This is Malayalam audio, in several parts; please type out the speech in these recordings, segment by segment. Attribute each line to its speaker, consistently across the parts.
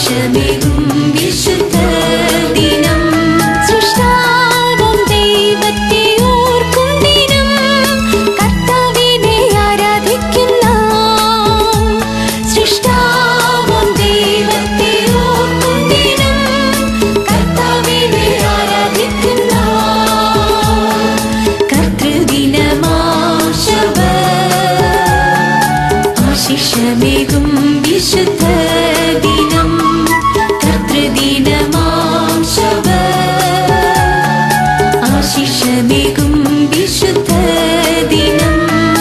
Speaker 1: ആശിഷമേകും വിശുദ്ധ ദിനം സൃഷ്ടാവും ദൈവത്തെ ഓർക്കും ദിനം കർത്താവിനെ ആരാധിക്കുന്ന സൃഷ്ടാവും ദൈവത്തെ ഓർക്കും ദിനം കർത്താവിനെ ആരാധിക്കുന്ന കർത്തൃദിനമാശവ ആശിഷമേകും വിശുദ്ധ ദിനം കർത്തൃദിനമാശവ ആശിഷമേകും വിശുദ്ധ ദിനം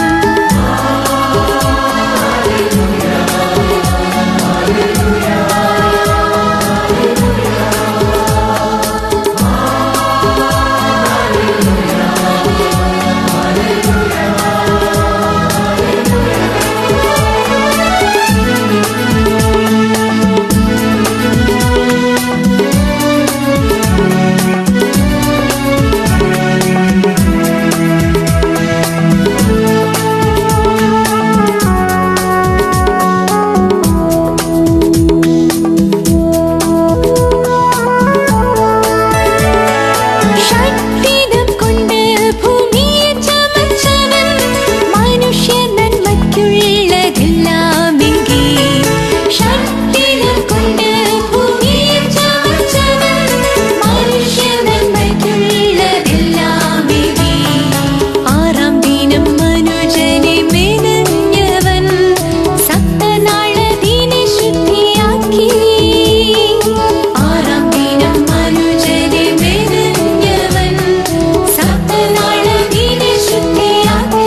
Speaker 1: ഷട്ടിനം കൊണ്ട് ഭൂമിയെ ചമച്ചവൻ മനുഷ്യ നന്മയ്ക്കുള്ളതെല്ലാമെങ്കിൽ ഷട്ടിനം കൊണ്ട് ഭൂമിയെ ചമച്ചവൻ മനുഷ്യ നന്മയ്ക്കുള്ളതെല്ലാമെങ്കിൽ ആറാം ദിനം മനുജനെ മെനഞ്ഞവൻ സപ്തനാളതിനെ ശുദ്ധിയാക്കി ആറാം ദിനം മനുജനെ മെനഞ്ഞവൻ സപ്തനാളതിനെ ശുദ്ധിയാക്കി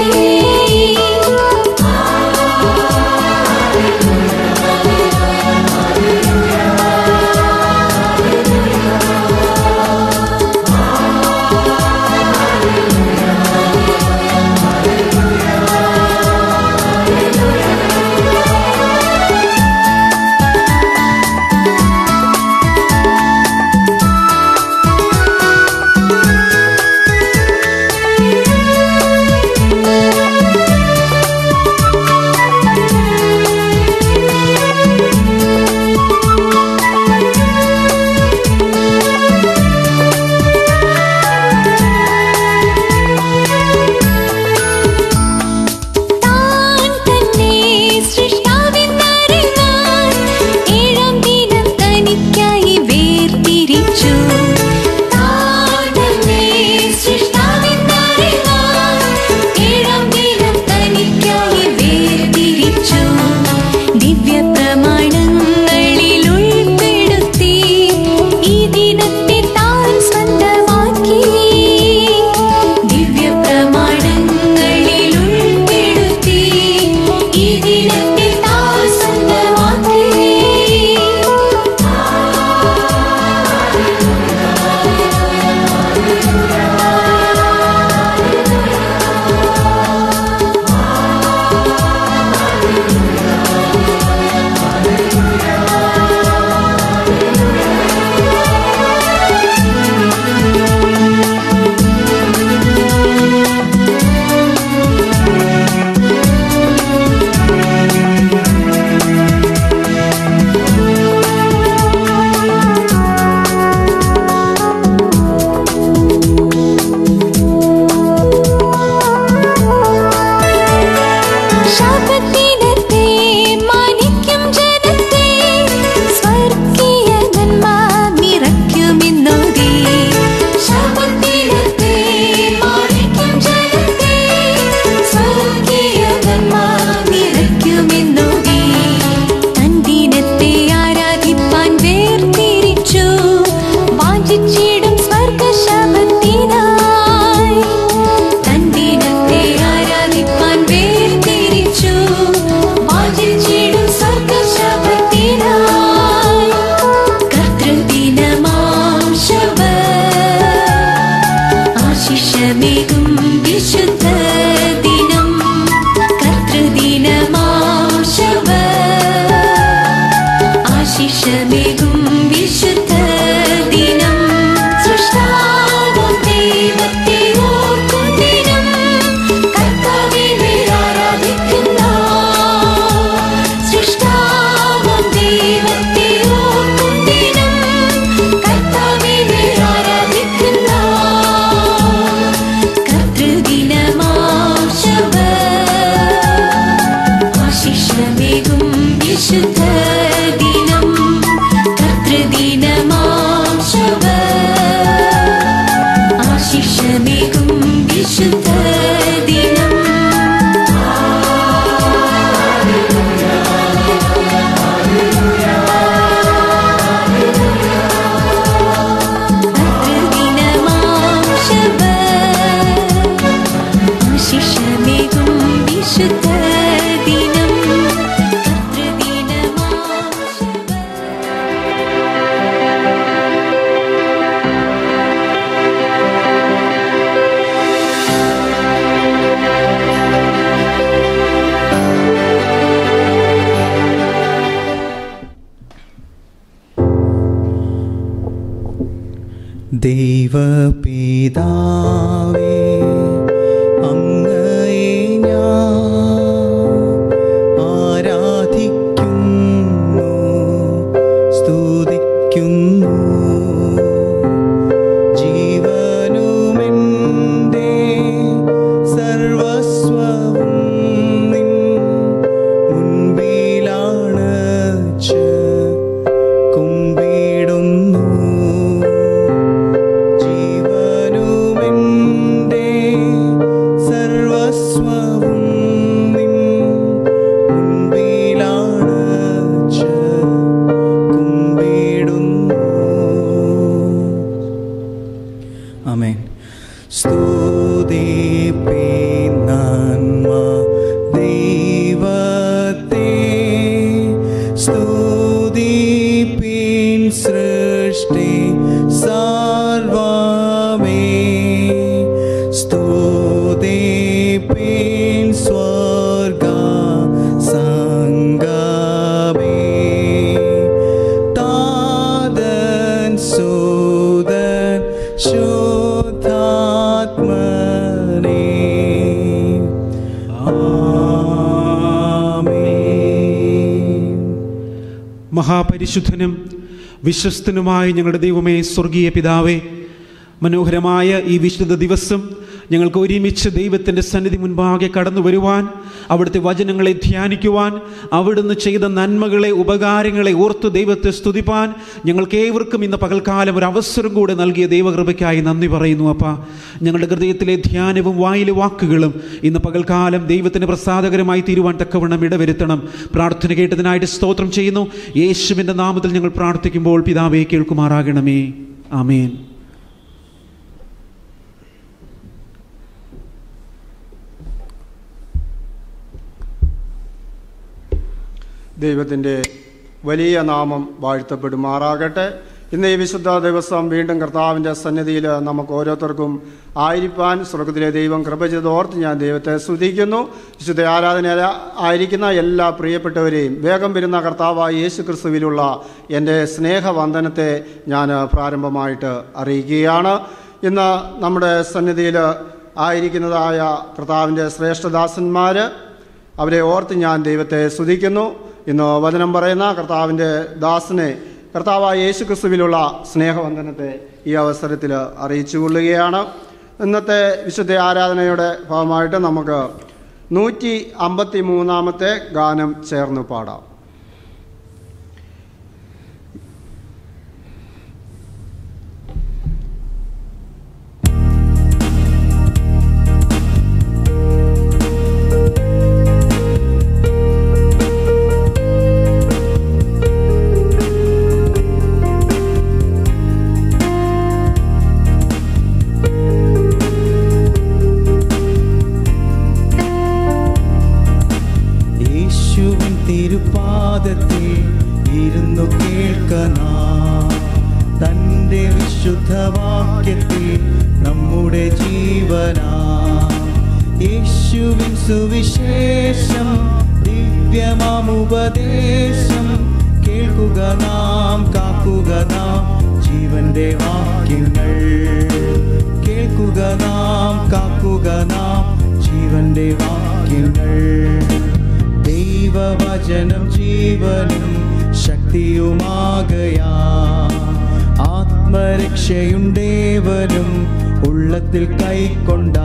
Speaker 1: താൻ തന്നെ സൃഷ്ടാവെന്നറിവാൻ ഏഴാം ദിനം തനിക്കായി വേർതിരിച്ചു താൻ തന്നെ സൃഷ്ടാവെന്നറിവാൻ ഏഴാം ദിനം തനിക്കായി വേർതിരിച്ചു ദിവ്യപ്രമാണങ്ങളിൽ ഉൾപ്പെടുത്തി ഈ ദിനത്തെ താൻ സ്വന്തമാക്കി ദിവ്യപ്രമാണങ്ങളിൽ ഉൾപ്പെടുത്തി ഈ ദിനത്തെ താൻ സ്വന്തമാക്കി ശാപത്തിനത്തെ മാനിക്കും ജനത്തെ സ്വർഗീയ നന്മ നിറയ്ക്കുമെന്നോതി ശാപത്തിനത്തെ മാനിക്കും ജനത്തെ സ്വർഗീയ നന്മ നിറയ്ക്കുമെന്നോതി തൻ ദിനത്തെ ആരാധിപ്പാൻ വേർതിരിച്ചു വാഞ്ചിച്ചിടും സ്വർഗശാപത്തിനായി തൻ ദിനത്തെ ആരാധിപ്പാൻ വേർതിരിച്ചു വാഞ്ചിച്ചിടും സ്വർഗശാപത്തിനായി കർത്തൃദിനമാം ശബ ആശിഷമേകും വിശുദ്ധ ദിനം കർത്തൃദിനമാം ശബ ആശിഷമേകും വിശുദ്ധ ദിനം സൃഷ്ടാവും ദൈവത്തെ ഓർക്കും ദിനം കർത്താവിനെ ആരാധിക്കുന്ന സൃഷ്ടാവും ദൈവത്തെ ഓർക്കും
Speaker 2: ദൈവപിതാവേ അങ്ങയെ ഞാൻ ആരാധിക്കുന്നു സ്തുതിക്കുന്നു ജീവനുമെൻ്റെ സർവസ്വവും നിൻ മുൻപിലാണച്ച് കുമ്പിടുന്നു ജീവനുമെൻ്റെ സർവസ്വവും നിൻ മുൻപിലാണച്ച് കുമ്പിടുന്നു ആമേൻ സ്തുതിപ്പിൻ നന്മ ദൈവത്തെ സ്തുതിപ്പിൻ സൃഷ്ടി സർവമേ സ്തുതിപ്പിൻ സ്വർഗ സംഗമേ താതൻ സുതൻ ശുദ്ധാത്മനേ ആമേൻ
Speaker 3: മഹാപരിശുദ്ധനും വിശ്വസ്തനുമായ ഞങ്ങളുടെ ദൈവമേ സ്വർഗീയ പിതാവേ മനോഹരമായ ഈ വിശുദ്ധ ദിവസം ഞങ്ങൾക്ക് ഒരുമിച്ച് ദൈവത്തിൻ്റെ സന്നിധി മുൻപാകെ കടന്നു വരുവാൻ അവിടുത്തെ വചനങ്ങളെ ധ്യാനിക്കുവാൻ അവിടുന്ന് ചെയ്ത നന്മകളെ ഉപകാരങ്ങളെ ഓർത്ത് ദൈവത്തെ സ്തുതിപ്പാൻ ഞങ്ങൾക്ക് ഏവർക്കും ഇന്ന് പകൽക്കാലം ഒരു അവസരം കൂടെ നൽകിയ ദൈവകൃപയ്ക്കായി നന്ദി പറയുന്നു അപ്പ ഞങ്ങളുടെ ഹൃദയത്തിലെ ധ്യാനവും വായിലെ വാക്കുകളും ഇന്ന് പകൽക്കാലം ദൈവത്തിന് പ്രസാദകരമായി തീരുവാൻ തക്കവണ്ണം ഇടവരുത്തണം പ്രാർത്ഥന കേട്ടതിനായിട്ട് സ്തോത്രം ചെയ്യുന്നു യേശുവിൻ്റെ നാമത്തിൽ ഞങ്ങൾ പ്രാർത്ഥിക്കുമ്പോൾ പിതാവേ കേൾക്കുമാറാകണമേ ആമേൻ
Speaker 4: ദൈവത്തിൻ്റെ വലിയ നാമം വാഴ്ത്തപ്പെടുമാറാകട്ടെ ഇന്ന് ഈ വിശുദ്ധ ദിവസം വീണ്ടും കർത്താവിൻ്റെ സന്നിധിയിൽ നമുക്ക് ഓരോരുത്തർക്കും ആയിരിക്കാൻ സ്വർഗത്തിലെ ദൈവം കൃപ ചെയ്തോർത്ത് ഞാൻ ദൈവത്തെ സ്തുതിക്കുന്നു വിശുദ്ധ ആരാധന ആയിരിക്കുന്ന എല്ലാ പ്രിയപ്പെട്ടവരെയും വേഗം വരുന്ന കർത്താവായ യേശു ക്രിസ്തുവിലുള്ള എൻ്റെ സ്നേഹവന്ദനത്തെ ഞാൻ പ്രാരംഭമായിട്ട് അറിയിക്കുകയാണ് ഇന്ന് നമ്മുടെ സന്നിധിയിൽ ആയിരിക്കുന്നതായ കർത്താവിൻ്റെ ശ്രേഷ്ഠദാസന്മാർ അവരെ ഓർത്ത് ഞാൻ ദൈവത്തെ സ്തുതിക്കുന്നു ഇന്ന് വചനം പറയുന്ന കർത്താവിൻ്റെ ദാസനെ കർത്താവായ യേശു ക്രിസ്തുവിലുള്ള സ്നേഹവന്ദനത്തെ ഈ അവസരത്തിൽ അറിയിച്ചു കൊള്ളുകയാണ് ഇന്നത്തെ വിശുദ്ധ ആരാധനയുടെ ഭാഗമായിട്ട് നമുക്ക് നൂറ്റി അമ്പത്തി മൂന്നാമത്തെ ഗാനം ചേർന്ന് പാടാം
Speaker 2: യേശുവിൻ തിരുപാദത്തിൽ ഇരുന്നു കേൾക്കനാ തൻ്റെ വിശുദ്ധവാക്യത്തിൽ നമ്മുടെ ജീവനാ യേശുവിൻ സുവിശേഷം ദിവ്യമാമുപദേശം കേൾക്കുക നാം കാക്കുക നാം ജീവന്റെ വാക്യങ്ങൾ കേൾക്കുക നാം കാക്കുക നാം ജീവന്റെ വാക്യങ്ങൾ ദൈവവചനം ജീവനും ശക്തിയുമാകയാ ആത്മരക്ഷയുണ്ടേവനും ഉള്ളത്തിൽ കൈക്കൊണ്ട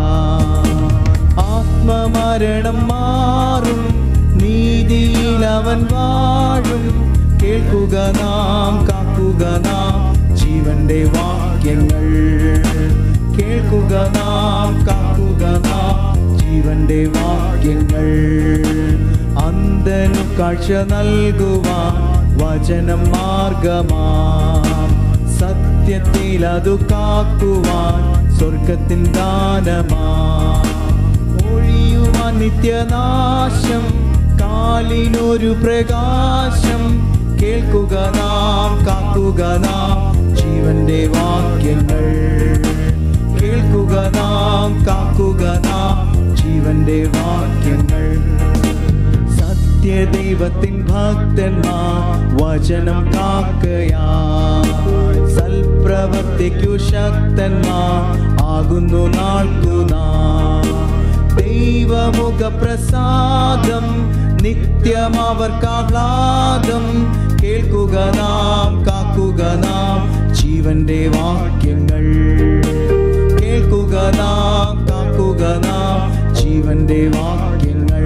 Speaker 2: ആത്മമരണം മാറും നീതിയിൽ അവൻ വാഴും കേൾക്കുക നാം കാക്കുക നാം ജീവന്റെ വാക്യങ്ങൾ കേൾക്കുക നാം കാക്കുക നാം ജീവന്റെ വാക്യങ്ങൾ അന്ധനു കാഴ്ച നൽകുവാൻ വചനം മാർഗമാം സത്യത്തിൽ അതു കാക്കുവാൻ സ്വർഗത്തിൻ ദാനമാ ഒഴിയുവാൻ നിത്യനാശം കാലിനൊരു പ്രകാശം കേൾക്കുക നാം കാക്കുക നാം ജീവന്റെ വാക്യങ്ങൾ കേൾക്കുക നാം കാക്കുക നാം ജീവന്റെ വാക്യങ്ങൾ സത്യദൈവത്തിൻ ഭക്തന്മാർ വചനം കാക്കയാ സൽപ്രവർത്തിക്കു ശക്തന്മാർ ആകുന്നു നാൾക്കുനാ ദൈവമുഖ പ്രസാദം നിത്യം അവർക്കാഹ്ലാദം കേൾക്കുക നാം കാക്കുക നാം ജീവന്റെ വാക്യങ്ങൾ കേൾക്കുക നാം കാക്കുക നാം ജീവന്റെ വാക്യങ്ങൾ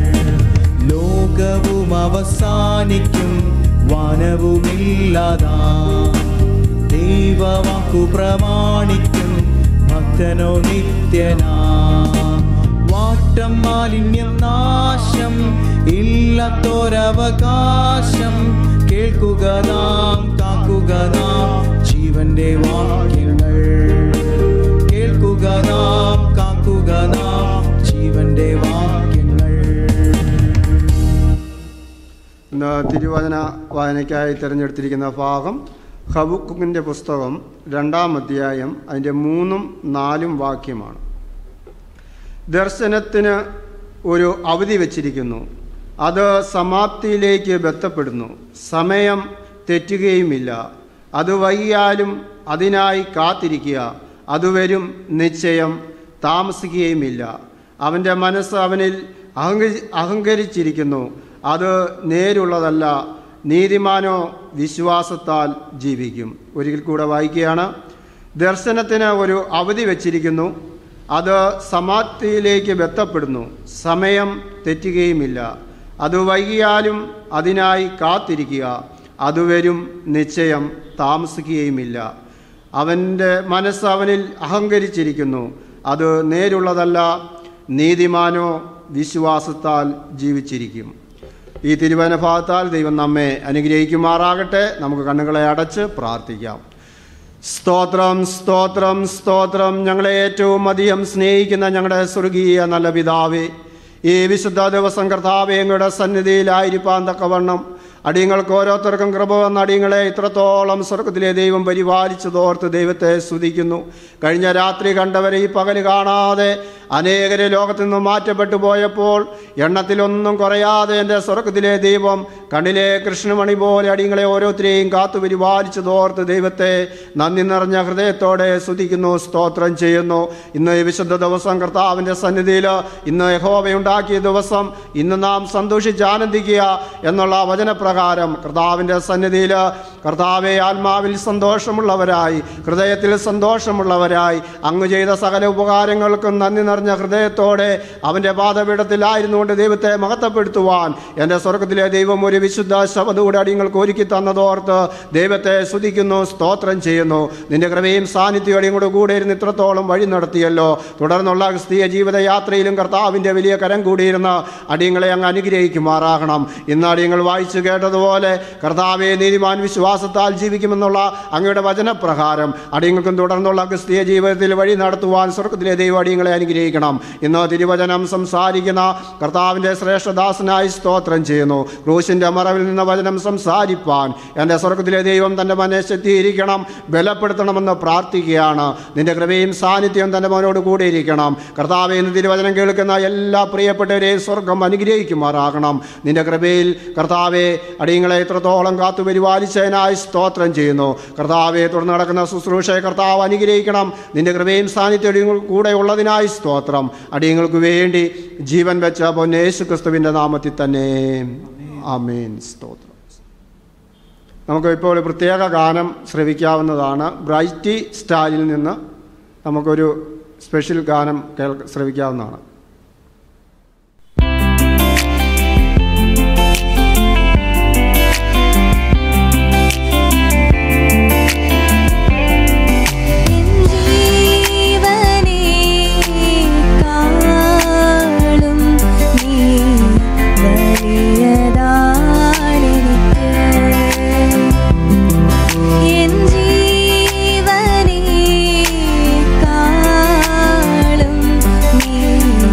Speaker 2: ലോകവും അവസാനിക്കും വാനവുമില്ലാതാ ദൈവവാക്കു പ്രമാണിക്കും ഭക്തനോ നിത്യനാ വാട്ടം മാലിന്യം നാശം ഇല്ലാത്തൊരവകാശം കേൾക്കുക നാം കാക്കുക നാം ജീവന്റെ വാക്യങ്ങൾ കേൾക്കുക നാം കാക്കുക നാം ജീവന്റെ വാക്യങ്ങൾ
Speaker 4: ഇന്ന് തിരുവചന വായനയ്ക്കായി തിരഞ്ഞെടുത്തിരിക്കുന്ന ഭാഗം ഹബുക്കുക്കിൻ്റെ പുസ്തകം രണ്ടാം അധ്യായം അതിൻ്റെ മൂന്നും നാലും വാക്യമാണ് ദർശനത്തിന് ഒരു അവധി വച്ചിരിക്കുന്നു അത് സമാപ്തിയിലേക്ക് ബന്ധപ്പെടുന്നു സമയം തെറ്റുകയുമില്ല അത് വൈകിയാലും അതിനായി കാത്തിരിക്കുക അത് വരും നിശ്ചയം താമസിക്കുകയുമില്ല അവൻ്റെ മനസ്സ് അവനിൽ അഹങ്ക അഹങ്കരിച്ചിരിക്കുന്നു അത് നേരുള്ളതല്ല നീതിമാനോ വിശ്വാസത്താൽ ജീവിക്കും ഒരിക്കൽ കൂടെ വായിക്കുകയാണ് ദർശനത്തിന് ഒരു അവധി വച്ചിരിക്കുന്നു അത് സമാപ്തിയിലേക്ക് ബന്ധപ്പെടുന്നു സമയം തെറ്റുകയുമില്ല അത് വൈകിയാലും അതിനായി കാത്തിരിക്കുക അത് വരും നിശ്ചയം താമസിക്കുകയുമില്ല അവൻ്റെ മനസ്സ് അവനിൽ അഹങ്കരിച്ചിരിക്കുന്നു അത് നേരുള്ളതല്ല നീതിമാനോ വിശ്വാസത്താൽ ജീവിച്ചിരിക്കും ഈ തിരുവന ഭാഗത്താൽ ദൈവം നമ്മെ അനുഗ്രഹിക്കുമാറാകട്ടെ നമുക്ക് കണ്ണുകളെ അടച്ച് പ്രാർത്ഥിക്കാം സ്തോത്രം സ്തോത്രം സ്തോത്രം ഞങ്ങളെ ഏറ്റവും അധികം സ്നേഹിക്കുന്ന ഞങ്ങളുടെ സ്വർഗീയ നല്ല പിതാവേ ഈ വിശുദ്ധ ദിവസം കർത്താവേ ഞങ്ങളുടെ സന്നിധിയിലായിരിക്കാൻ തക്കവണ്ണം അടിയങ്ങൾക്ക് ഓരോരുത്തർക്കും കൃപ വന്ന അടിയങ്ങളെ ഇത്രത്തോളം സ്വർഗത്തിലെ ദൈവം പരിപാലിച്ചതോർത്ത് ദൈവത്തെ സ്തുതിക്കുന്നു കഴിഞ്ഞ രാത്രി കണ്ടവരെ ഈ പകല് കാണാതെ അനേകരെ ലോകത്തു നിന്നും മാറ്റപ്പെട്ടു പോയപ്പോൾ എണ്ണത്തിലൊന്നും കുറയാതെ എൻ്റെ സ്വർഗത്തിലെ ദൈവം കണ്ണിലെ കൃഷ്ണമണി പോലെ അടിയങ്ങളെ ഓരോരുത്തരെയും കാത്തു പരിപാലിച്ചതോർത്ത് ദൈവത്തെ നന്ദി നിറഞ്ഞ ഹൃദയത്തോടെ സ്തുതിക്കുന്നു സ്തോത്രം ചെയ്യുന്നു ഇന്ന് ഈ വിശുദ്ധ ദിവസം കർത്താവിൻ്റെ സന്നിധിയിൽ ഇന്ന് യഹോവയുണ്ടാക്കിയ ദിവസം ഇന്ന് നാം സന്തോഷിച്ച് ആനന്ദിക്കുക എന്നുള്ള വചനപ്രകാരം കർത്താവിൻ്റെ സന്നിധിയിൽ കർത്താവെ ആത്മാവിൽ സന്തോഷമുള്ളവരായി ഹൃദയത്തിൽ സന്തോഷമുള്ളവരായി അങ്ങ് ചെയ്ത സകല ഉപകാരങ്ങൾക്കും നന്ദി നിറഞ്ഞ ഹൃദയത്തോടെ അവൻ്റെ പാദപീഠത്തിലായിരുന്നുകൊണ്ട് ദൈവത്തെ മഹത്വപ്പെടുത്തുവാൻ എൻ്റെ സ്വർഗത്തിലെ ദൈവം ഒരു വിശുദ്ധ ശബദൂടെ അടിയങ്ങൾക്ക് ഒരുക്കി തന്നതോർത്ത് ദൈവത്തെ സ്തുതിക്കുന്നു സ്തോത്രം ചെയ്യുന്നു നിന്റെ കൃപയും സാന്നിധ്യം അടിയും കൂടെ കൂടെ ഇരുന്ന് ഇത്രത്തോളം വഴി നടത്തിയല്ലോ തുടർന്നുള്ള ക്രിസ്തീയ ജീവിതയാത്രയിലും കർത്താവിൻ്റെ വലിയ കരം കൂടിയിരുന്ന് അടിയങ്ങളെ അങ്ങ് അനുഗ്രഹിക്കുമാറാകണം ഇന്ന് അടിയങ്ങൾ വായിച്ചു കേട്ടതുപോലെ കർത്താവെ നീതിമാൻ വിശ്വാസത്താൽ ജീവിക്കുമെന്നുള്ള അങ്ങയുടെ വചനപ്രകാരം അടിയങ്ങൾക്കും തുടർന്നുള്ള ക്രിസ്തീയ ജീവിതത്തിൽ വഴി നടത്തുവാൻ സ്വർഗത്തിലെ ദൈവം അടിയങ്ങളെ അനുഗ്രഹിക്കണം ഇന്ന് തിരുവചനം സംസാരിക്കുന്ന കർത്താവിൻ്റെ ശ്രേഷ്ഠദാസനായി സ്തോത്രം ചെയ്യുന്നു ക്രൂശിൻ്റെ മറവിൽ നിന്ന് വചനം സംസാരിപ്പാൻ എൻ്റെ സ്വർഗത്തിലെ ദൈവം തൻ്റെ മനസ്സെത്തിയിരിക്കണം ബലപ്പെടുത്തണമെന്ന് പ്രാർത്ഥിക്കുകയാണ് നിന്റെ കൃപയും സാന്നിധ്യവും തൻ്റെ മോനോട് കൂടെ ഇരിക്കണം കർത്താവെ ഇന്ന് തിരുവചനം കേൾക്കുന്ന എല്ലാ പ്രിയപ്പെട്ടവരെയും സ്വർഗം അനുഗ്രഹിക്കുമാറാകണം നിന്റെ കൃപയിൽ കർത്താവെ അടിയങ്ങളെ ഇത്രത്തോളം കാത്തു പരിപാലിച്ചതിനായി സ്തോത്രം ചെയ്യുന്നു കർത്താവെ തുടർന്ന് നടക്കുന്ന ശുശ്രൂഷയെ കർത്താവ് അനുഗ്രഹിക്കണം നിന്റെ കൃപയും സാന്നിധ്യവും കൂടെ ഉള്ളതിനായി സ്തോത്രം അടിയങ്ങൾക്ക് വേണ്ടി ജീവൻ വെച്ച പൊന്നേശു ക്രിസ്തുവിൻ്റെ നാമത്തിൽ തന്നെ ആമേൻ സ്തോത്രം നമുക്ക് ഇപ്പോൾ ഒരു പ്രത്യേക ഗാനം ശ്രവിക്കാവുന്നതാണ് ബ്രൈറ്റി സ്റ്റാലിൽ നിന്ന് നമുക്കൊരു സ്പെഷ്യൽ ഗാനം കേൾക്ക ശ്രവിക്കാവുന്നതാണ്
Speaker 1: ജീവനേക്കാളും നീ വലിയതാണെനിക്ക് എൻ ജീവനേക്കാളും നീ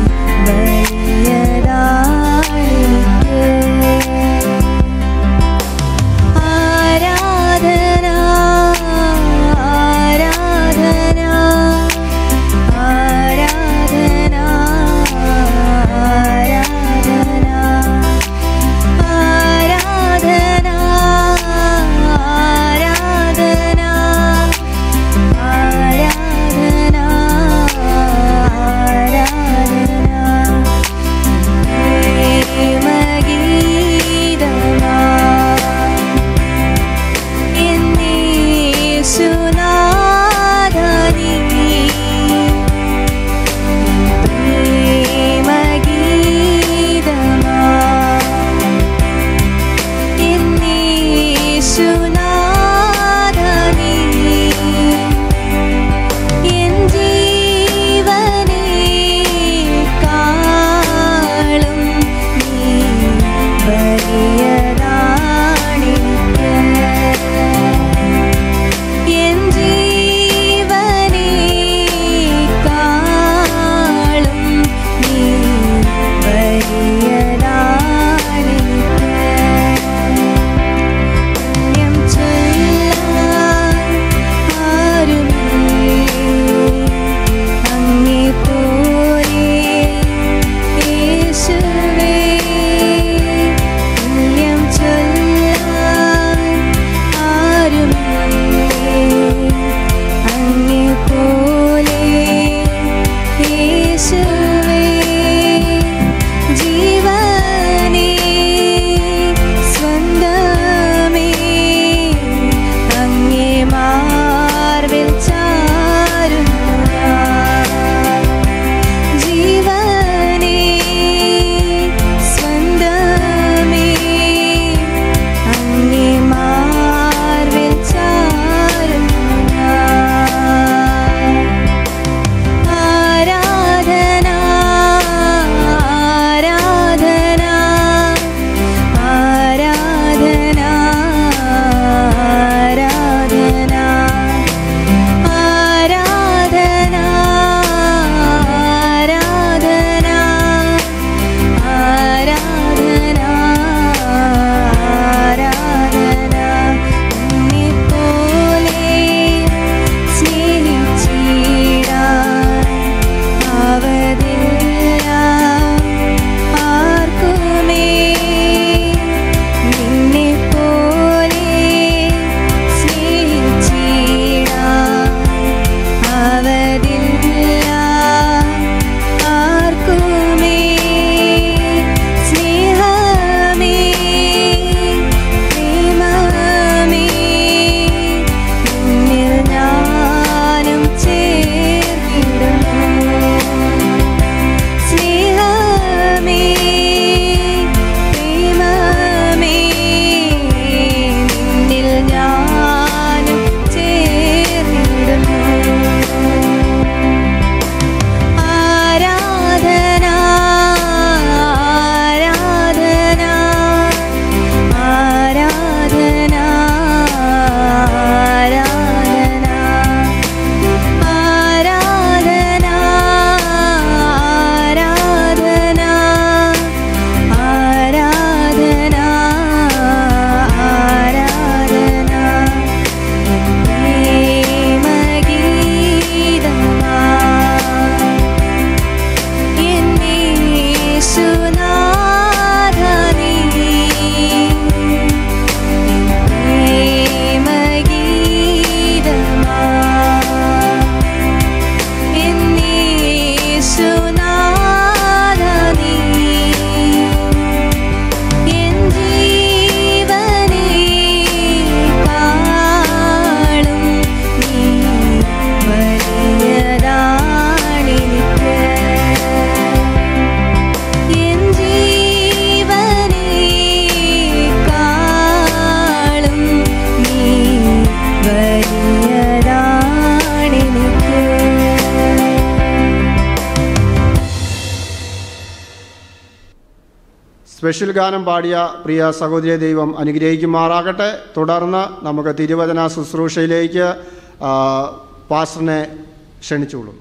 Speaker 4: സ്പെഷ്യൽ ഗാനം പാടിയ പ്രിയ സഹോദരിയെ ദൈവം അനുഗ്രഹിക്കുമാറാകട്ടെ തുടർന്ന് നമുക്ക് തിരുവചന ശുശ്രൂഷയിലേക്ക് ആ, പാസ്റ്ററിനെ ക്ഷണിച്ചുകൊള്ളും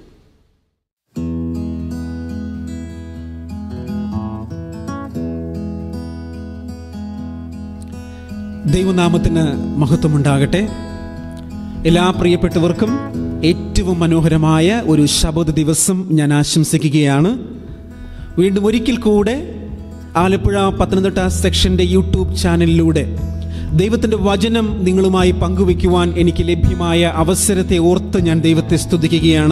Speaker 3: ദൈവനാമത്തിന് മഹത്വമുണ്ടാകട്ടെ എല്ലാ പ്രിയപ്പെട്ടവർക്കും ഏറ്റവും മനോഹരമായ ഒരു ശബദ ദിവസം ഞാൻ ആശംസിക്കുകയാണ് വീണ്ടും ഒരിക്കൽ കൂടെ ആലപ്പുഴ പത്തനംതിട്ട സെക്ഷൻ്റെ യൂട്യൂബ് ചാനലിലൂടെ ദൈവത്തിൻ്റെ വചനം നിങ്ങളുമായി പങ്കുവയ്ക്കുവാൻ എനിക്ക് ലഭ്യമായ അവസരത്തെ ഓർത്ത് ഞാൻ ദൈവത്തെ സ്തുതിക്കുകയാണ്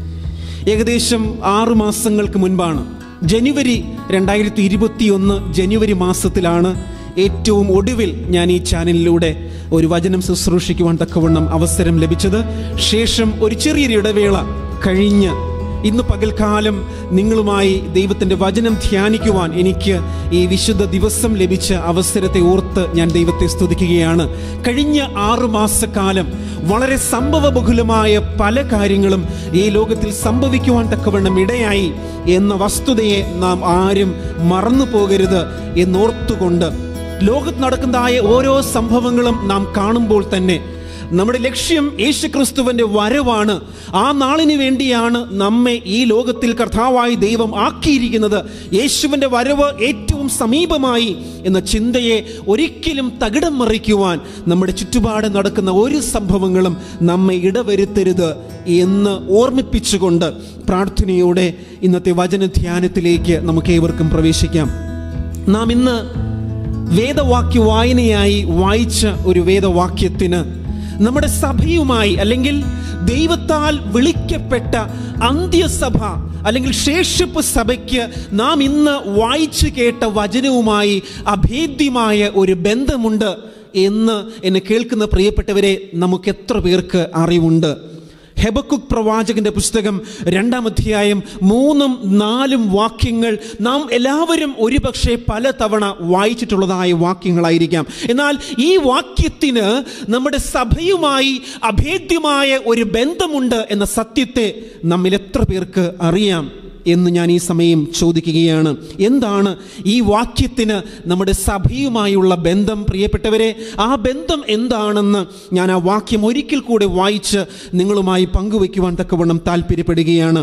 Speaker 3: ഏകദേശം ആറു മാസങ്ങൾക്ക് മുൻപാണ് ജനുവരി രണ്ടായിരത്തി ഇരുപത്തിയൊന്ന് ജനുവരി മാസത്തിലാണ് ഏറ്റവും ഒടുവിൽ ഞാൻ ഈ ചാനലിലൂടെ ഒരു വചനം ശുശ്രൂഷിക്കുവാൻ തക്കവണ്ണം അവസരം ലഭിച്ചത് ശേഷം ഒരു ചെറിയൊരു ഇടവേള കഴിഞ്ഞ് ഇന്ന് പകൽക്കാലം നിങ്ങളുമായി ദൈവത്തിൻ്റെ വചനം ധ്യാനിക്കുവാൻ എനിക്ക് ഈ വിശുദ്ധ ദിവസം ലഭിച്ച അവസരത്തെ ഓർത്ത് ഞാൻ ദൈവത്തെ സ്തുതിക്കുകയാണ് കഴിഞ്ഞ ആറു മാസക്കാലം വളരെ സംഭവബഹുലമായ പല കാര്യങ്ങളും ഈ ലോകത്തിൽ സംഭവിക്കുവാൻ തക്കവണ്ണം ഇടയായി എന്ന വസ്തുതയെ നാം ആരും മറന്നു പോകരുത് എന്നോർത്തുകൊണ്ട് ലോകത്ത് നടക്കുന്നതായ ഓരോ സംഭവങ്ങളും നാം കാണുമ്പോൾ തന്നെ നമ്മുടെ ലക്ഷ്യം യേശുക്രിസ്തുവിന്റെ വരവാണ് ആ നാളിന് വേണ്ടിയാണ് നമ്മെ ഈ ലോകത്തിൽ കർത്താവായി ദൈവം ആക്കിയിരിക്കുന്നത് യേശുവിന്റെ വരവ് ഏറ്റവും സമീപമായി എന്ന ചിന്തയെ ഒരിക്കലും തകിടം മറിക്കുവാൻ നമ്മുടെ ചുറ്റുപാട് നടക്കുന്ന ഒരു സംഭവങ്ങളും നമ്മെ ഇടവരുത്തരുത് എന്ന് ഓർമ്മിപ്പിച്ചുകൊണ്ട് പ്രാർത്ഥനയോടെ ഇന്നത്തെ വചന ധ്യാനത്തിലേക്ക് നമുക്ക് ഏവർക്കും പ്രവേശിക്കാം നാം ഇന്ന് വേദവാക്യ വായനയായി വായിച്ച ഒരു വേദവാക്യത്തിന് നമ്മുടെ സഭയുമായി അല്ലെങ്കിൽ ദൈവത്താൽ വിളിക്കപ്പെട്ട അന്ത്യസഭ അല്ലെങ്കിൽ ശേഷിപ്പ് സഭയ്ക്ക് നാം ഇന്ന് വായിച്ചു കേട്ട വചനവുമായി അഭേദ്യമായ ഒരു ബന്ധമുണ്ട് എന്ന് എന്നെ കേൾക്കുന്ന പ്രിയപ്പെട്ടവരെ നമുക്ക് എത്ര പേർക്ക് അറിവുണ്ട് ഹെബക്കുക്ക് പ്രവാചകന്റെ പുസ്തകം രണ്ടാം അധ്യായം മൂന്നും നാലും വാക്യങ്ങൾ നാം എല്ലാവരും ഒരുപക്ഷെ പലതവണ വായിച്ചിട്ടുള്ളതായ വാക്യങ്ങളായിരിക്കാം എന്നാൽ ഈ വാക്യത്തിന് നമ്മുടെ സഭയുമായി അഭേദ്യമായ ഒരു ബന്ധമുണ്ട് എന്ന സത്യത്തെ നമ്മിൽ എത്ര പേർക്ക് അറിയാം എന്ന് ഞാൻ ഈ സമയം ചോദിക്കുകയാണ് എന്താണ് ഈ വാക്യത്തിന് നമ്മുടെ സഭയുമായുള്ള ബന്ധം പ്രിയപ്പെട്ടവരെ ആ ബന്ധം എന്താണെന്ന് ഞാൻ ആ വാക്യം ഒരിക്കൽ കൂടെ വായിച്ച് നിങ്ങളുമായി പങ്കുവയ്ക്കുവാൻ തക്കവണ്ണം താല്പര്യപ്പെടുകയാണ്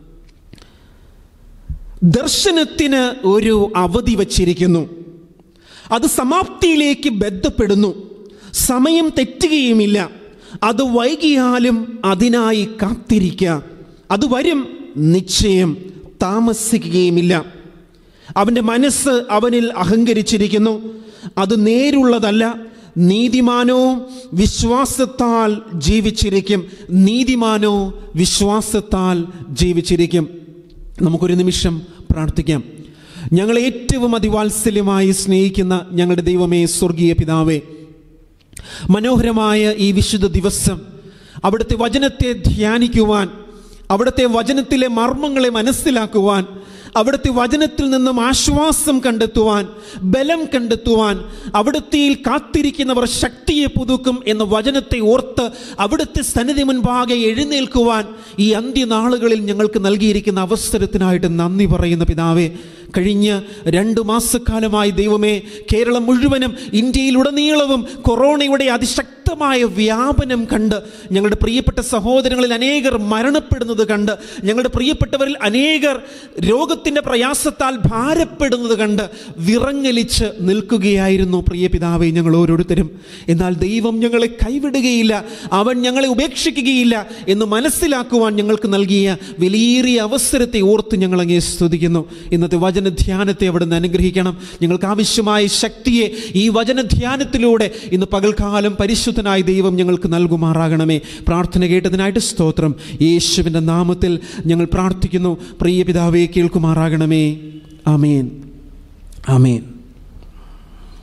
Speaker 3: ദർശനത്തിന് ഒരു അവധി വച്ചിരിക്കുന്നു അത് സമാപ്തിയിലേക്ക് ബന്ധപ്പെടുന്നു സമയം തെറ്റുകയുമില്ല അത് വൈകിയാലും അതിനായി കാത്തിരിക്കുക അത് വരും നിശ്ചയം താമസിക്കുകയുമില്ല അവൻ്റെ മനസ്സ് അവനിൽ അഹങ്കരിച്ചിരിക്കുന്നു അത് നേരുള്ളതല്ല നീതിമാനോ വിശ്വാസത്താൽ ജീവിച്ചിരിക്കും നീതിമാനോ വിശ്വാസത്താൽ ജീവിച്ചിരിക്കും നമുക്കൊരു നിമിഷം പ്രാർത്ഥിക്കാം ഞങ്ങളെ ഏറ്റവും അതിവാത്സല്യമായി സ്നേഹിക്കുന്ന ഞങ്ങളുടെ ദൈവമേ സ്വർഗീയ പിതാവേ മനോഹരമായ ഈ വിശുദ്ധ ദിവസം അവിടുത്തെ വചനത്തെ ധ്യാനിക്കുവാൻ അവിടുത്തെ വചനത്തിലെ മർമ്മങ്ങളെ മനസ്സിലാക്കുവാൻ അവിടുത്തെ വചനത്തിൽ നിന്നും ആശ്വാസം കണ്ടെത്തുവാൻ ബലം കണ്ടെത്തുവാൻ അവിടുത്തെയിൽ കാത്തിരിക്കുന്നവർ ശക്തിയെ പുതുക്കും എന്ന വചനത്തെ ഓർത്ത് അവിടുത്തെ സന്നിധി മുൻപാകെ എഴുന്നേൽക്കുവാൻ ഈ അന്ത്യനാളുകളിൽ ഞങ്ങൾക്ക് നൽകിയിരിക്കുന്ന അവസരത്തിനായിട്ട് നന്ദി പറയുന്ന പിതാവേ കഴിഞ്ഞ രണ്ടു മാസക്കാലമായി ദൈവമേ കേരളം മുഴുവനും ഇന്ത്യയിലുടനീളവും കൊറോണയുടെ അതിശക്തമായ വ്യാപനം കണ്ട് ഞങ്ങളുടെ പ്രിയപ്പെട്ട സഹോദരങ്ങളിൽ അനേകർ മരണപ്പെടുന്നത് കണ്ട് ഞങ്ങളുടെ പ്രിയപ്പെട്ടവരിൽ അനേകർ രോഗത്തിൻ്റെ പ്രയാസത്താൽ ഭാരപ്പെടുന്നത് കണ്ട് വിറങ്ങലിച്ച് നിൽക്കുകയായിരുന്നു പ്രിയ പിതാവെ ഞങ്ങൾ ഓരോരുത്തരും എന്നാൽ ദൈവം ഞങ്ങളെ കൈവിടുകയില്ല അവൻ ഞങ്ങളെ ഉപേക്ഷിക്കുകയില്ല എന്ന് മനസ്സിലാക്കുവാൻ ഞങ്ങൾക്ക് നൽകിയ വിലയേറിയ അവസരത്തെ ഓർത്ത് ഞങ്ങൾ അങ്ങേ സ്തുതിക്കുന്നു ഇന്നത്തെ വചന ധ്യാനത്തെ അവിടെ നിന്ന് അനുഗ്രഹിക്കണം ഞങ്ങൾക്ക് ആവശ്യമായ ശക്തിയെ ഈ വചന ധ്യാനത്തിലൂടെ ഇന്ന് പകൽക്കാലം പരിശുദ്ധനായ ദൈവം ഞങ്ങൾക്ക് നൽകുമാറാകണമേ പ്രാർത്ഥന കേട്ടതിനായിട്ട് സ്തോത്രം യേശുവിൻ്റെ നാമത്തിൽ ഞങ്ങൾ പ്രാർത്ഥിക്കുന്നു പ്രിയ പിതാവേ കേൾക്കുമാറാകണമേ ആമേൻ ആമേൻ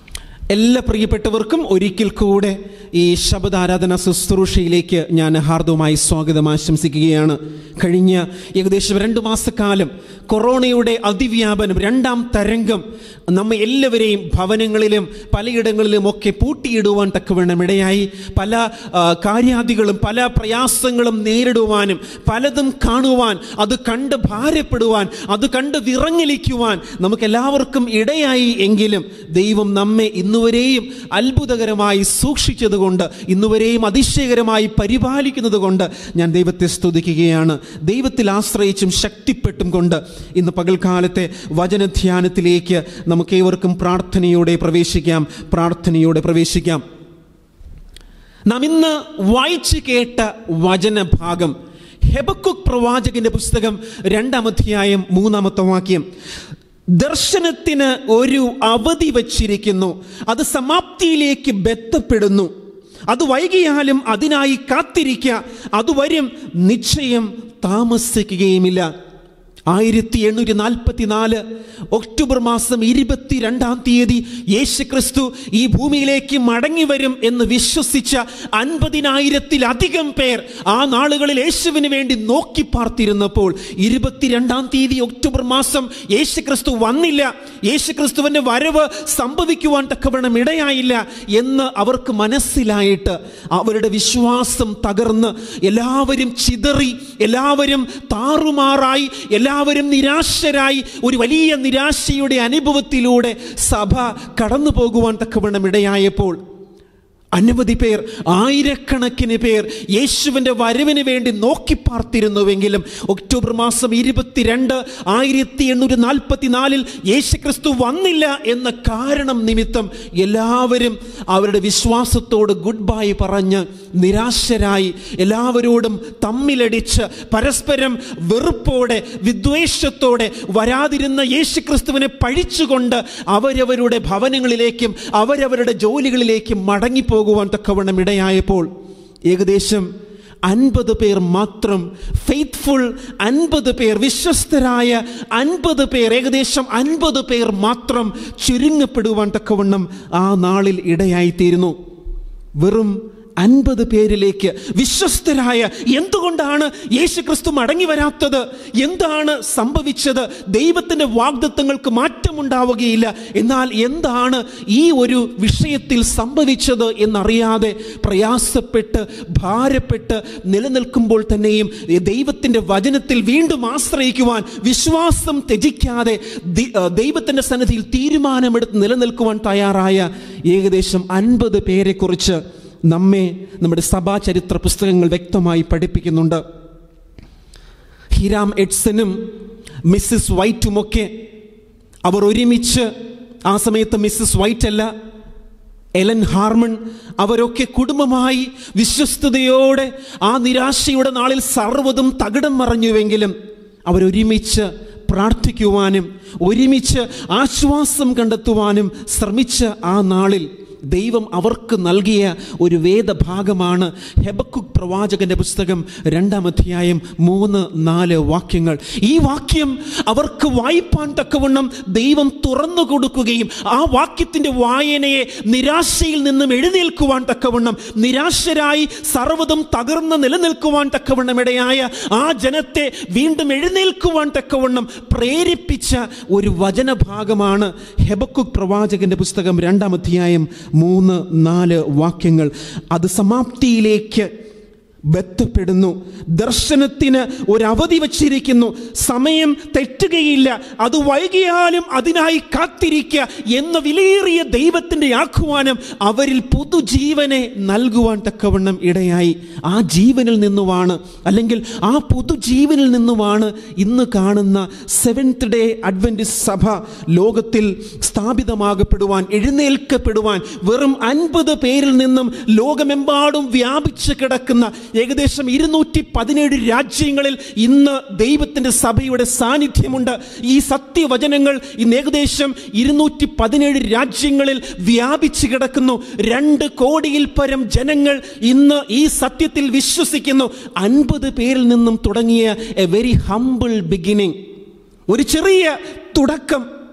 Speaker 3: എല്ലാ പ്രിയപ്പെട്ടവർക്കും ഒരിക്കൽ കൂടെ ഈ ശബദാരാധന ശുശ്രൂഷയിലേക്ക് ഞാൻ ഹാർദവുമായി സ്വാഗതം ആശംസിക്കുകയാണ് കഴിഞ്ഞ ഏകദേശം രണ്ട് മാസക്കാലം കൊറോണയുടെ അതിവ്യാപനം രണ്ടാം തരംഗം നമ്മെ എല്ലാവരെയും ഭവനങ്ങളിലും പലയിടങ്ങളിലും ഒക്കെ പൂട്ടിയിടുവാൻ തക്കവണ്ണം ഇടയായി പല ആ, കാര്യാദികളും പല പ്രയാസങ്ങളും നേരിടുവാനും പലതും കാണുവാൻ അത് കണ്ട് ഭാരപ്പെടുവാൻ അത് കണ്ട് വിറങ്ങലിക്കുവാൻ നമുക്കെല്ലാവർക്കും ഇടയായി എങ്കിലും ദൈവം നമ്മെ ഇന്നുവരെയും അത്ഭുതകരമായി സൂക്ഷിച്ചതുകൊണ്ട് ഇന്നുവരെയും അതിശയകരമായി പരിപാലിക്കുന്നത് കൊണ്ട് ഞാൻ ദൈവത്തെ സ്തുതിക്കുകയാണ് ദൈവത്തിൽ ആശ്രയിച്ചും ശക്തിപ്പെട്ടും കൊണ്ട് ഇന്ന് പകൽക്കാലത്തെ വചനധ്യാനത്തിലേക്ക് നമുക്ക് ഏവർക്കും പ്രാർത്ഥനയോടെ പ്രവേശിക്കാം പ്രാർത്ഥനയോടെ പ്രവേശിക്കാം നാം ഇന്ന് വായിച്ചു കേട്ട വചനഭാഗം ഹെബക്കുക്ക് പ്രവാചകന്റെ പുസ്തകം രണ്ടാം അധ്യായം മൂന്നാമത്തെ വാക്യം ദർശനത്തിന് ഒരു അവധി വച്ചിരിക്കുന്നു അത് സമാപ്തിയിലേക്ക് ബന്ധപ്പെടുന്നു അത് വൈകിയാലും അതിനായി കാത്തിരിക്കുക അത് വരും നിശ്ചയം താമസിക്കുകയുമില്ല ആയിരത്തി എണ്ണൂറ്റി നാൽപ്പത്തി നാല് ഒക്ടോബർ മാസം ഇരുപത്തിരണ്ടാം തീയതി യേശു ക്രിസ്തു ഈ ഭൂമിയിലേക്ക് മടങ്ങി വരും എന്ന് വിശ്വസിച്ച അൻപതിനായിരത്തിലധികം പേർ ആ നാളുകളിൽ യേശുവിന് വേണ്ടി നോക്കി പാർത്തിരുന്നപ്പോൾ ഇരുപത്തിരണ്ടാം തീയതി ഒക്ടോബർ മാസം യേശു ക്രിസ്തു വന്നില്ല യേശു ക്രിസ്തുവിൻ്റെ വരവ് സംഭവിക്കുവാൻ തക്കവണ്ണം ഇടയായില്ല എന്ന് അവർക്ക് മനസ്സിലായിട്ട് അവരുടെ വിശ്വാസം തകർന്ന് എല്ലാവരും ചിതറി എല്ലാവരും താറുമാറായി എല്ലാവരും നിരാശരായി ഒരു വലിയ നിരാശയുടെ അനുഭവത്തിലൂടെ സഭ കടന്നു പോകുവാൻ തക്കവണ്ണം ഇടയായപ്പോൾ അനവധി പേർ ആയിരക്കണക്കിന് പേർ യേശുവിൻ്റെ വരവിന് വേണ്ടി നോക്കി പാർത്തിരുന്നുവെങ്കിലും ഒക്ടോബർ മാസം ഇരുപത്തിരണ്ട് ആയിരത്തി എണ്ണൂറ്റി നാൽപ്പത്തി നാലിൽ യേശുക്രിസ്തു വന്നില്ല എന്ന കാരണം നിമിത്തം എല്ലാവരും അവരുടെ വിശ്വാസത്തോട് ഗുഡ് ബൈ പറഞ്ഞ് നിരാശരായി എല്ലാവരോടും തമ്മിലടിച്ച് പരസ്പരം വെറുപ്പോടെ വിദ്വേഷത്തോടെ വരാതിരുന്ന യേശുക്രിസ്തുവിനെ പഴിച്ചുകൊണ്ട് അവരവരുടെ ഭവനങ്ങളിലേക്കും അവരവരുടെ ജോലികളിലേക്കും മടങ്ങിപ്പോകുവാൻ തക്കവണ്ണം ഇടയായപ്പോൾ ഏകദേശം അൻപത് പേർ മാത്രം ഫെയ്ത്ത്ഫുൾ അൻപത് പേർ വിശ്വസ്തരായ അൻപത് പേർ ഏകദേശം അൻപത് പേർ മാത്രം ചുരുങ്ങപ്പെടുവാൻ തക്കവണ്ണം ആ നാളിൽ ഇടയായിത്തീരുന്നു വെറും അൻപത് പേരിലേക്ക് വിശ്വസ്തരായ എന്തുകൊണ്ടാണ് യേശു ക്രിസ്തു മടങ്ങി വരാത്തത് എന്താണ് സംഭവിച്ചത് ദൈവത്തിൻ്റെ വാഗ്ദത്വങ്ങൾക്ക് മാറ്റമുണ്ടാവുകയില്ല എന്നാൽ എന്താണ് ഈ ഒരു വിഷയത്തിൽ സംഭവിച്ചത് എന്നറിയാതെ പ്രയാസപ്പെട്ട് ഭാരപ്പെട്ട് നിലനിൽക്കുമ്പോൾ തന്നെയും ദൈവത്തിൻ്റെ വചനത്തിൽ വീണ്ടും ആശ്രയിക്കുവാൻ വിശ്വാസം ത്യജിക്കാതെ ദി- ആ, ദൈവത്തിൻ്റെ സന്നിധിയിൽ തീരുമാനമെടുത്ത് നിലനിൽക്കുവാൻ തയ്യാറായ ഏകദേശം അൻപത് പേരെക്കുറിച്ച് നമ്മെ നമ്മുടെ സഭാ ചരിത്ര പുസ്തകങ്ങൾ വ്യക്തമായി പഠിപ്പിക്കുന്നുണ്ട് ഹിരാം എഡ്സനും മിസ്സിസ് വൈറ്റുമൊക്കെ അവർ ഒരുമിച്ച് ആ സമയത്ത് മിസ്സിസ് വൈറ്റ് അല്ല എലൻ ഹാർമൺ അവരൊക്കെ കുടുംബമായി വിശ്വസ്തയോടെ ആ നിരാശയുടെ നാളിൽ സർവ്വതും തകിടം മറഞ്ഞുവെങ്കിലും അവരൊരുമിച്ച് പ്രാർത്ഥിക്കുവാനും ഒരുമിച്ച് ആശ്വാസം കണ്ടെത്തുവാനും ശ്രമിച്ച ആ നാളിൽ ദൈവം അവർക്ക് നൽകിയ ഒരു വേദഭാഗമാണ് ഹെബക്കുക്ക് പ്രവാചകന്റെ പുസ്തകം രണ്ടാം അധ്യായം മൂന്ന് നാല് വാക്യങ്ങൾ ഈ വാക്യം അവർക്ക് വായിപ്പാൻ തക്കവണ്ണം ദൈവം തുറന്നു കൊടുക്കുകയും ആ വാക്യത്തിൻ്റെ വായനയെ നിരാശയിൽ നിന്നും എഴുന്നേൽക്കുവാൻ തക്കവണ്ണം നിരാശരായി സർവ്വതും തകർന്ന് നിലനിൽക്കുവാൻ തക്കവണ്ണം ഇടയായ ആ ജനത്തെ വീണ്ടും എഴുന്നേൽക്കുവാൻ തക്കവണ്ണം പ്രേരിപ്പിച്ച ഒരു വചനഭാഗമാണ് ഹെബക്കുക്ക് പ്രവാചകന്റെ പുസ്തകം രണ്ടാം അധ്യായം മൂന്ന് നാല് വാക്യങ്ങൾ അത് സമാപ്തിയിലേക്ക് ബന്ധപ്പെടുന്നു ദർശനത്തിന് ഒരു അവധി വച്ചിരിക്കുന്നു സമയം തെറ്റുകയില്ല അത് വൈകിയാലും അതിനായി കാത്തിരിക്കുക എന്ന വിലയേറിയ ദൈവത്തിൻ്റെ ആഹ്വാനം അവരിൽ പുതുജീവനെ നൽകുവാൻ തക്കവണ്ണം ഇടയായി ആ ജീവനിൽ നിന്നുമാണ് അല്ലെങ്കിൽ ആ പുതുജീവനിൽ നിന്നുമാണ് ഇന്ന് കാണുന്ന സെവൻത്ത് ഡേ അഡ്വൻറ്റിസ്റ്റ് സഭ ലോകത്തിൽ സ്ഥാപിതമാകപ്പെടുവാൻ എഴുന്നേൽക്കപ്പെടുവാൻ വെറും അൻപത് പേരിൽ നിന്നും ലോകമെമ്പാടും വ്യാപിച്ചു കിടക്കുന്ന ഏകദേശം ഇരുന്നൂറ്റി പതിനേഴ് രാജ്യങ്ങളിൽ ഇന്ന് ദൈവത്തിൻ്റെ സഭയുടെ സാന്നിധ്യമുണ്ട് ഈ സത്യവചനങ്ങൾ ഇന്ന് ഏകദേശം ഇരുന്നൂറ്റി പതിനേഴ് രാജ്യങ്ങളിൽ വ്യാപിച്ചു കിടക്കുന്നു രണ്ട് കോടിയിൽ പരം ജനങ്ങൾ ഇന്ന് ഈ സത്യത്തിൽ വിശ്വസിക്കുന്നു അൻപത് പേരിൽ നിന്നും തുടങ്ങിയ എ വെരി ഹംബിൾ ബിഗിനിങ് ഒരു ചെറിയ തുടക്കം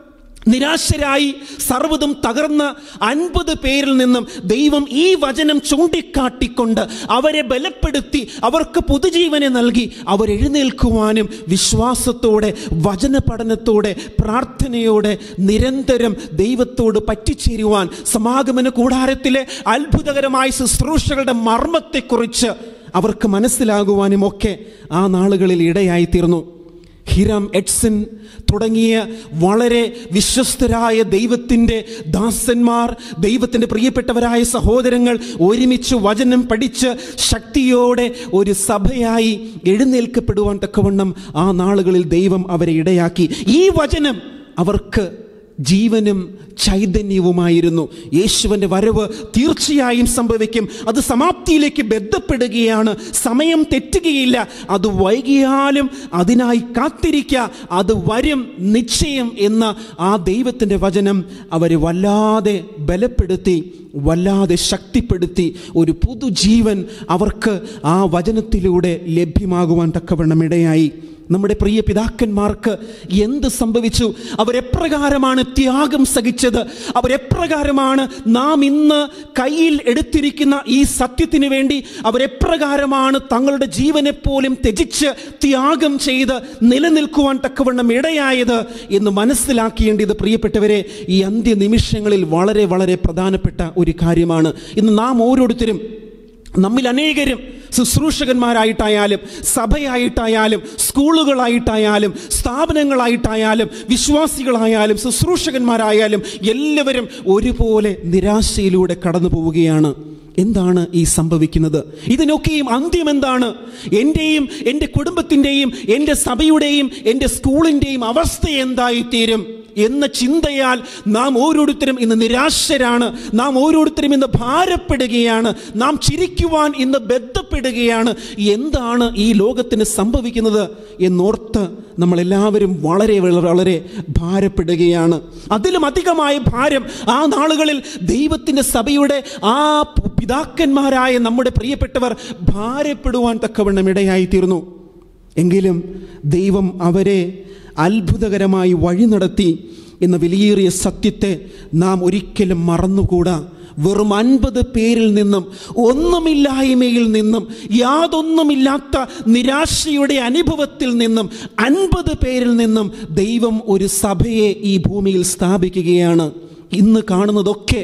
Speaker 3: നിരാശരായി സർവ്വതും തകർന്ന അൻപത് പേരിൽ നിന്നും ദൈവം ഈ വചനം ചൂണ്ടിക്കാട്ടിക്കൊണ്ട് അവരെ ബലപ്പെടുത്തി അവർക്ക് പുതുജീവനെ നൽകി അവരെഴുന്നേൽക്കുവാനും വിശ്വാസത്തോടെ വചന പഠനത്തോടെ പ്രാർത്ഥനയോടെ നിരന്തരം ദൈവത്തോട് പറ്റിച്ചേരുവാൻ സമാഗമന കൂടാരത്തിലെ അത്ഭുതകരമായ ശുശ്രൂഷകളുടെ മർമ്മത്തെക്കുറിച്ച് അവർക്ക് മനസ്സിലാകുവാനും ഒക്കെ ആ നാളുകളിൽ ഇടയായി തീർന്നു ഹിറാം എഡ്സൺ തുടങ്ങിയ വളരെ വിശ്വസ്തരായ ദൈവത്തിൻ്റെ ദാസന്മാർ ദൈവത്തിൻ്റെ പ്രിയപ്പെട്ടവരായ സഹോദരങ്ങൾ ഒരുമിച്ച് വചനം പഠിച്ച് ശക്തിയോടെ ഒരു സഭയായി എഴുന്നേൽക്കപ്പെടുവാൻ തക്കവണ്ണം ആ നാളുകളിൽ ദൈവം അവരെ ഇടയാക്കി ഈ വചനം അവർക്ക് ജീവനും ചൈതന്യവുമായിരുന്നു യേശുവിൻ്റെ വരവ് തീർച്ചയായും സംഭവിക്കും അത് സമാപ്തിയിലേക്ക് ബന്ധപ്പെടുകയാണ് സമയം തെറ്റുകയില്ല അത് വൈകിയാലും അതിനായി കാത്തിരിക്കുക അത് വരും നിശ്ചയം എന്ന ആ ദൈവത്തിൻ്റെ വചനം അവരെ വല്ലാതെ ബലപ്പെടുത്തി വല്ലാതെ ശക്തിപ്പെടുത്തി ഒരു പുതുജീവൻ അവർക്ക് ആ വചനത്തിലൂടെ ലഭ്യമാകുവാൻ തക്കവണ്ണം ഇടയായി നമ്മുടെ പ്രിയ പിതാക്കന്മാർക്ക് എന്ത് സംഭവിച്ചു അവരെപ്രകാരമാണ് ത്യാഗം സഹിച്ചത് അവരെപ്രകാരമാണ് നാം ഇന്ന് കയ്യിൽ എടുത്തിരിക്കുന്ന ഈ സത്യത്തിന് വേണ്ടി അവരെപ്രകാരമാണ് തങ്ങളുടെ ജീവനെ പോലും ത്യജിച്ച് ത്യാഗം ചെയ്ത് നിലനിൽക്കുവാൻ തക്കവണ്ണം ഇടയായത് എന്ന് മനസ്സിലാക്കേണ്ടത് പ്രിയപ്പെട്ടവരെ ഈ അന്ത്യനിമിഷങ്ങളിൽ വളരെ വളരെ പ്രധാനപ്പെട്ട ഒരു കാര്യമാണ് ഇന്ന് നാം ഓരോരുത്തരും നമ്മിൽ അനേകരും ശുശ്രൂഷകന്മാരായിട്ടായാലും സഭയായിട്ടായാലും സ്കൂളുകളായിട്ടായാലും സ്ഥാപനങ്ങളായിട്ടായാലും വിശ്വാസികളായാലും ശുശ്രൂഷകന്മാരായാലും എല്ലാവരും ഒരുപോലെ നിരാശയിലൂടെ കടന്നു പോവുകയാണ് എന്താണ് ഈ സംഭവിക്കുന്നത് ഇതിനൊക്കെയും അന്ത്യം എന്താണ് എൻ്റെയും എൻ്റെ കുടുംബത്തിൻ്റെയും എൻ്റെ സഭയുടെയും എൻ്റെ സ്കൂളിൻ്റെയും അവസ്ഥ എന്തായിത്തീരും എന്ന ചിന്തയാൽ നാം ഓരോരുത്തരും ഇന്ന് നിരാശരാണ് നാം ഓരോരുത്തരും ഇന്ന് ഭാരപ്പെടുകയാണ് നാം ചിരിക്കുവാൻ ഇന്ന് ബന്ധപ്പെടുകയാണ് എന്താണ് ഈ ലോകത്തിന് സംഭവിക്കുന്നത് എന്നോർത്ത് നമ്മളെല്ലാവരും വളരെ വളരെ ഭാരപ്പെടുകയാണ് അതിലും അധികമായ ഭാരം ആ നാളുകളിൽ ദൈവത്തിൻ്റെ സഭയുടെ ആ പിതാക്കന്മാരായ നമ്മുടെ പ്രിയപ്പെട്ടവർ ഭാരപ്പെടുവാൻ തക്കവണ്ണം ഇടയായി തീർന്നു എങ്കിലും ദൈവം അവരെ അത്ഭുതകരമായി വഴി നടത്തി എന്ന വിലയേറിയ സത്യത്തെ നാം ഒരിക്കലും മറന്നുകൂടാ വെറും അൻപത് പേരിൽ നിന്നും ഒന്നുമില്ലായ്മയിൽ നിന്നും യാതൊന്നുമില്ലാത്ത നിരാശയുടെ അനുഭവത്തിൽ നിന്നും അൻപത് പേരിൽ നിന്നും ദൈവം ഒരു സഭയെ ഈ ഭൂമിയിൽ സ്ഥാപിക്കുകയാണ് ഇന്ന് കാണുന്നതൊക്കെ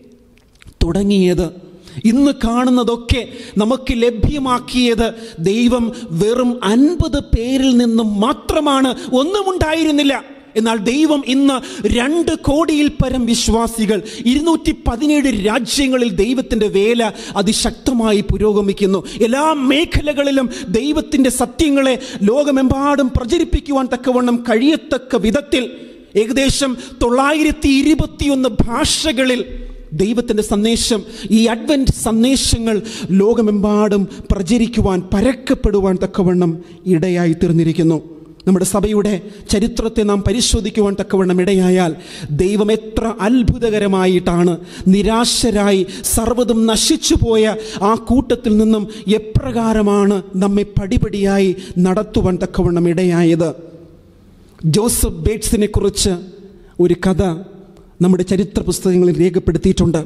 Speaker 3: തുടങ്ങിയത് ഇന്ന് കാണുന്നതൊക്കെ നമുക്ക് ലഭ്യമാക്കിയത് ദൈവം വെറും അൻപത് പേരിൽ നിന്നും മാത്രമാണ് ഒന്നുമുണ്ടായിരുന്നില്ല എന്നാൽ ദൈവം ഇന്ന് രണ്ട് കോടിയിൽ പരം വിശ്വാസികൾ ഇരുന്നൂറ്റി പതിനേഴ് രാജ്യങ്ങളിൽ ദൈവത്തിൻ്റെ വേല അതിശക്തമായി പുരോഗമിക്കുന്നു എല്ലാ മേഖലകളിലും ദൈവത്തിൻ്റെ സത്യങ്ങളെ ലോകമെമ്പാടും പ്രചരിപ്പിക്കുവാൻ തക്കവണ്ണം കഴിയത്തക്ക വിധത്തിൽ ഏകദേശം തൊള്ളായിരത്തി ഇരുപത്തിയൊന്ന് ഭാഷകളിൽ ദൈവത്തിൻ്റെ സന്ദേശം ഈ അഡ്വൻറ്റ് സന്ദേശങ്ങൾ ലോകമെമ്പാടും പ്രചരിക്കുവാൻ പരക്കപ്പെടുവാൻ തക്കവണ്ണം ഇടയായി തീർന്നിരിക്കുന്നു നമ്മുടെ സഭയുടെ ചരിത്രത്തെ നാം പരിശോധിക്കുവാൻ തക്കവണ്ണം ഇടയായാൽ ദൈവം എത്ര അത്ഭുതകരമായിട്ടാണ് നിരാശരായി സർവ്വതും നശിച്ചു പോയ ആ കൂട്ടത്തിൽ നിന്നും എപ്രകാരമാണ് നമ്മെ പടിപടിയായി നടത്തുവാൻ തക്കവണ്ണം ഇടയായത് ജോസഫ് ബേറ്റ്സിനെ കുറിച്ച് ഒരു കഥ നമ്മുടെ ചരിത്ര പുസ്തകങ്ങളിൽ രേഖപ്പെടുത്തിയിട്ടുണ്ട്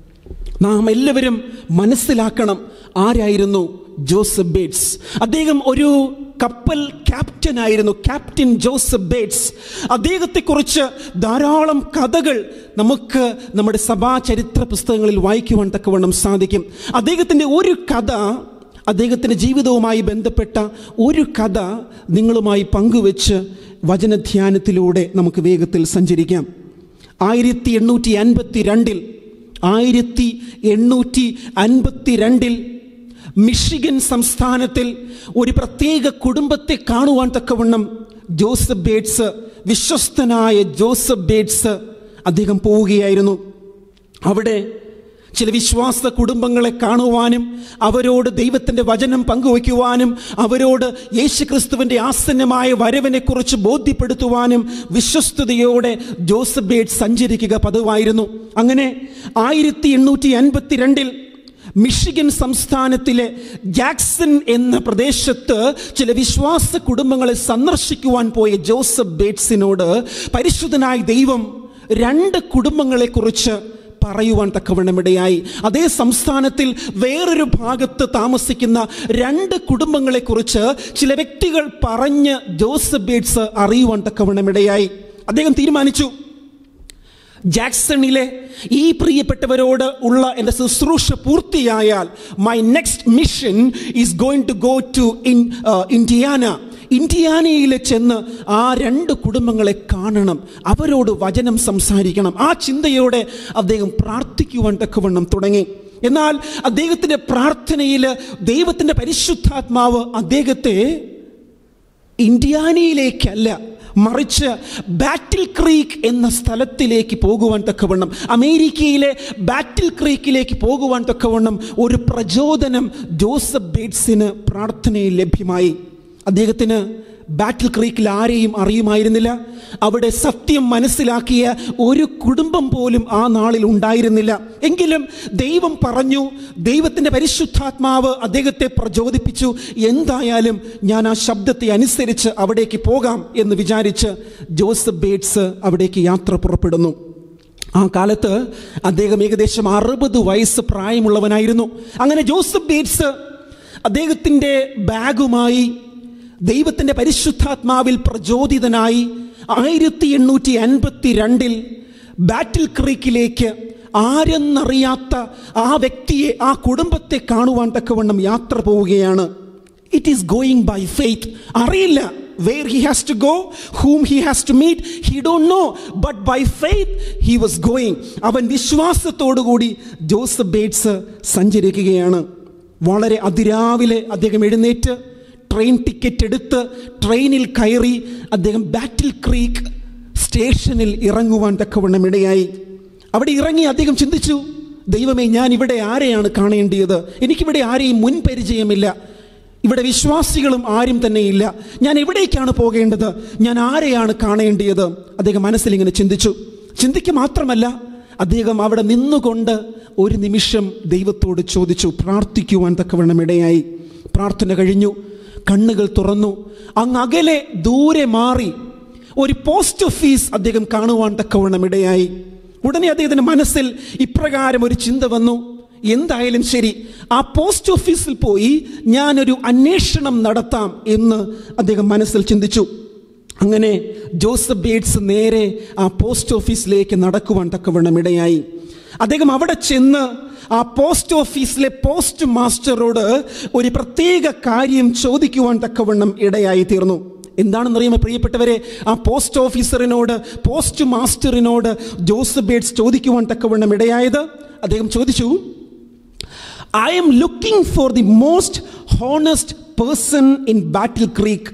Speaker 3: നാം എല്ലാവരും മനസ്സിലാക്കണം ആരായിരുന്നു ജോസഫ് ബേറ്റ്സ് അദ്ദേഹം ഒരു കപ്പൽ ക്യാപ്റ്റൻ ആയിരുന്നു ക്യാപ്റ്റൻ ജോസഫ് ബേറ്റ്സ് അദ്ദേഹത്തെക്കുറിച്ച് ധാരാളം കഥകൾ നമുക്ക് നമ്മുടെ സഭാ ചരിത്ര പുസ്തകങ്ങളിൽ വായിക്കുവാൻ തക്കവണ്ണം സാധിക്കും അദ്ദേഹത്തിൻ്റെ ഒരു കഥ അദ്ദേഹത്തിൻ്റെ ജീവിതവുമായി ബന്ധപ്പെട്ട ഒരു കഥ നിങ്ങളുമായി പങ്കുവെച്ച് വചനധ്യാനത്തിലൂടെ നമുക്ക് വേഗത്തിൽ സഞ്ചരിക്കാം ആയിരത്തി എണ്ണൂറ്റി അൻപത്തി രണ്ടിൽ ആയിരത്തി എണ്ണൂറ്റി അൻപത്തി രണ്ടിൽ മിഷിഗൻ സംസ്ഥാനത്തിൽ ഒരു പ്രത്യേക കുടുംബത്തെ കാണുവാൻ തക്കവണ്ണം ജോസഫ് ബേറ്റ്സ് വിശ്വസ്തനായ ജോസഫ് ബേറ്റ്സ് അദ്ദേഹം പോവുകയായിരുന്നു അവിടെ ചില വിശ്വാസ കുടുംബങ്ങളെ കാണുവാനും അവരോട് ദൈവത്തിൻ്റെ വചനം പങ്കുവയ്ക്കുവാനും അവരോട് യേശുക്രിസ്തുവിൻ്റെ ആസന്നമായ വരവിനെക്കുറിച്ച് ബോധ്യപ്പെടുത്തുവാനും വിശ്വസ്തയോടെ ജോസഫ് ബേഡ് സഞ്ചരിക്കുക പതിവായിരുന്നു അങ്ങനെ ആയിരത്തി എണ്ണൂറ്റി അൻപത്തി രണ്ടിൽ മിഷിഗൻ സംസ്ഥാനത്തിലെ ജാക്സൺ എന്ന പ്രദേശത്ത് ചില വിശ്വാസ കുടുംബങ്ങളെ സന്ദർശിക്കുവാൻ പോയ ജോസഫ് ബേറ്റ്സിനോട് പരിശുദ്ധനായ ദൈവം രണ്ട് കുടുംബങ്ങളെക്കുറിച്ച് പറയുവാൻ തക്കവണ്ണമിടയായി അതേ സംസ്ഥാനത്തിൽ വേറൊരു ഭാഗത്ത് താമസിക്കുന്ന രണ്ട് കുടുംബങ്ങളെക്കുറിച്ച് ചില വ്യക്തികൾ പറഞ്ഞ് ജോസഫ് ബേറ്റ്സ് അറിയുവാൻ തക്കവണ്ണമിടയായി അദ്ദേഹം തീരുമാനിച്ചു ജാക്സണിലെ ഈ പ്രിയപ്പെട്ടവരോട് ഉള്ള എൻ്റെ ശുശ്രൂഷ പൂർത്തിയായാൽ my next mission is going to go to in Indiana ഇന്ത്യാനയിൽ ചെന്ന് ആ രണ്ട് കുടുംബങ്ങളെ കാണണം അവരോട് വചനം സംസാരിക്കണം ആ ചിന്തയോടെ അദ്ദേഹം പ്രാർത്ഥിക്കുവാൻ തക്കവണ്ണം തുടങ്ങി എന്നാൽ അദ്ദേഹത്തിൻ്റെ പ്രാർത്ഥനയിൽ ദൈവത്തിൻ്റെ പരിശുദ്ധാത്മാവ് അദ്ദേഹത്തെ ഇന്ത്യാനയിലേക്കല്ല മറിച്ച് ബാറ്റിൽ ക്രീക്ക് എന്ന സ്ഥലത്തിലേക്ക് പോകുവാൻ തക്കവണ്ണം അമേരിക്കയിലെ ബാറ്റിൽ ക്രീക്കിലേക്ക് പോകുവാൻ തക്കവണ്ണം ഒരു പ്രചോദനം ജോസഫ് ബേറ്റ്സിന് പ്രാർത്ഥനയിൽ ലഭ്യമായി അദ്ദേഹത്തിന് ബാറ്റിൽ ക്രീക്കിൽ ആരെയും അറിയുമായിരുന്നില്ല അവിടെ സത്യം മനസ്സിലാക്കിയ ഒരു കുടുംബം പോലും ആ നാളിൽ ഉണ്ടായിരുന്നില്ല എങ്കിലും ദൈവം പറഞ്ഞു ദൈവത്തിൻ്റെ പരിശുദ്ധാത്മാവ് അദ്ദേഹത്തെ പ്രചോദിപ്പിച്ചു എന്തായാലും ഞാൻ ആ ശബ്ദത്തെ അനുസരിച്ച് അവിടേക്ക് പോകാം എന്ന് വിചാരിച്ച് ജോസഫ് ബേറ്റ്സ് അവിടേക്ക് യാത്ര പുറപ്പെടുന്നു ആ കാലത്ത് അദ്ദേഹം ഏകദേശം അറുപത് വയസ്സ് പ്രായമുള്ളവനായിരുന്നു അങ്ങനെ ജോസഫ് ബേറ്റ്സ് അദ്ദേഹത്തിൻ്റെ ബാഗുമായി ദൈവത്തിൻ്റെ പരിശുദ്ധാത്മാവിൽ പ്രചോദിതനായി ആയിരത്തി എണ്ണൂറ്റി അൻപത്തി രണ്ടിൽ ബാറ്റിൽ ക്രീക്കിലേക്ക് ആരെന്നറിയാത്ത ആ വ്യക്തിയെ ആ കുടുംബത്തെ കാണുവാൻ തക്കവണ്ണം യാത്ര പോവുകയാണ് it is going by faith അറിയില്ല where he has to go whom he has to meet he don't know but by faith he was going അവൻ വിശ്വാസത്തോടുകൂടി ജോസഫ് ബേറ്റ്സ് സഞ്ചരിക്കുകയാണ് വളരെ അതിരാവിലെ അദ്ദേഹം എഴുന്നേറ്റ് ട്രെയിൻ ടിക്കറ്റ് എടുത്ത് ട്രെയിനിൽ കയറി അദ്ദേഹം ബാറ്റിൽ ക്രീക്ക് സ്റ്റേഷനിൽ ഇറങ്ങുവാൻ തക്കവണ്ണം ഇടയായി അവിടെ ഇറങ്ങി അദ്ദേഹം ചിന്തിച്ചു ദൈവമേ ഞാൻ ഇവിടെ ആരെയാണ് കാണേണ്ടിയത് എനിക്കിവിടെ ആരെയും മുൻപരിചയമില്ല ഇവിടെ വിശ്വാസികളും ആരും തന്നെയില്ല ഞാൻ എവിടേക്കാണ് പോകേണ്ടത് ഞാൻ ആരെയാണ് കാണേണ്ടിയത് അദ്ദേഹം മനസ്സിൽ ഇങ്ങനെ ചിന്തിച്ചു ചിന്തിക്കുക മാത്രമല്ല അദ്ദേഹം അവിടെ നിന്നുകൊണ്ട് ഒരു നിമിഷം ദൈവത്തോട് ചോദിച്ചു പ്രാർത്ഥിക്കുവാൻ തക്കവണ്ണം ഇടയായി പ്രാർത്ഥന കഴിഞ്ഞു കണ്ണുകൾ തുറന്നു അങ്ങ് അകലെ ദൂരെ മാറി ഒരു പോസ്റ്റ് ഓഫീസ് അദ്ദേഹം കാണുവാൻ തക്കവണ്ണം ഇടയായി ഉടനെ അദ്ദേഹത്തിന്റെ മനസ്സിൽ ഇപ്രകാരം ഒരു ചിന്ത വന്നു എന്തായാലും ശരി ആ പോസ്റ്റ് ഓഫീസിൽ പോയി ഞാനൊരു അന്വേഷണം നടത്താം എന്ന് അദ്ദേഹം മനസ്സിൽ ചിന്തിച്ചു അങ്ങനെ ജോസഫ് ബേറ്റ്സ് നേരെ ആ പോസ്റ്റ് ഓഫീസിലേക്ക് നടക്കുവാൻ തക്കവണ്ണം ഇടയായി അദ്ദേഹം അവിടെ ചെന്ന് ആ പോസ്റ്റ് ഓഫീസിലെ പോസ്റ്റ് മാസ്റ്ററോട് ഒരു പ്രത്യേക കാര്യം ചോദിക്കുവാൻ തക്കവണ്ണം ഇടയായി തീർന്നു എന്താണെന്നറിയുമോ പ്രിയപ്പെട്ടവരെ ആ പോസ്റ്റ് ഓഫീസറിനോട് പോസ്റ്റ് മാസ്റ്ററിനോട് ജോസഫ് ബേറ്റ്സ് ചോദിക്കുവാൻ തക്കവണ്ണം ഇടയായത് അദ്ദേഹം ചോദിച്ചു I'm looking for the most honest person in Battle Creek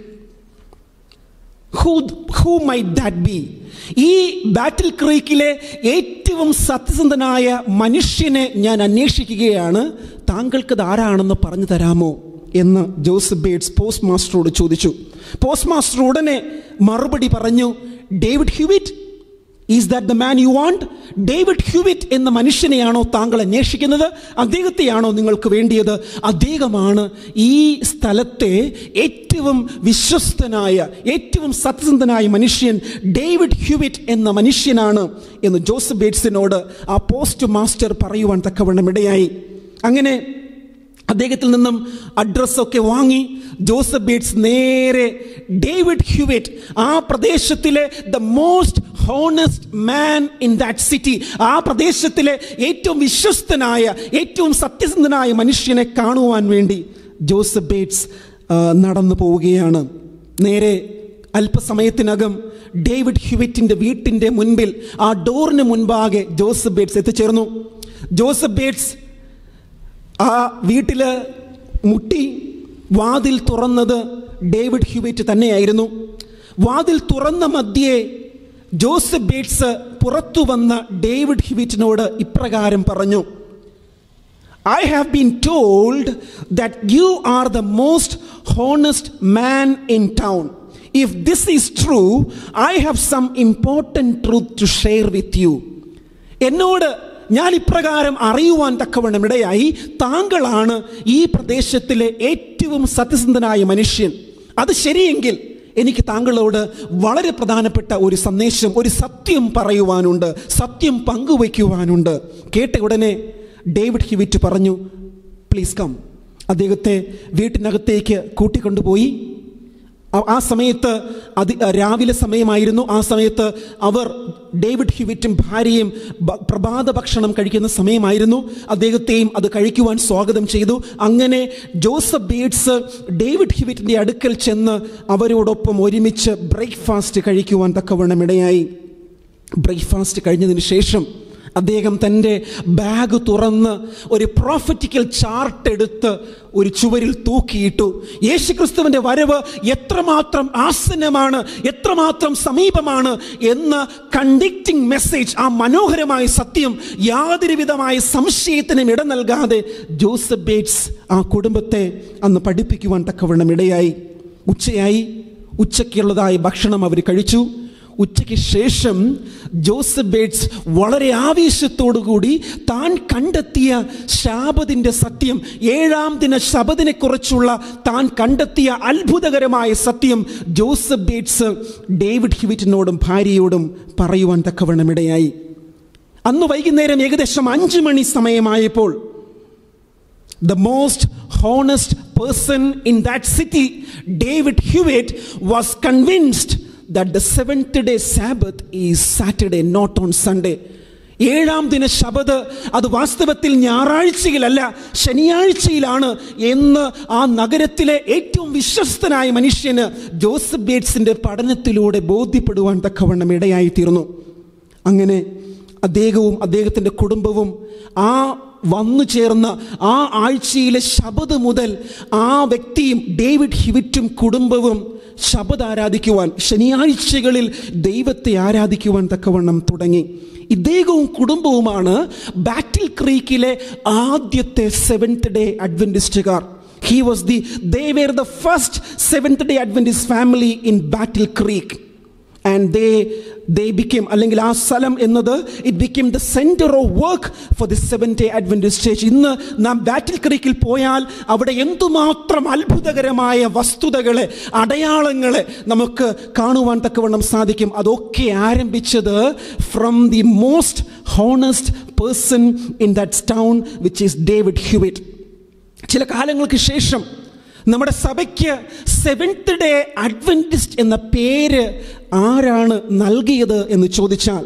Speaker 3: who who might that be ഈ ബാറ്റിൽ ക്രീക്കിലെ ഏറ്റവും സത്യസന്ധനായ മനുഷ്യനെ ഞാൻ അന്വേഷിക്കുകയാണ് താങ്കൾക്കത് ആരാണെന്ന് പറഞ്ഞു തരാമോ എന്ന് ജോസഫ് ബേഡ്സ് പോസ്റ്റ് മാസ്റ്ററോട് ചോദിച്ചു പോസ്റ്റ് മാസ്റ്റർ ഉടനെ മറുപടി പറഞ്ഞു David Hewitt is that the man you want David Hewitt എന്ന മനുഷ്യനെയാണോ താങ്കൾ അന്വേഷിക്കുന്നത് അദ്ദേഹത്തെയാണോ നിങ്ങൾക്ക് വേണ്ടിയത് അദ്ദേഹമാണ് ഈ സ്ഥലത്തെ ഏറ്റവും വിശ്വസ്തനായ ഏറ്റവും സത്യസന്ധനായ മനുഷ്യൻ ഡേവിഡ് ഹ്യൂവിറ്റ് എന്ന മനുഷ്യനാണ് എന്ന് ജോസഫ് ബേറ്റ്സിനോട് ആ പോസ്റ്റ് മാസ്റ്റർ പറയുവാൻ തക്കവണ്ണം ഇടയായി അങ്ങനെ അദ്ദേഹത്തിൽ നിന്നും അഡ്രസ്സൊക്കെ വാങ്ങി ജോസഫ് ബേറ്റ്സ് നേരെ ഡേവിഡ് ഹ്യൂവിറ്റ് ആ പ്രദേശത്തിലെ the most honest man in that city ആ പ്രദേശത്തിലെ ഏറ്റവും വിശ്വസ്തനായ ഏറ്റവും സത്യസന്ധനായ മനുഷ്യനെ കാണുവാൻ വേണ്ടി ജോസഫ് ബേറ്റ്സ് ആ, നടന്നു പോവുകയാണ് നേരെ അല്പസമയത്തിനകം ഡേവിഡ് ഹ്യൂവിറ്റിൻ്റെ വീട്ടിൻ്റെ മുൻപിൽ ആ ഡോറിന് മുൻപാകെ ജോസഫ് ബേറ്റ്സ് എത്തിച്ചേർന്നു ജോസഫ് ബേറ്റ്സ് ആ വീട്ടിൽ മുട്ടി വാതിൽ തുറന്നത് ഡേവിഡ് ഹ്യൂവിറ്റ് തന്നെയായിരുന്നു വാതിൽ തുറന്ന മധ്യേ ജോസഫ് ബേറ്റ്സ് പുറത്തു വന്ന ഡേവിഡ് ഹ്യൂവിറ്റിനോട് ഇപ്രകാരം പറഞ്ഞു I have been told that you are the most honest man in town. If this is true, I have some important truth to share with you. എന്നോട് ഞാൻ ഇപ്രകാരം അറിയുവാൻ തക്കവണ്ണം ഇടയായി താങ്കളാണ് ഈ പ്രദേശത്തിലെ ഏറ്റവും സത്യസന്ധനായ മനുഷ്യൻ അത് ശരിയെങ്കിൽ എനിക്ക് താങ്കളോട് വളരെ പ്രധാനപ്പെട്ട ഒരു സന്ദേശം ഒരു സത്യം പറയുവാനുണ്ട് സത്യം പങ്കുവയ്ക്കുവാനുണ്ട് കേട്ട ഉടനെ ഡേവിഡ് ഹിവിറ്റ് പറഞ്ഞു പ്ലീസ് കം അദ്ദേഹത്തെ വീട്ടിനകത്തേക്ക് കൂട്ടിക്കൊണ്ടുപോയി ആ- ആ സമയത്ത് അതി രാവിലെ സമയമായിരുന്നു ആ സമയത്ത് അവർ ഡേവിഡ് ഹ്യൂവിറ്റും ഭാര്യയും ബ- പ്രഭാത ഭക്ഷണം കഴിക്കുന്ന സമയമായിരുന്നു അദ്ദേഹത്തെയും അത് കഴിക്കുവാൻ സ്വാഗതം ചെയ്തു അങ്ങനെ ജോസഫ് ബീഡ്സ് ഡേവിഡ് ഹ്യൂവിറ്റിൻ്റെ അടുക്കൽ ചെന്ന് അവരോടൊപ്പം ഒരുമിച്ച് ബ്രേക്ക്ഫാസ്റ്റ് കഴിക്കുവാൻ തക്കവണ്ണം ഇടയായി ബ്രേക്ക്ഫാസ്റ്റ് കഴിഞ്ഞതിന് ശേഷം അദ്ദേഹം തൻ്റെ ബാഗ് തുറന്ന് ഒരു പ്രോഫറ്റിക്കൽ ചാർട്ട് എടുത്ത് ഒരു ചുവരിൽ തൂക്കിയിട്ടു യേശുക്രിസ്തുവിൻ്റെ വരവ് എത്രമാത്രം ആസന്നമാണ് എത്രമാത്രം സമീപമാണ് എന്ന കണ്ടിക്റ്റിംഗ് മെസ്സേജ് ആ മനോഹരമായ സത്യം യാതൊരു വിധമായ സംശയത്തിനും ഇട നൽകാതെ ജോസഫ് ബേറ്റ്സ് ആ കുടുംബത്തെ അന്ന് പഠിപ്പിക്കുവാൻ തക്കവണ്ണം ഇടയായി ഉച്ചയായി ഉച്ചയ്ക്കുള്ളതായ ഭക്ഷണം അവർ കഴിച്ചു ഉച്ചയ്ക്ക് ശേഷം ജോസഫ് ബേറ്റ്സ് വളരെ ആവേശത്തോടുകൂടി താൻ കണ്ടെത്തിയ ശാപതിൻ്റെ സത്യം ഏഴാം ദിന ശബദിനെ കുറിച്ചുള്ള താൻ കണ്ടെത്തിയ അത്ഭുതകരമായ സത്യം ജോസഫ് ബേറ്റ്സ് ഡേവിഡ് ഹ്യൂവിറ്റിനോടും ഭാര്യയോടും പറയുവാൻ തക്കവണ്ണം ഇടയായി അന്ന് വൈകുന്നേരം ഏകദേശം അഞ്ച് മണി സമയമായപ്പോൾ the most honest person in that city, David Hewitt, was convinced that the seventh day Sabbath is Saturday, not on Sunday. ഏഴാം ദിന ശബദ് അത് വാസ്തവത്തിൽ ഞായറാഴ്ചയിലല്ല ശനിയാഴ്ചയിലാണ് എന്ന് ആ നഗരത്തിലെ ഏറ്റവും വിശ്വസ്തനായ മനുഷ്യന് ജോസഫ് ബേറ്റ്സിന്റെ പഠനത്തിലൂടെ ബോധ്യപ്പെടുവാൻ തക്കവണ്ണം ഇടയായിത്തീർന്നു അങ്ങനെ അദ്ദേഹവും അദ്ദേഹത്തിൻ്റെ കുടുംബവും ആ വന്നു ചേർന്ന ആ ആഴ്ചയിലെ ശബദ് മുതൽ ആ വ്യക്തിയും ഡേവിഡ് ഹിവിറ്റും കുടുംബവും ശബദ് ആരാധിക്കുവാൻ ശനിയാഴ്ചകളിൽ ദൈവത്തെ ആരാധിക്കുവാൻ തക്കവണ്ണം തുടങ്ങി ഇദ്ദേഹവും കുടുംബവുമാണ് ബാറ്റിൽ ക്രീക്കിലെ ആദ്യത്തെ സെവൻത്ത് ഡേ അഡ്വൻറ്റിസ്റ്റുകാർ he was the they were the first seventh day Adventist family in Battle Creek and they they become അല്ലെങ്കിൽ ആ സ്ഥലം എന്നത് it become the centre of work for the seven day Adventist church ഇന്ന് നാം ബാറ്റിൽ ക്രീക്കിൽ പോയാൽ അവിടെ എന്തുമാത്രം അത്ഭുതകരമായ വസ്തുതകളെ അടയാളങ്ങളെ നമുക്ക് കാണുവാൻ തക്കവണ്ണം സാധിക്കും അതൊക്കെ ആരംഭിച്ചത് from the most honest person in that town which is David Hewitt ചില കാലങ്ങൾക്ക് ശേഷം നമ്മുടെ സഭയ്ക്ക് സെവൻത്ത് ഡേ അഡ്വൻറ്റിസ്റ്റ് എന്ന പേര് ആരാണ് നൽകിയത് എന്ന് ചോദിച്ചാൽ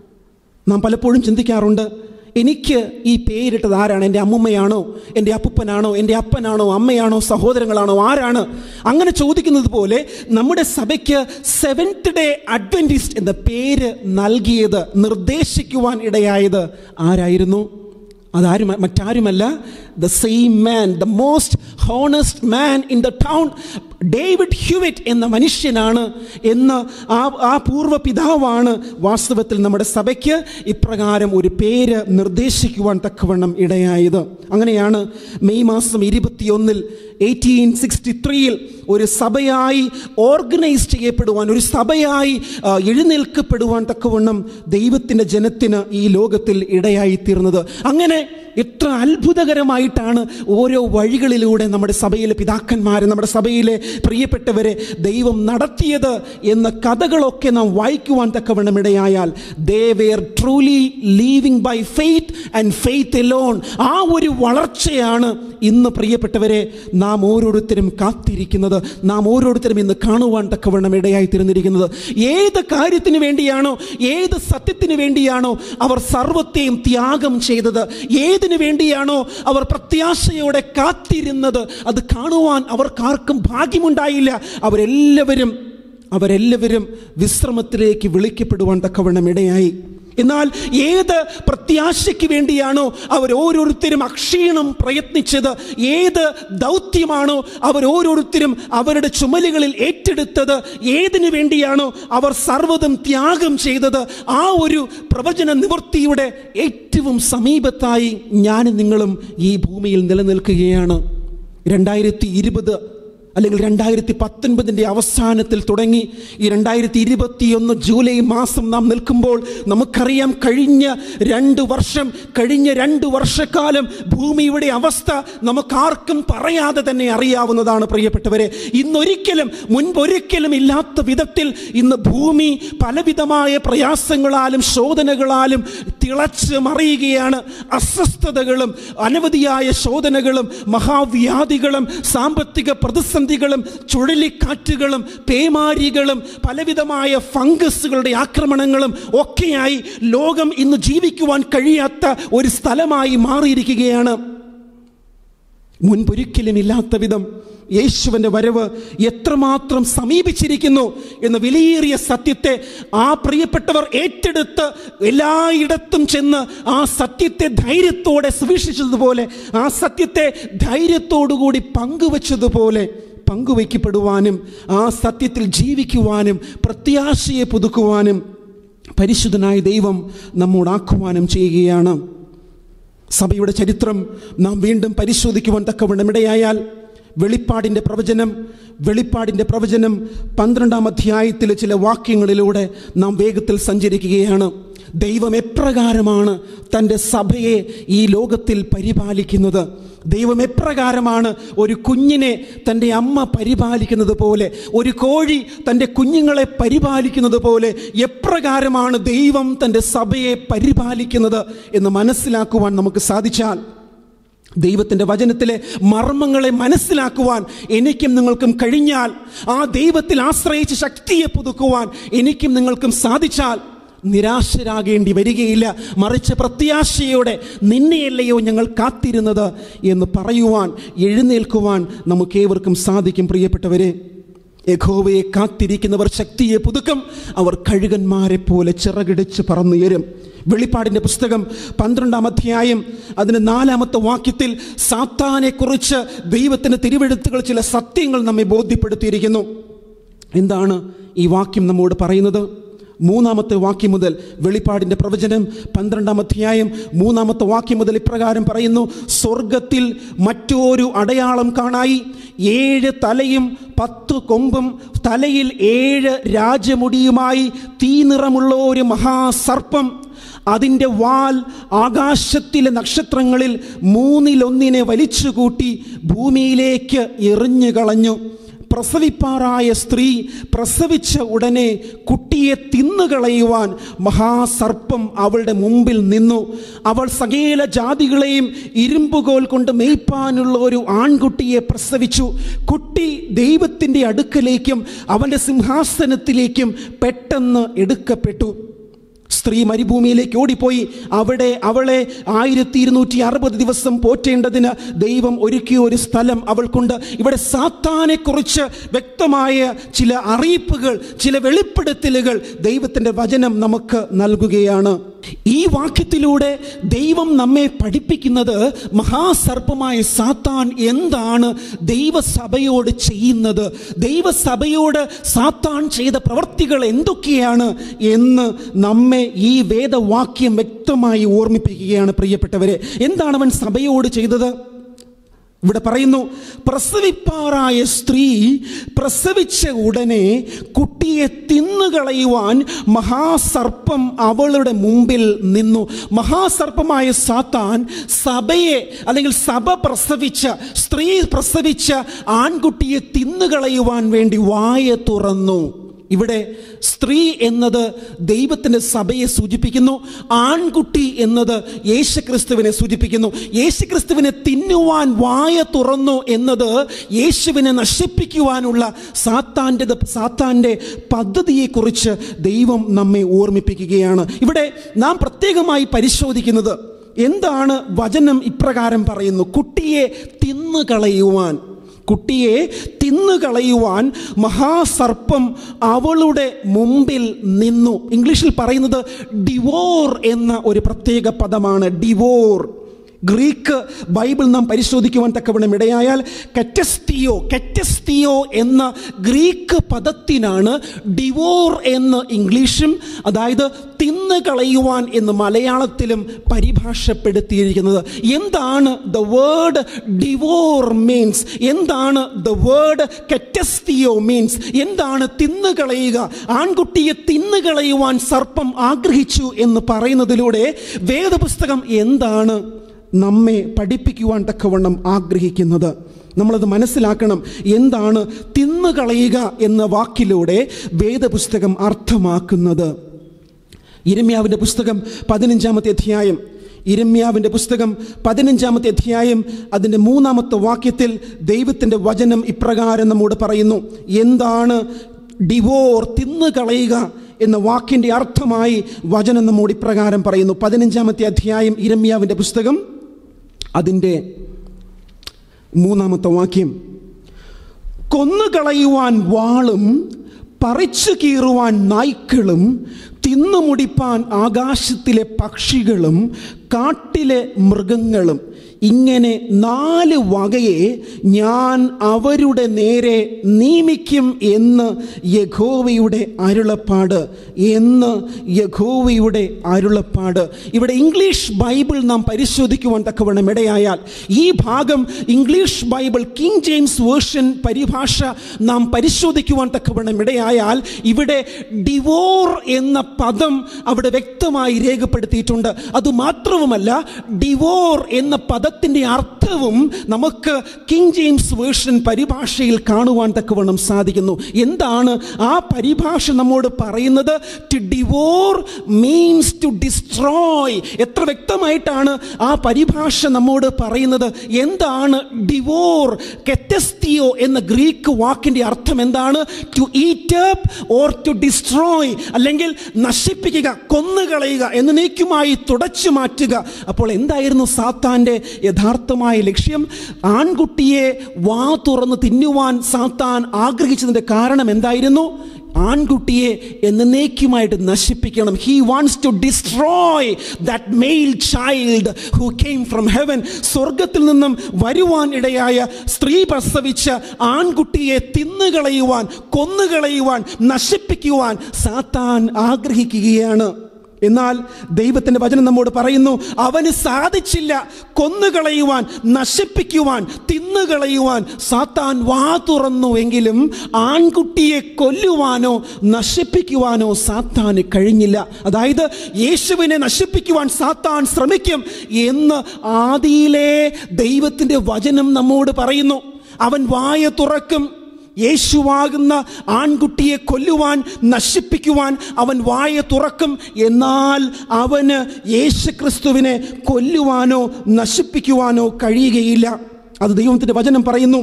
Speaker 3: നാം പലപ്പോഴും ചിന്തിക്കാറുണ്ട് എനിക്ക് ഈ പേരിട്ടത് ആരാണ് എൻ്റെ അമ്മുമ്മയാണോ എൻ്റെ അപ്പുപ്പനാണോ എൻ്റെ അപ്പനാണോ അമ്മയാണോ സഹോദരങ്ങളാണോ ആരാണ് അങ്ങനെ ചോദിക്കുന്നത് പോലെ നമ്മുടെ സഭയ്ക്ക് സെവൻത്ത് ഡേ അഡ്വൻറ്റിസ്റ്റ് എന്ന പേര് നൽകിയത് നിർദ്ദേശിക്കുവാൻ ഇടയായത് ആരായിരുന്നു അതാരും മറ്റാരുമല്ല the same man the most honest man in the town David Hewitt എന്ന മനുഷ്യനാണ് എന്ന് ആ ആ പൂർവ്വ പിതാവാണ് വാസ്തവത്തിൽ നമ്മുടെ സഭയ്ക്ക് ഇപ്രകാരം ഒരു പേര് നിർദ്ദേശിക്കുവാൻ തക്കവണ്ണം ഇടയായത് അങ്ങനെയാണ് മെയ് മാസം ഇരുപത്തിയൊന്നിൽ എയ്റ്റീൻ സിക്സ്റ്റി ത്രീയിൽ ഒരു സഭയായി ഓർഗനൈസ് ചെയ്യപ്പെടുവാൻ ഒരു സഭയായി ആ, എഴുന്നേൽക്കപ്പെടുവാൻ തക്കവണ്ണം ദൈവത്തിൻ്റെ ജനത്തിന് ഈ ലോകത്തിൽ ഇടയായി തീർന്നത് അങ്ങനെ എത്ര അത്ഭുതകരമായിട്ടാണ് ഓരോ വഴികളിലൂടെ നമ്മുടെ സഭയിലെ പിതാക്കന്മാരെ നമ്മുടെ സഭയിലെ പ്രിയപ്പെട്ടവരെ ദൈവം നടത്തിയത് എന്ന കഥകളൊക്കെ നാം വായിക്കുവാൻ തക്കവണ്ണം ഇടയായാൽ they were truly living by faith and faith alone ആ ഒരു വളർച്ചയാണ് ഇന്ന് പ്രിയപ്പെട്ടവരെ നാം ഓരോരുത്തരും കാത്തിരിക്കുന്നത് നാം ഓരോരുത്തരും ഇന്ന് കാണുവാൻ തക്കവണ്ണം ഇടയായി തീർന്നിരിക്കുന്നത് ഏത് കാര്യത്തിന് വേണ്ടിയാണോ ഏത് സത്യത്തിന് വേണ്ടിയാണോ അവർ സർവത്തെയും ത്യാഗം ചെയ്തത് ഏതിനു വേണ്ടിയാണോ അവർ പ്രത്യാശയോടെ കാത്തിരുന്നത് അത് കാണുവാൻ അവർക്കാർക്കും ഭാഗ്യമുണ്ടായില്ല അവരെല്ലാവരും അവരെല്ലാവരും വിശ്രമത്തിലേക്ക് വിളിക്കപ്പെടുവാൻ തക്കവണ്ണം ഇടയായി എന്നാൽ ഏത് പ്രത്യാശയ്ക്ക് വേണ്ടിയാണോ അവർ ഓരോരുത്തരും അക്ഷീണം പ്രയത്നിച്ചത് ഏത് ദൗത്യമാണോ അവർ ഓരോരുത്തരും അവരുടെ ചുമലുകളിൽ ഏറ്റെടുത്തത് ഏതിനു വേണ്ടിയാണോ അവർ സർവ്വതും ത്യാഗം ചെയ്തത് ആ ഒരു പ്രവചന നിവൃത്തിയുടെ ഏറ്റവും സമീപത്തായി ഞാനും നിങ്ങളും ഈ ഭൂമിയിൽ നിലനിൽക്കുകയാണ് രണ്ടായിരത്തി ഇരുപത് അല്ലെങ്കിൽ രണ്ടായിരത്തി പത്തൊൻപതിൻ്റെ അവസാനത്തിൽ തുടങ്ങി ഈ രണ്ടായിരത്തി ഇരുപത്തിയൊന്ന് ജൂലൈ മാസം നാം നിൽക്കുമ്പോൾ നമുക്കറിയാം കഴിഞ്ഞ രണ്ട് വർഷം കഴിഞ്ഞ രണ്ട് വർഷക്കാലം ഭൂമിയുടെ അവസ്ഥ നമുക്കാർക്കും പറയാതെ തന്നെ അറിയാവുന്നതാണ് പ്രിയപ്പെട്ടവരെ ഇന്നൊരിക്കലും മുൻപൊരിക്കലും ഇല്ലാത്ത വിധത്തിൽ ഇന്ന് ഭൂമി പലവിധമായ പ്രയാസങ്ങളാലും ശോധനകളാലും തിളച്ച് മറിയുകയാണ് അസ്വസ്ഥതകളും അനവധിയായ ശോധനകളും മഹാവ്യാധികളും സാമ്പത്തിക പ്രതിസന്ധികളും ചുഴലിക്കാറ്റുകളും പേമാരികളും പലവിധമായ ഫംഗസുകളുടെ ആക്രമണങ്ങളും ഒക്കെയായി ലോകം ഇന്ന് ജീവിക്കുവാൻ കഴിയാത്ത ഒരു സ്ഥലമായി മാറിയിരിക്കുകയാണ് മുൻപൊരിക്കലും ഇല്ലാത്ത വിധം യേശുവിൻ്റെ വരവ് എത്രമാത്രം സമീപിച്ചിരിക്കുന്നു എന്ന വിലയേറിയ സത്യത്തെ ആ പ്രിയപ്പെട്ടവർ ഏറ്റെടുത്ത് എല്ലായിടത്തും ചെന്ന് ആ സത്യത്തെ ധൈര്യത്തോടെ സുവിശിച്ചതുപോലെ ആ സത്യത്തെ ധൈര്യത്തോടുകൂടി പങ്കുവച്ചതുപോലെ പങ്കുവയ്ക്കപ്പെടുവാനും ആ സത്യത്തിൽ ജീവിക്കുവാനും പ്രത്യാശയെ പുതുക്കുവാനും പരിശുദ്ധനായ ദൈവം നമ്മോടാക്കുവാനും ചെയ്യുകയാണ് സഭയുടെ ചരിത്രം നാം വീണ്ടും പരിശോധിക്കുവാൻ തക്കവണ്ണം ഇടയായാൽ വെളിപ്പാടിൻ്റെ പ്രവചനം വെളിപ്പാടിൻ്റെ പ്രവചനം പന്ത്രണ്ടാം അധ്യായത്തിലെ ചില വാക്യങ്ങളിലൂടെ നാം വേഗത്തിൽ സഞ്ചരിക്കുകയാണ് ദൈവം എപ്രകാരമാണ് തൻ്റെ സഭയെ ഈ ലോകത്തിൽ പരിപാലിക്കുന്നത് ദൈവം എപ്രകാരമാണ് ഒരു കുഞ്ഞിനെ തൻ്റെ അമ്മ പരിപാലിക്കുന്നത് പോലെ ഒരു കോഴി തൻ്റെ കുഞ്ഞുങ്ങളെ പരിപാലിക്കുന്നത് പോലെ എപ്രകാരമാണ് ദൈവം തൻ്റെ സഭയെ പരിപാലിക്കുന്നത് എന്ന് മനസ്സിലാക്കുവാൻ നമുക്ക് സാധിച്ചാൽ ദൈവത്തിൻ്റെ വചനത്തിലെ മർമ്മങ്ങളെ മനസ്സിലാക്കുവാൻ എനിക്കും നിങ്ങൾക്കും കഴിഞ്ഞാൽ ആ ദൈവത്തിൽ ആശ്രയിച്ച് ശക്തിയെ പുതുക്കുവാൻ എനിക്കും നിങ്ങൾക്കും സാധിച്ചാൽ നിരാശരാകേണ്ടി വരികയില്ല മറിച്ച് പ്രത്യാശയോടെ നിന്നെയല്ലയോ ഞങ്ങൾ കാത്തിരുന്നത് എന്ന് പറയുവാൻ എഴുന്നേൽക്കുവാൻ നമുക്കേവർക്കും സാധിക്കും പ്രിയപ്പെട്ടവരെ യഹോവയെ കാത്തിരിക്കുന്നവർ ശക്തിയെ പുതുക്കും അവർ കഴുകന്മാരെ പോലെ ചിറകിടിച്ച് പറന്നുയരും വെളിപ്പാടിൻ്റെ പുസ്തകം പന്ത്രണ്ടാം അധ്യായം അതിന് നാലാമത്തെ വാക്യത്തിൽ സാത്താനെക്കുറിച്ച് ദൈവത്തിൻ്റെ തിരുവെഴുത്തുകൾ ചില സത്യങ്ങൾ നമ്മെ ബോധ്യപ്പെടുത്തിയിരിക്കുന്നു എന്താണ് ഈ വാക്യം നമ്മോട് പറയുന്നത് മൂന്നാമത്തെ വാക്യം മുതൽ വെളിപ്പാടിൻ്റെ പ്രവചനം പന്ത്രണ്ടാം അധ്യായം മൂന്നാമത്തെ വാക്യം മുതൽ ഇപ്രകാരം പറയുന്നു സ്വർഗത്തിൽ മറ്റൊരു അടയാളം കാണായി ഏഴ് തലയും പത്ത് കൊമ്പും തലയിൽ ഏഴ് രാജമുടിയുമായി തീനിറമുള്ള ഒരു മഹാസർപ്പം അതിൻ്റെ വാൽ ആകാശത്തിലെ നക്ഷത്രങ്ങളിൽ മൂന്നിലൊന്നിനെ വലിച്ചുകൂട്ടി ഭൂമിയിലേക്ക് എറിഞ്ഞു കളഞ്ഞു പ്രസവിപ്പാറായ സ്ത്രീ പ്രസവിച്ച ഉടനെ കുട്ടിയെ തിന്നുകളയുവാൻ മഹാസർപ്പം അവളുടെ മുമ്പിൽ നിന്നു അവൾ സകല ജാതികളെയും ഇരുമ്പുകോൽ കൊണ്ട് മേയ്പ്പാനുള്ള ഒരു ആൺകുട്ടിയെ പ്രസവിച്ചു കുട്ടി ദൈവത്തിൻ്റെ അടുക്കലേക്കും അവൻ്റെ സിംഹാസനത്തിലേക്കും പെട്ടെന്ന് എടുക്കപ്പെട്ടു സ്ത്രീ മരുഭൂമിയിലേക്ക് ഓടിപ്പോയി അവിടെ അവളെ ആയിരത്തി ഇരുന്നൂറ്റി അറുപത് ദിവസം പോറ്റേണ്ടതിന് ദൈവം ഒരുക്കിയ ഒരു സ്ഥലം അവൾക്കുണ്ട് ഇവിടെ സാത്താനെക്കുറിച്ച് വ്യക്തമായ ചില അറിയിപ്പുകൾ ചില വെളിപ്പെടുത്തലുകൾ ദൈവത്തിൻ്റെ വചനം നമുക്ക് നൽകുകയാണ് ഈ വാക്യത്തിലൂടെ ദൈവം നമ്മെ പഠിപ്പിക്കുന്നത് മഹാസർപ്പമായ സാത്താൻ എന്താണ് ദൈവസഭയോട് ചെയ്യുന്നത് ദൈവസഭയോട് സാത്താൻ ചെയ്ത പ്രവർത്തികൾ എന്തൊക്കെയാണ് എന്ന് നമ്മെ ഈ വേദവാക്യം വ്യക്തമായി ഓർമ്മിപ്പിക്കുകയാണ് പ്രിയപ്പെട്ടവരെ എന്താണ് അവൻ സഭയോട് ചെയ്തത് ഇവിടെ പറയുന്നു പ്രസവിപ്പാറായ സ്ത്രീ പ്രസവിച്ച ഉടനെ കുട്ടിയെ തിന്നുകളയുവാൻ മഹാസർപ്പം അവളുടെ മുമ്പിൽ നിന്നു മഹാസർപ്പമായ സാത്താൻ സഭയെ അല്ലെങ്കിൽ സഭ പ്രസവിച്ച സ്ത്രീ പ്രസവിച്ച ആൺകുട്ടിയെ തിന്നുകളയുവാൻ വേണ്ടി വായ തുറന്നു ഇവിടെ സ്ത്രീ എന്നത് ദൈവത്തിൻ്റെ സഭയെ സൂചിപ്പിക്കുന്നു ആൺകുട്ടി എന്നത് യേശുക്രിസ്തുവിനെ സൂചിപ്പിക്കുന്നു യേശുക്രിസ്തുവിനെ തിന്നുവാൻ വായ തുറന്നു എന്നത് യേശുവിനെ നശിപ്പിക്കുവാനുള്ള സാത്താൻ്റെ സാത്താൻ്റെ പദ്ധതിയെക്കുറിച്ച് ദൈവം നമ്മെ ഓർമ്മിപ്പിക്കുകയാണ് ഇവിടെ നാം പ്രത്യേകമായി പരിശോധിക്കുന്നത് എന്താണ് വചനം ഇപ്രകാരം പറയുന്നു കുട്ടിയെ തിന്നുകളയുവാൻ കുട്ടിയെ തിന്നുകളയുവാൻ മഹാസർപ്പം അവളുടെ മുമ്പിൽ നിന്നു ഇംഗ്ലീഷിൽ പറയുന്നത് ഡിവോർ എന്ന ഒരു പ്രത്യേക പദമാണ് ഡിവോർ
Speaker 5: ഗ്രീക്ക് ബൈബിൾ നാം പരിശോധിക്കുവാൻ തക്കവണ്ണം ഇടയായാൽ കറ്റസ്തിയോ കറ്റസ്തിയോ എന്ന ഗ്രീക്ക് പദത്തിനാണ് ഡിവോർ എന്ന് ഇംഗ്ലീഷും അതായത് തിന്നു കളയുവാൻ എന്ന് മലയാളത്തിലും പരിഭാഷപ്പെടുത്തിയിരിക്കുന്നത് എന്താണ് ദ വേർഡ് ഡിവോർ മീൻസ് എന്താണ് ദ വേർഡ് കറ്റസ്തിയോ മീൻസ് എന്താണ് തിന്നു കളയുക ആൺകുട്ടിയെ തിന്നു കളയുവാൻ സർപ്പം ആഗ്രഹിച്ചു എന്ന് പറയുന്നതിലൂടെ വേദപുസ്തകം എന്താണ് നമ്മെ പഠിപ്പിക്കുവാൻ തക്കവണ്ണം ആഗ്രഹിക്കുന്നത് നമ്മളത് മനസ്സിലാക്കണം എന്താണ് തിന്നു കളയുക എന്ന വാക്കിലൂടെ വേദപുസ്തകം അർത്ഥമാക്കുന്നത് ഇരമ്യാവിൻ്റെ പുസ്തകം പതിനഞ്ചാമത്തെ അധ്യായം ഇരമ്യാവിൻ്റെ പുസ്തകം പതിനഞ്ചാമത്തെ അധ്യായം അതിൻ്റെ മൂന്നാമത്തെ വാക്യത്തിൽ ദൈവത്തിൻ്റെ വചനം ഇപ്രകാരം നമ്മോട് പറയുന്നു എന്താണ് ഡിവോർ തിന്നു കളയുക എന്ന വാക്കിൻ്റെ അർത്ഥമായി വചനം നമ്മോട് ഇപ്രകാരം പറയുന്നു പതിനഞ്ചാമത്തെ അധ്യായം ഇരമ്യാവിൻ്റെ പുസ്തകം അതിൻ്റെ മൂന്നാമത്തെ വാക്യം കൊന്നുകളയുവാൻ വാളും പറിച്ചു കീറുവാൻ നായ്ക്കളും തിന്നുമുടിപ്പാൻ ആകാശത്തിലെ പക്ഷികളും കാട്ടിലെ മൃഗങ്ങളും ഇങ്ങനെ നാല് വകയെ ഞാൻ അവരുടെ നേരെ നിയമിക്കും എന്ന് യഘോവയുടെ അരുളപ്പാട് എന്ന് യഘോവയുടെ അരുളപ്പാട് ഇവിടെ ഇംഗ്ലീഷ് ബൈബിൾ നാം പരിശോധിക്കുവാൻ തക്കവണ്ണം ഇടയായാൽ ഈ ഭാഗം English Bible King James version പരിഭാഷ നാം പരിശോധിക്കുവാൻ തക്കവണ്ണം ഇടയായാൽ ഇവിടെ ഡിവോർ എന്ന പദം അവിടെ വ്യക്തമായി രേഖപ്പെടുത്തിയിട്ടുണ്ട് അതുമാത്രവുമല്ല ഡിവോർ എന്ന പദത്തിൻ്റെ അർത്ഥവും നമുക്ക് കിങ് ജെയിംസ് വേർഷൻ പരിഭാഷയിൽ കാണുവാൻ തക്കവണ്ണം സാധിക്കുന്നു എന്താണ് ആ പരിഭാഷ നമ്മോട് പറയുന്നത് to devour means to destroy എത്ര വ്യക്തമായിട്ടാണ് ആ പരിഭാഷ നമ്മോട് പറയുന്നത് എന്താണ് ഡിവോർ കെറ്റസ്തിയോ എന്ന ഗ്രീക്ക് വാക്കിൻ്റെ അർത്ഥം എന്താണ് to eat up or to destroy അല്ലെങ്കിൽ നശിപ്പിക്കുക കൊന്നുകളയുക എന്നേക്കുമായി തുടച്ചു മാറ്റുക അപ്പോൾ എന്തായിരുന്നു സാത്താൻ്റെ യഥാർത്ഥമായ ലക്ഷ്യം ആൺകുട്ടിയെ വാ തുറന്ന് തിന്നുവാൻ സാത്താൻ ആഗ്രഹിച്ചതിൻ്റെ കാരണം എന്തായിരുന്നു ആൺകുട്ടിയെ എന്നേക്കുമായിട്ട് നശിപ്പിക്കണം he wants to destroy that male child who came from heaven സ്വർഗത്തിൽ നിന്നും വരുവാൻ ഇടയായ സ്ത്രീ പ്രസവിച്ച ആൺകുട്ടിയെ തിന്നുകളയുവാൻ കൊന്നുകളയുവാൻ നശിപ്പിക്കുവാൻ സാത്താൻ ആഗ്രഹിക്കുകയാണ് എന്നാൽ ദൈവത്തിൻ്റെ വചനം നമ്മോട് പറയുന്നു അവന് സാധിച്ചില്ല കൊന്നുകളയുവാൻ നശിപ്പിക്കുവാൻ തിന്നുകളയുവാൻ സാത്താൻ വാ തുറന്നു എങ്കിലും ആൺകുട്ടിയെ കൊല്ലുവാനോ നശിപ്പിക്കുവാനോ സാത്താന് കഴിഞ്ഞില്ല അതായത് യേശുവിനെ നശിപ്പിക്കുവാൻ സാത്താൻ ശ്രമിക്കും എന്ന് ആദിയിലെ ദൈവത്തിൻ്റെ വചനം നമ്മോട് പറയുന്നു അവൻ വായ തുറക്കും യേശുവാകുന്ന ആൺകുട്ടിയെ കൊല്ലുവാൻ നശിപ്പിക്കുവാൻ അവൻ വായ തുറക്കും എന്നാൽ അവന് യേശുക്രിസ്തുവിനെ കൊല്ലുവാനോ നശിപ്പിക്കുവാനോ കഴിയുകയില്ല അത് ദൈവത്തിൻ്റെ വചനം പറയുന്നു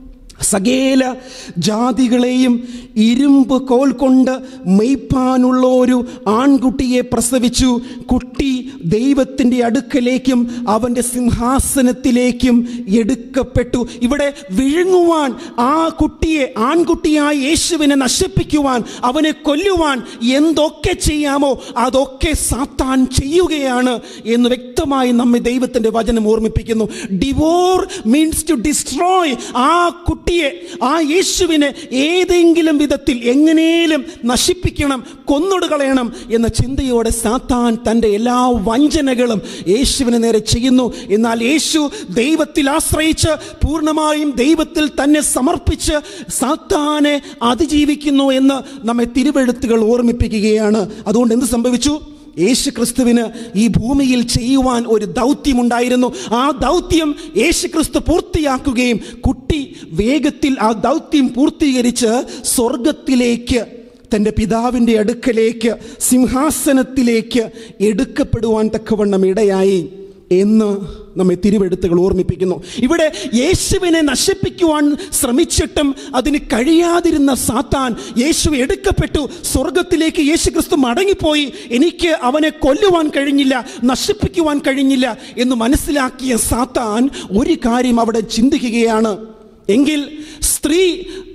Speaker 5: സകേല ജാതികളെയും ഇരുമ്പ് കോൽ കൊണ്ട് മെയ്പ്പാനുള്ള ഒരു ആൺകുട്ടിയെ പ്രസവിച്ചു കുട്ടി ദൈവത്തിൻ്റെ അടുക്കലേക്കും അവൻ്റെ സിംഹാസനത്തിലേക്കും എടുക്കപ്പെട്ടു ഇവിടെ വിഴുങ്ങുവാൻ ആ കുട്ടിയെ ആൺകുട്ടിയായ യേശുവിനെ നശിപ്പിക്കുവാൻ അവനെ കൊല്ലുവാൻ എന്തൊക്കെ ചെയ്യാമോ അതൊക്കെ സാത്താൻ ചെയ്യുകയാണ് എന്ന് വ്യക്തമായി നമ്മെ ദൈവത്തിൻ്റെ വചനം ഓർമ്മിപ്പിക്കുന്നു ഡിവോർ മീൻസ് ടു ഡിസ്ട്രോയ് ആ കുട്ടിയെ ആ യേശുവിനെ ഏതെങ്കിലും വിധത്തിൽ എങ്ങനെയും നശിപ്പിക്കണം കൊന്നൊടു കളയണം എന്ന ചിന്തയോടെ സാത്താൻ തൻ്റെ എല്ലാ വഞ്ചനകളും യേശുവിന് നേരെ ചെയ്യുന്നു എന്നാൽ യേശു ദൈവത്തിൽ ആശ്രയിച്ച് പൂർണ്ണമായും ദൈവത്തിൽ തന്നെ സമർപ്പിച്ച് സാത്താനെ അതിജീവിക്കുന്നു എന്ന് നമ്മെ തിരുവെഴുത്തുകൾ ഓർമ്മിപ്പിക്കുകയാണ് അതുകൊണ്ട് എന്ത് സംഭവിച്ചു യേശു ക്രിസ്തുവിന് ഈ ഭൂമിയിൽ ചെയ്യുവാൻ ഒരു ദൗത്യമുണ്ടായിരുന്നു ആ ദൗത്യം യേശു ക്രിസ്തു പൂർത്തിയാക്കുകയും കുട്ടി വേഗത്തിൽ ആ ദൗത്യം പൂർത്തീകരിച്ച് സ്വർഗത്തിലേക്ക് തൻ്റെ പിതാവിൻ്റെ അടുക്കലേക്ക് സിംഹാസനത്തിലേക്ക് എടുക്കപ്പെടുവാൻ തക്കവണ്ണം ഇടയായി എന്ന് നമ്മെ തിരുവെടുത്തുകൾ ഓർമ്മിപ്പിക്കുന്നു ഇവിടെ യേശുവിനെ നശിപ്പിക്കുവാൻ ശ്രമിച്ചിട്ടും അതിന് കഴിയാതിരുന്ന സാത്താൻ യേശു എടുക്കപ്പെട്ടു സ്വർഗത്തിലേക്ക് യേശു ക്രിസ്തു മടങ്ങിപ്പോയി എനിക്ക് അവനെ കൊല്ലുവാൻ കഴിഞ്ഞില്ല നശിപ്പിക്കുവാൻ കഴിഞ്ഞില്ല എന്ന് മനസ്സിലാക്കിയ സാത്താൻ ഒരു കാര്യം അവിടെ ചിന്തിക്കുകയാണ് എങ്കിൽ സ്ത്രീ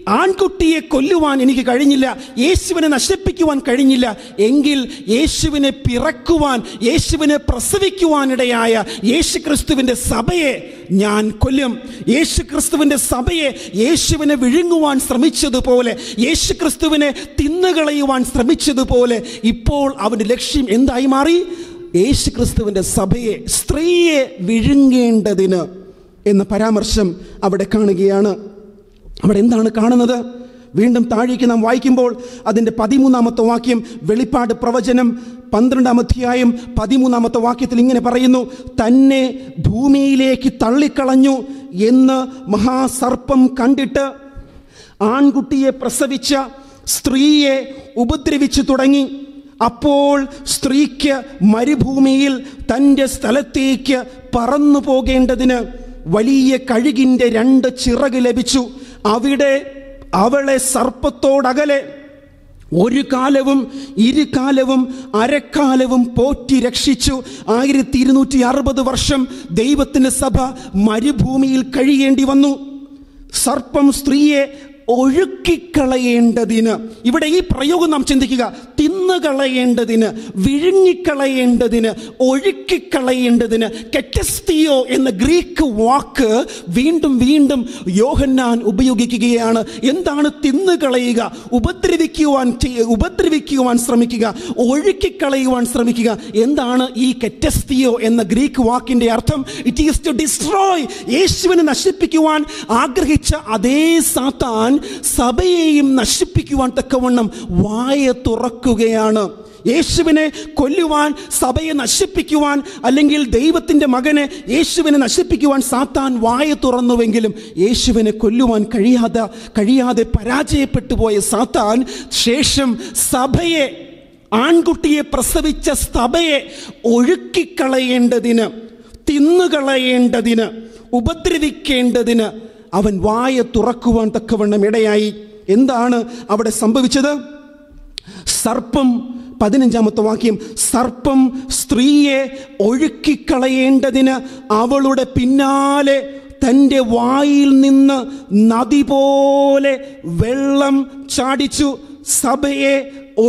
Speaker 5: ആൺകുട്ടിയെ കൊല്ലുവാൻ എനിക്ക് കഴിഞ്ഞില്ല യേശുവിനെ നശിപ്പിക്കുവാൻ കഴിഞ്ഞില്ല എങ്കിൽ യേശുവിനെ പിറക്കുവാൻ യേശുവിനെ പ്രസവിക്കുവാനിടയായ യേശു ക്രിസ്തുവിൻ്റെ സഭയെ ഞാൻ കൊല്ലും യേശു ക്രിസ്തുവിൻ്റെ സഭയെ യേശുവിനെ വിഴുങ്ങുവാൻ ശ്രമിച്ചതുപോലെ യേശു ക്രിസ്തുവിനെ തിന്നുകളയുവാൻ ശ്രമിച്ചതുപോലെ ഇപ്പോൾ അവൻ്റെ ലക്ഷ്യം എന്തായി മാറി യേശു ക്രിസ്തുവിൻ്റെ സഭയെ സ്ത്രീയെ വിഴുങ്ങേണ്ടതിന് എന്ന പരാമർശം അവിടെ കാണുകയാണ് അവിടെ എന്താണ് കാണുന്നത് വീണ്ടും താഴേക്ക് നാം വായിക്കുമ്പോൾ അതിൻ്റെ പതിമൂന്നാമത്തെ വാക്യം വെളിപ്പാട് പ്രവചനം പന്ത്രണ്ടാം അധ്യായം പതിമൂന്നാമത്തെ വാക്യത്തിൽ ഇങ്ങനെ പറയുന്നു തന്നെ ഭൂമിയിലേക്ക് തള്ളിക്കളഞ്ഞു എന്ന് മഹാസർപ്പം കണ്ടിട്ട് ആൺകുട്ടിയെ പ്രസവിച്ച സ്ത്രീയെ ഉപദ്രവിച്ചു തുടങ്ങി അപ്പോൾ സ്ത്രീക്ക് മരുഭൂമിയിൽ തൻ്റെ സ്ഥലത്തേക്ക് പറന്നു പോകേണ്ടതിന് വലിയ കഴുകിൻ്റെ രണ്ട് ചിറക് ലഭിച്ചു അവിടെ അവളെ സർപ്പത്തോടകലെ ഒരു കാലവും ഇരു കാലവും അരക്കാലവും പോറ്റി രക്ഷിച്ചു ആയിരത്തി ഇരുന്നൂറ്റി അറുപത് വർഷം ദൈവത്തിൻ്റെ സഭ മരുഭൂമിയിൽ കഴിയേണ്ടി വന്നു സർപ്പം സ്ത്രീയെ ഒഴുക്കിക്കളയേണ്ടതിന് ഇവിടെ ഈ പ്രയോഗം നാം ചിന്തിക്കുക തിന്നുകളയേണ്ടതിന് വിഴുങ്ങിക്കളയേണ്ടതിന് ഒഴുക്കിക്കളയേണ്ടതിന് കെറ്റസ്തിയോ എന്ന ഗ്രീക്ക് വാക്ക് വീണ്ടും വീണ്ടും യോഹന്നാൻ ഉപയോഗിക്കുകയാണ് എന്താണ് തിന്നുകളയുക ഉപദ്രവിക്കുവാൻ ചെയ്യ- ഉപദ്രവിക്കുവാൻ ശ്രമിക്കുക ഒഴുക്കിക്കളയുവാൻ ശ്രമിക്കുക എന്താണ് ഈ കെറ്റസ്തിയോ എന്ന ഗ്രീക്ക് വാക്കിന്റെ അർത്ഥം ഇറ്റ് ഈസ് ടു ഡിസ്ട്രോയ് യേശുവിനെ നശിപ്പിക്കുവാൻ ആഗ്രഹിച്ച അതേ സാത്താൻ സഭയെയും നശിപ്പിക്കുവാൻ തക്കവണ്ണം വായ തുറക്കുകയാണ് യേശുവിനെ കൊല്ലുവാൻ സഭയെ നശിപ്പിക്കുവാൻ അല്ലെങ്കിൽ ദൈവത്തിൻ്റെ മകനെ യേശുവിനെ നശിപ്പിക്കുവാൻ സാത്താൻ വായ തുറന്നുവെങ്കിലും യേശുവിനെ കൊല്ലുവാൻ കഴിയാതെ കഴിയാതെ പരാജയപ്പെട്ടു പോയ സാത്താൻ ശേഷം സഭയെ ആൺകുട്ടിയെ പ്രസവിച്ച സഭയെ ഒഴുക്കിക്കളയേണ്ടതിന് തിന്നുകളയേണ്ടതിന് ഉപദ്രവിക്കേണ്ടതിന് അവൻ വായ തുറക്കുവാൻ തക്കവണ്ണം ഇടയായി എന്താണ് അവിടെ സംഭവിച്ചത് സർപ്പം പതിനഞ്ചാമത്തെ വാക്യം സർപ്പം സ്ത്രീയെ ഒഴുക്കിക്കളയേണ്ടതിന് അവളുടെ പിന്നാലെ തൻ്റെ വായിൽ നിന്ന് നദി പോലെ വെള്ളം ചാടിച്ചു സഭയെ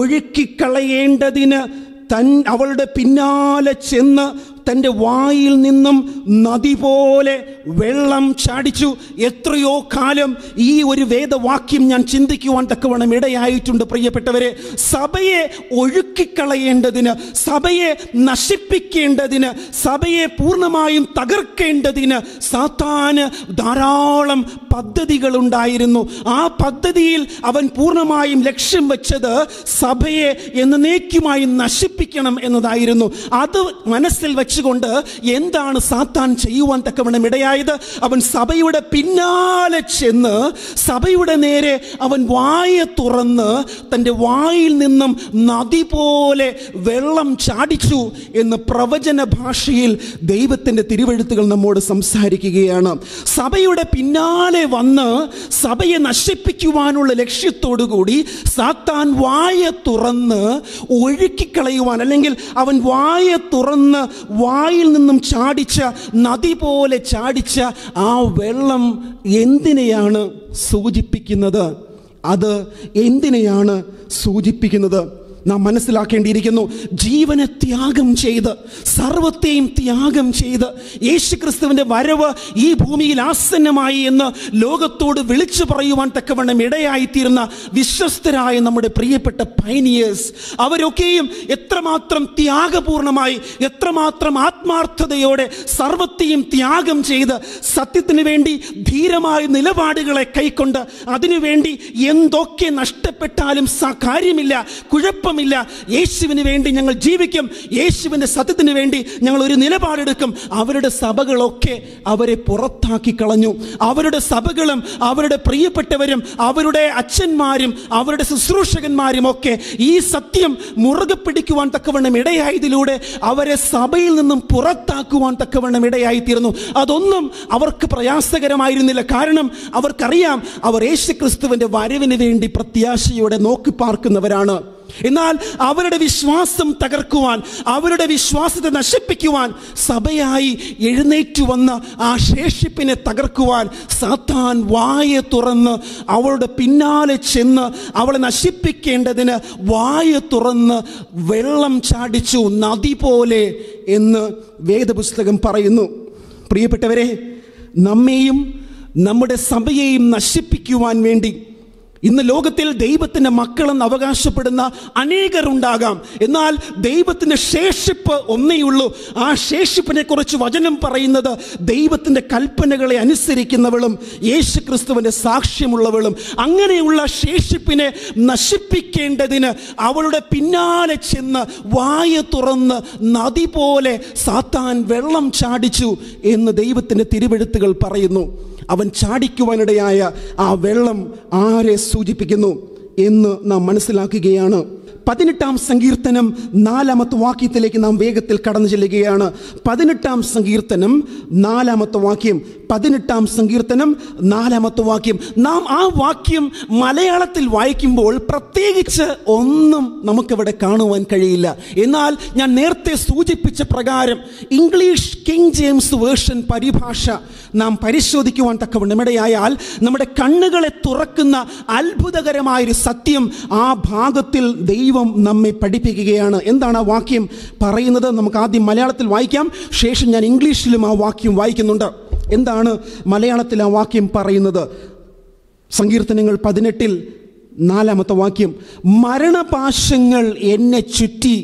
Speaker 5: ഒഴുക്കിക്കളയേണ്ടതിന് തൻ അവളുടെ പിന്നാലെ ചെന്ന് തൻ്റെ വായിൽ നിന്നും നദി പോലെ വെള്ളം ചാടിച്ചു എത്രയോ കാലം ഈ ഒരു വേദവാക്യം ഞാൻ ചിന്തിക്കുവാൻ തക്കവണ്ണം ഇടയായിട്ടുണ്ട് പ്രിയപ്പെട്ടവരെ സഭയെ ഒഴുക്കിക്കളയേണ്ടതിന് സഭയെ നശിപ്പിക്കേണ്ടതിന് സഭയെ പൂർണ്ണമായും തകർക്കേണ്ടതിന് സാത്താന് ധാരാളം പദ്ധതികളുണ്ടായിരുന്നു ആ പദ്ധതിയിൽ അവൻ പൂർണ്ണമായും ലക്ഷ്യം വെച്ചത് സഭയെ എന്നേക്കുമായി നശിപ്പിക്കണം എന്നതായിരുന്നു അത് മനസ്സിൽ വെച്ചുകൊണ്ട് എന്താണ് സാത്താൻ ചെയ്യുവാൻ തക്കവണ്ണം ഇടയായത് അവൻ സഭയുടെ പിന്നാലെ ചെന്ന് സഭയുടെ നേരെ അവൻ വായ തുറന്ന് തൻ്റെ വായിൽ നിന്നും നദി പോലെ വെള്ളം ചാടിച്ചു എന്ന് പ്രവചന ഭാഷയിൽ ദൈവത്തിൻ്റെ തിരുവഴുത്തുകൾ നമ്മോട് സംസാരിക്കുകയാണ് സഭയുടെ പിന്നാലെ വന്ന് സഭയെ നശിപ്പിക്കുവാനുള്ള ലക്ഷ്യത്തോടുകൂടി സാത്താൻ വായ തുറന്ന് ഒഴുക്കിക്കളയുവാൻ അല്ലെങ്കിൽ അവൻ വായ തുറന്ന് വായിൽ നിന്നും ചാടിച്ച നദി പോലെ ചാടിച്ച ആ വെള്ളം എന്തിനെയാണ് സൂചിപ്പിക്കുന്നത് അത് എന്തിനെയാണ് സൂചിപ്പിക്കുന്നത് നാം മനസ്സിലാക്കേണ്ടിയിരിക്കുന്നു ജീവനെ ത്യാഗം ചെയ്ത് സർവത്തെയും ത്യാഗം ചെയ്ത് യേശുക്രിസ്തുവിൻ്റെ വരവ് ഈ ഭൂമിയിൽ ആസന്നമായി എന്ന് ലോകത്തോട് വിളിച്ചു പറയുവാൻ തക്കവണ്ണം ഇടയായിത്തീരുന്ന വിശ്വസ്തരായ നമ്മുടെ പ്രിയപ്പെട്ട പൈനിയേഴ്സ് അവരൊക്കെയും എത്രമാത്രം ത്യാഗപൂർണമായി എത്രമാത്രം ആത്മാർത്ഥതയോടെ സർവത്തെയും ത്യാഗം ചെയ്ത് സത്യത്തിന് വേണ്ടി ധീരമായ നിലപാടുകളെ കൈക്കൊണ്ട് അതിനുവേണ്ടി എന്തൊക്കെ നഷ്ടപ്പെട്ടാലും സ- കാര്യമില്ല കുഴപ്പമില്ല യേശുവിന് വേണ്ടി ഞങ്ങൾ ജീവിക്കും യേശുവിൻ്റെ സത്യത്തിന് വേണ്ടി ഞങ്ങൾ ഒരു നിലപാടെടുക്കും അവരുടെ സഭകളൊക്കെ അവരെ പുറത്താക്കി കളഞ്ഞു അവരുടെ സഭകളും അവരുടെ പ്രിയപ്പെട്ടവരും അവരുടെ അച്ഛന്മാരും അവരുടെ ശുശ്രൂഷകന്മാരും ഒക്കെ ഈ സത്യം മുറുകെ പിടിക്കുവാൻ തക്കവണ്ണം ഇടയായതിലൂടെ അവരെ സഭയിൽ നിന്നും പുറത്താക്കുവാൻ തക്കവണ്ണം ഇടയായിത്തീർന്നു അതൊന്നും അവർക്ക് പ്രയാസകരമായിരുന്നില്ല കാരണം അവർക്കറിയാം അവർ യേശുക്രിസ്തുവിൻ്റെ വരവിന് വേണ്ടി പ്രത്യാശയോടെ നോക്കി പാർക്കുന്നവരാണ് എന്നാൽ അവരുടെ വിശ്വാസം തകർക്കുവാൻ അവരുടെ വിശ്വാസത്തെ നശിപ്പിക്കുവാൻ സഭയായി എഴുന്നേറ്റു വന്ന ആ ശേഷിപ്പിനെ തകർക്കുവാൻ സാത്താൻ വായ തുറന്ന് അവളുടെ പിന്നാലെ ചെന്ന് അവളെ നശിപ്പിക്കേണ്ടതിന് വായ തുറന്ന് വെള്ളം ചാടിച്ചു നദി പോലെ എന്ന് വേദപുസ്തകം പറയുന്നു പ്രിയപ്പെട്ടവരെ നമ്മെയും നമ്മുടെ സഭയെയും നശിപ്പിക്കുവാൻ വേണ്ടി ഇന്ന് ലോകത്തിൽ ദൈവത്തിൻ്റെ മക്കളെന്ന് അവകാശപ്പെടുന്ന അനേകരുണ്ടാകാം എന്നാൽ ദൈവത്തിൻ്റെ ശേഷിപ്പ് ഒന്നേയുള്ളൂ ആ ശേഷിപ്പിനെ കുറിച്ച് വചനം പറയുന്നത് ദൈവത്തിൻ്റെ കൽപ്പനകളെ അനുസരിക്കുന്നവളും യേശു ക്രിസ്തുവിൻ്റെ സാക്ഷ്യമുള്ളവളും അങ്ങനെയുള്ള ശേഷിപ്പിനെ നശിപ്പിക്കേണ്ടതിന് അവളുടെ പിന്നാലെ ചെന്ന് വായ തുറന്ന് നദി പോലെ സാത്താൻ വെള്ളം ചാടിച്ചു എന്ന് ദൈവത്തിൻ്റെ തിരുവെഴുത്തുകൾ പറയുന്നു അവൻ ചാടിക്കുവാനിടയായ ആ വെള്ളം ആരെ സൂചിപ്പിക്കുന്നു എന്ന് നാം മനസ്സിലാക്കുകയാണ് പതിനെട്ടാം സങ്കീർത്തനം നാലാമത്തെ വാക്യത്തിലേക്ക് നാം വേഗത്തിൽ കടന്നു ചെല്ലുകയാണ് പതിനെട്ടാം സങ്കീർത്തനം നാലാമത്തെ വാക്യം പതിനെട്ടാം സങ്കീർത്തനം നാലാമത്തെ വാക്യം നാം ആ വാക്യം മലയാളത്തിൽ വായിക്കുമ്പോൾ പ്രത്യേകിച്ച് ഒന്നും നമുക്കിവിടെ കാണുവാൻ കഴിയില്ല എന്നാൽ ഞാൻ നേരത്തെ സൂചിപ്പിച്ച പ്രകാരം ഇംഗ്ലീഷ് കിങ് ജെയിംസ് വേർഷൻ പരിഭാഷ നാം പരിശോധിക്കുവാൻ തക്കവണ്ണം ഇടയായാൽ നമ്മുടെ കണ്ണുകളെ തുറക്കുന്ന അത്ഭുതകരമായൊരു സത്യം ആ ഭാഗത്തിൽ ദൈവം നമ്മെ പഠിപ്പിക്കുകയാണ് എന്താണ് ആ വാക്യം പറയുന്നത് നമുക്ക് ആദ്യം മലയാളത്തിൽ വായിക്കാം ശേഷം ഞാൻ ഇംഗ്ലീഷിലും ആ വാക്യം വായിക്കുന്നുണ്ട് എന്താണ് മലയാളത്തിൽ ആ വാക്യം പറയുന്നത് സങ്കീർത്തനങ്ങൾ പതിനെട്ടിൽ നാലാമത്തെ വാക്യം മരണപാശങ്ങൾ എന്നെ ചുറ്റി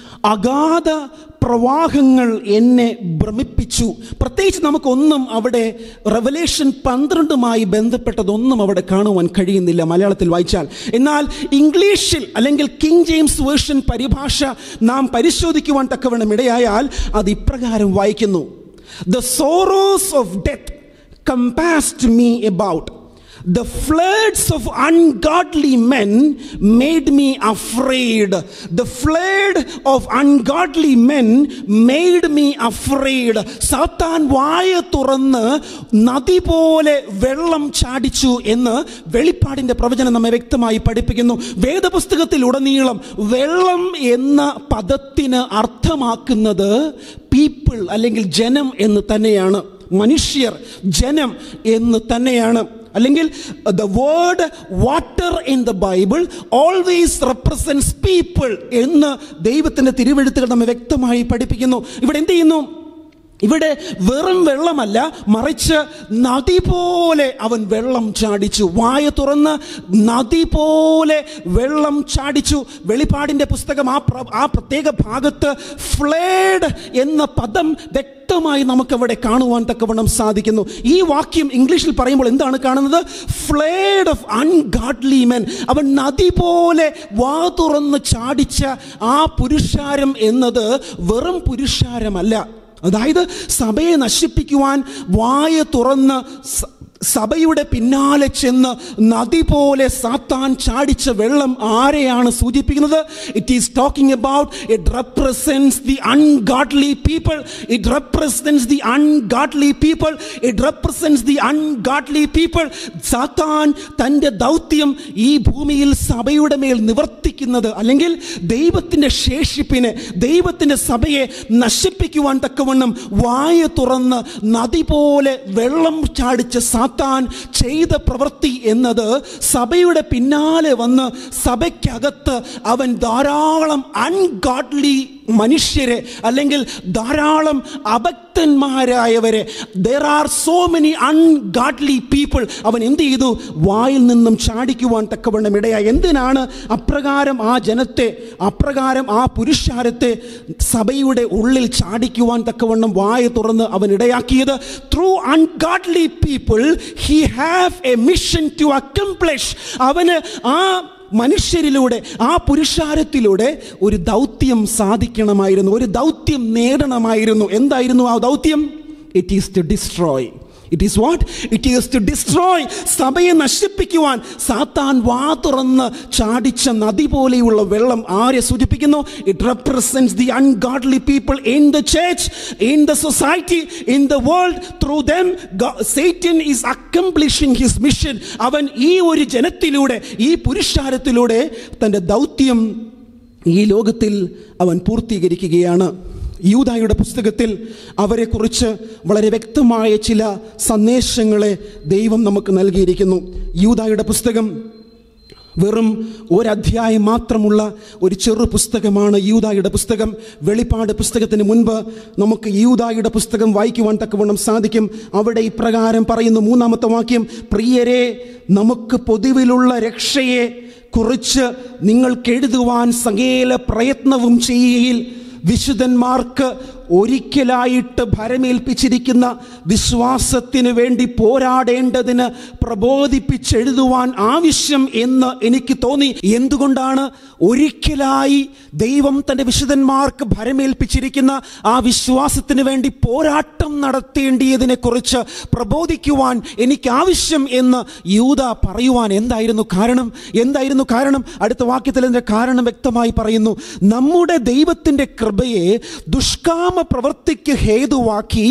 Speaker 5: അഗാധ പ്രവാഹങ്ങൾ എന്നെ ഭ്രമിപ്പിച്ചു പ്രത്യേകിച്ച് നമുക്കൊന്നും അവിടെ റെവലേഷൻ പന്ത്രണ്ടുമായി ബന്ധപ്പെട്ടതൊന്നും അവിടെ കാണുവാൻ കഴിയുന്നില്ല മലയാളത്തിൽ വായിച്ചാൽ എന്നാൽ ഇംഗ്ലീഷിൽ അല്ലെങ്കിൽ കിങ് ജെയിംസ് വേർഷൻ പരിഭാഷ നാം പരിശോധിക്കുവാൻ തക്കവണ്ണം ഇടയായാൽ അത് ഇപ്രകാരം വായിക്കുന്നു the sorrows of death compassed me about. The floods of ungodly men made me afraid. The flood of ungodly men made me afraid. സാത്താൻ വായ തുറന്ന് നദി പോലെ വെള്ളം ചാടിച്ചു എന്ന് വെളിപ്പാടിന്റെ പ്രവചനം നമ്മെ വ്യക്തമായി പഠിപ്പിക്കുന്നു വേദപുസ്തകത്തിൽ ഉടനീളം വെള്ളം എന്ന പദത്തിന് അർത്ഥമാക്കുന്നത് പീപ്പിൾ അല്ലെങ്കിൽ ജനം എന്ന് തന്നെയാണ് മനുഷ്യർ ജനം എന്ന് തന്നെയാണ് അല്ലെങ്കിൽ the word water in the Bible always represents people എന്ന് ദൈവത്തിൻ്റെ തിരുവെഴുത്തുകൾ നമ്മെ വ്യക്തമായി പഠിപ്പിക്കുന്നു ഇവിടെ എന്ത് ചെയ്യുന്നു ഇവിടെ വെറും വെള്ളമല്ല മറിച്ച് നദി പോലെ അവൻ വെള്ളം ചാടിച്ചു വായ തുറന്ന് നദി പോലെ വെള്ളം ചാടിച്ചു വെളിപ്പാടിൻ്റെ പുസ്തകം ആ പ്ര- ആ പ്രത്യേക ഭാഗത്ത് ഫ്ലേഡ് എന്ന പദം വ്യക്തമായി നമുക്കവിടെ കാണുവാൻ തക്കവണ്ണം സാധിക്കുന്നു ഈ വാക്യം ഇംഗ്ലീഷിൽ പറയുമ്പോൾ എന്താണ് കാണുന്നത് ഫ്ലേഡ് ഓഫ് അൺഗാഡ്ലി മെൻ അവൻ നദി പോലെ വാ തുറന്ന് ചാടിച്ച ആ പുരുഷാരം എന്നത് വെറും പുരുഷാരമല്ല അതായത് സഭയെ നശിപ്പിക്കുവാൻ വായ തുറന്ന് സ- സഭയുടെ പിന്നാലെ ചെന്ന് നദി പോലെ സാത്താൻ ചാടിച്ച വെള്ളം ആരെയാണ് സൂചിപ്പിക്കുന്നത് it is talking about it represents the ungodly people it represents the ungodly people it represents the ungodly people സാത്താൻ തൻ്റെ ദൗത്യം ഈ ഭൂമിയിൽ സഭയുടെ മേൽ നിവർത്തിക്കുന്നത് അല്ലെങ്കിൽ ദൈവത്തിൻ്റെ ശേഷിപ്പിനെ ദൈവത്തിൻ്റെ സഭയെ നശിപ്പിക്കുവാൻ തക്കവണ്ണം വായ തുറന്ന് നദി പോലെ വെള്ളം ചാടിച്ച സാത്താൻ ചെയ്ത പ്രവൃത്തി എന്നത് സഭയുടെ പിന്നാലെ വന്ന് സഭയ്ക്കകത്ത് അവൻ ധാരാളം അൺഗാഡ്ലി മനുഷ്യരെ അല്ലെങ്കിൽ ധാരാളം അഭക്തന്മാരായവരെ there are so many ungodly people അവൻ എന്ത് ചെയ്തു വായിൽ നിന്നും ചാടിക്കുവാൻ തക്കവണ്ണം ഇടയായി എന്തിനാണ് അപ്രകാരം ആ ജനത്തെ അപ്രകാരം ആ പുരുഷാരത്തെ സഭയുടെ ഉള്ളിൽ ചാടിക്കുവാൻ തക്കവണ്ണം വായ തുറന്ന് അവൻ ഇടയാക്കിയത് through ungodly people he have a mission to accomplish അവന് ആ മനുഷ്യരിലൂടെ ആ പുരുഷാരത്തിലൂടെ ഒരു ദൗത്യം സാധിക്കണമായിരുന്നു ഒരു ദൗത്യം നേടണമായിരുന്നു എന്തായിരുന്നു ആ ദൗത്യം it is to destroy it is what it is to destroy സഭയെ നശിപ്പിക്കുവാൻ സാത്താൻ വാ തുറന്ന് ചാടിച്ച നദി പോലെയുള്ള വെള്ളം ആരെ സൂചിപ്പിക്കുന്നു it represents the ungodly people in the church in the society in the world through them Satan is accomplishing his mission അവൻ ഈ ഒരു ജനത്തിലൂടെ ഈ പുരുഷാരത്തിലൂടെ തൻ്റെ ദൗത്യം ഈ ലോകത്തിൽ അവൻ പൂർത്തീകരിക്കുകയാണ് യൂതായുടെ പുസ്തകത്തിൽ അവരെക്കുറിച്ച് വളരെ വ്യക്തമായ ചില സന്ദേശങ്ങളെ ദൈവം നമുക്ക് നൽകിയിരിക്കുന്നു യൂതായുടെ പുസ്തകം വെറും ഒരധ്യായം മാത്രമുള്ള ഒരു ചെറു പുസ്തകമാണ് യൂതായുടെ പുസ്തകം വെളിപ്പാട് പുസ്തകത്തിന് മുൻപ് നമുക്ക് യൂതായുടെ പുസ്തകം വായിക്കുവാൻ തക്കവണ്ണം സാധിക്കും അവിടെ ഇപ്രകാരം പറയുന്നു മൂന്നാമത്തെ വാക്യം പ്രിയരെ നമുക്ക് പൊതുവിലുള്ള രക്ഷയെ കുറിച്ച് നിങ്ങൾക്ക് എഴുതുവാൻ സകല പ്രയത്നവും ചെയ്യുകയിൽ വിശുദ്ധന്മാർക്ക് ഒരിക്കലായിട്ട് ഭരമേൽപ്പിച്ചിരിക്കുന്ന വിശ്വാസത്തിന് വേണ്ടി പോരാടേണ്ടതിന് പ്രബോധിപ്പിച്ചെഴുതുവാൻ ആവശ്യം എന്ന് എനിക്ക് തോന്നി എന്തുകൊണ്ടാണ് ഒരിക്കലായി ദൈവം തൻ്റെ വിശുദ്ധന്മാർക്ക് ഭരമേൽപ്പിച്ചിരിക്കുന്ന ആ വിശ്വാസത്തിന് വേണ്ടി പോരാട്ടം നടത്തേണ്ടിയതിനെ കുറിച്ച് പ്രബോധിക്കുവാൻ എനിക്ക് ആവശ്യം എന്ന് യൂത പറയുവാൻ എന്തായിരുന്നു കാരണം എന്തായിരുന്നു കാരണം അടുത്ത വാക്യത്തിൽ അതിൻ്റെ കാരണം വ്യക്തമായി പറയുന്നു നമ്മുടെ ദൈവത്തിൻ്റെ കൃപയെ ദുഷ്കാമ പ്രവൃത്തിക്ക് ഹേതുവാക്കി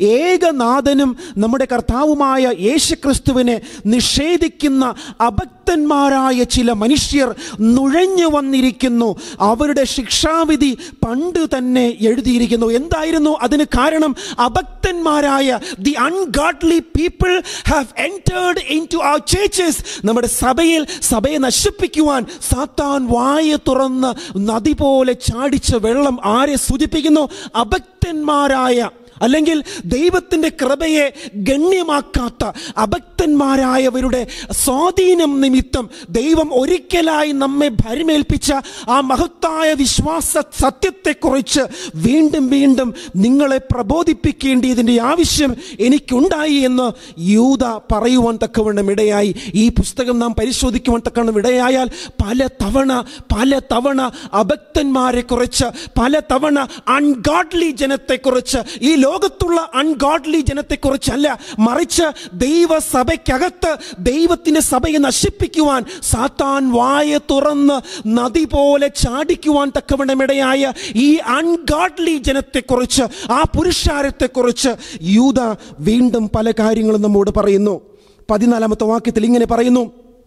Speaker 5: ഏകനാഥനും നമ്മുടെ കർത്താവുമായ യേശുക്രിസ്തുവിനെ നിഷേധിക്കുന്ന അഭക്തന്മാരായ ചില മനുഷ്യർ നുഴഞ്ഞു വന്നിരിക്കുന്നു അവരുടെ ശിക്ഷാവിധി പണ്ട് തന്നെ എഴുതിയിരിക്കുന്നു എന്തായിരുന്നു അതിന് കാരണം അഭക്തന്മാരായ the ungodly people have entered into our ചേച്ചസ് നമ്മുടെ സഭയിൽ സഭയെ നശിപ്പിക്കുവാൻ സാത്താൻ വായ തുറന്ന് നദി പോലെ ചാടിച്ച വെള്ളം ആരെ സൂചിപ്പിക്കുന്നു അഭക്തന്മാരായ അല്ലെങ്കിൽ ദൈവത്തിൻ്റെ കൃപയെ ഗണ്യമാക്കാത്ത അഭക്തന്മാരായവരുടെ സ്വാധീനം നിമിത്തം ദൈവം ഒരിക്കലായി നമ്മെ ഭരമേൽപ്പിച്ച ആ മഹത്തായ വിശ്വാസ സത്യത്തെക്കുറിച്ച് വീണ്ടും വീണ്ടും നിങ്ങളെ പ്രബോധിപ്പിക്കേണ്ടതിൻ്റെ ആവശ്യം എനിക്കുണ്ടായി എന്ന് യൂത പറയുവാൻ തക്കവണ്ണം ഇടയായി ഈ പുസ്തകം നാം പരിശോധിക്കുവാൻ തക്കവണ്ണം ഇടയായാൽ പല തവണ പല തവണ അഭക്തന്മാരെ കുറിച്ച് പല തവണ അൺഗാഡ്ലി ജനത്തെക്കുറിച്ച് ഈ ലോകത്തുള്ള അൺഗാഡ്ലി ജനത്തെക്കുറിച്ചല്ല മറിച്ച് ദൈവസഭയ്ക്കകത്ത് ദൈവത്തിന്റെ സഭയെ നശിപ്പിക്കുവാൻ സാത്താൻ വായ തുറന്ന് നദി പോലെ ചാടിക്കുവാൻ തക്കവണ്ണമിടയായ ഈ അൺഗാഡ്ലി ജനത്തെക്കുറിച്ച് ആ പുരുഷാരത്തെക്കുറിച്ച് യൂത വീണ്ടും പല കാര്യങ്ങളും നമ്മോട് പറയുന്നു പതിനാലാമത്തെ വാക്യത്തിൽ ഇങ്ങനെ പറയുന്നു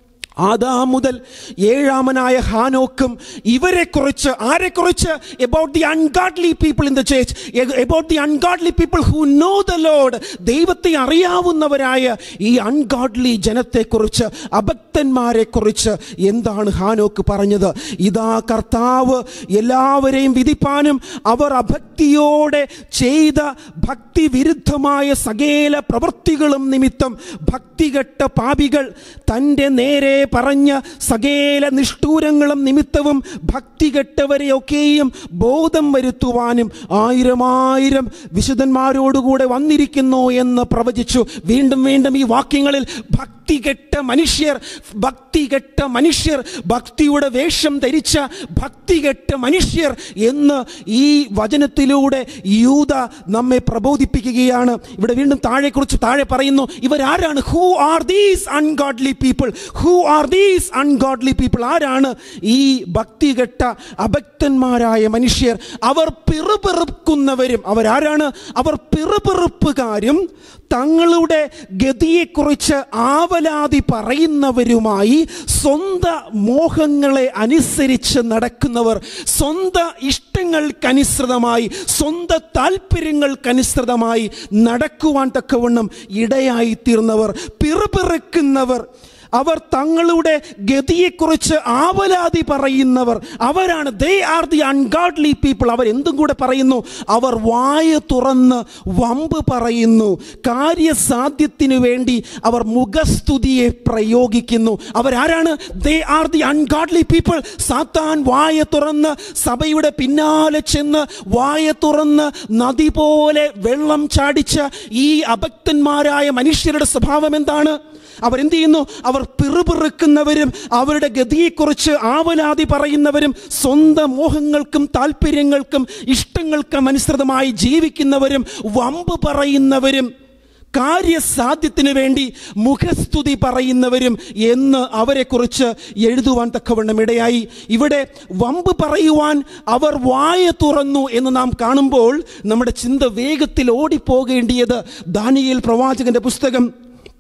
Speaker 5: ആദാം മുതൽ ഏഴാമനായ ഹാനോക്കും ഇവരെക്കുറിച്ച് ആരെക്കുറിച്ച് about the ungodly people in the church about the ungodly people who know the Lord ദൈവത്തെ അറിയാവുന്നവരായ ഈ അൺഗാഡ്ലി ജനത്തെക്കുറിച്ച് അഭക്തന്മാരെക്കുറിച്ച് എന്താണ് ഹാനോക്ക് പറഞ്ഞത് ഇതാ കർത്താവ് എല്ലാവരെയും വിധിപ്പാനും അവർ അഭക്തിയോടെ ചെയ്ത ഭക്തി വിരുദ്ധമായ സകല പ്രവൃത്തികളും നിമിത്തം ഭക്തികെട്ട പാപികൾ തൻ്റെ നേരെ പറഞ്ഞ സകല നിഷ്ഠൂരങ്ങളും നിമിത്തവും ഭക്തികെട്ടവരെയൊക്കെയും ബോധം വരുത്തുവാനും ആയിരം ആയിരം വിശുദ്ധന്മാരോടുകൂടെ വന്നിരിക്കുന്നു എന്ന് പ്രവചിച്ചു വീണ്ടും വീണ്ടും ഈ വാക്യങ്ങളിൽ ഭക്തികെട്ട മനുഷ്യർ ഭക്തികെട്ട മനുഷ്യർ ഭക്തിയുടെ വേഷം ധരിച്ച ഭക്തികെട്ട മനുഷ്യർ എന്ന് ഈ വചനത്തിലൂടെ യൂത നമ്മെ പ്രബോധിപ്പിക്കുകയാണ് ഇവിടെ വീണ്ടും താഴെക്കുറിച്ച് താഴെ പറയുന്നു ഇവരാരാണ് who are these ungodly people who are these ungodly people ആരാണ് ഈ ഭക്തികെട്ട അഭക്തന്മാരായ മനുഷ്യർ അവർ പിറുപിറുക്കുന്നവരും അവരാരാണ് അവർ പിറുപിറുപ്പുകാരും തങ്ങളുടെ ഗതിയെക്കുറിച്ച് ആവലാതി പറയുന്നവരുമായി സ്വന്ത മോഹങ്ങളെ അനുസരിച്ച് നടക്കുന്നവർ സ്വന്ത ഇഷ്ടങ്ങൾക്കനുസൃതമായി സ്വന്ത താല്പര്യങ്ങൾക്കനുസൃതമായി നടക്കുവാൻ തക്കവണ്ണം ഇടയായി തീർന്നവർ പിറുപിറുക്കുന്നവർ അവർ തങ്ങളുടെ ഗതിയെക്കുറിച്ച് ആവലാതി പറയുന്നവർ അവരാണ് they are the ungodly people അവർ എന്തും കൂടെ പറയുന്നു അവർ വായ തുറന്ന് വമ്പ് പറയുന്നു കാര്യസാധ്യത്തിനു വേണ്ടി അവർ മുഖസ്തുതിയെ പ്രയോഗിക്കുന്നു അവരാരാണ് they are the ungodly people സാത്താൻ വായ തുറന്ന് സഭയുടെ പിന്നാലെ ചെന്ന് വായ തുറന്ന് നദി പോലെ വെള്ളം ചാടിച്ച ഈ അഭക്തന്മാരായ മനുഷ്യരുടെ സ്വഭാവം എന്താണ് അവരെന്ത് ചെയ്യുന്നു അവർ പിറുപിറുക്കുന്നവരും അവരുടെ ഗതിയെക്കുറിച്ച് ആവലാതി പറയുന്നവരും സ്വന്തം മോഹങ്ങൾക്കും താല്പര്യങ്ങൾക്കും ഇഷ്ടങ്ങൾക്കും അനുസൃതമായി ജീവിക്കുന്നവരും വമ്പ് പറയുന്നവരും കാര്യസാധ്യത്തിന് വേണ്ടി മുഖസ്തുതി പറയുന്നവരും എന്ന് അവരെക്കുറിച്ച് എഴുതുവാൻ തക്കവണ്ണം ഇടയായി ഇവിടെ വമ്പ് പറയുവാൻ അവർ വായ തുറന്നു എന്ന് നാം കാണുമ്പോൾ നമ്മുടെ ചിന്ത വേഗത്തിൽ ഓടിപ്പോകേണ്ടിയത് ദാനിയേൽ പ്രവാചകന്റെ പുസ്തകം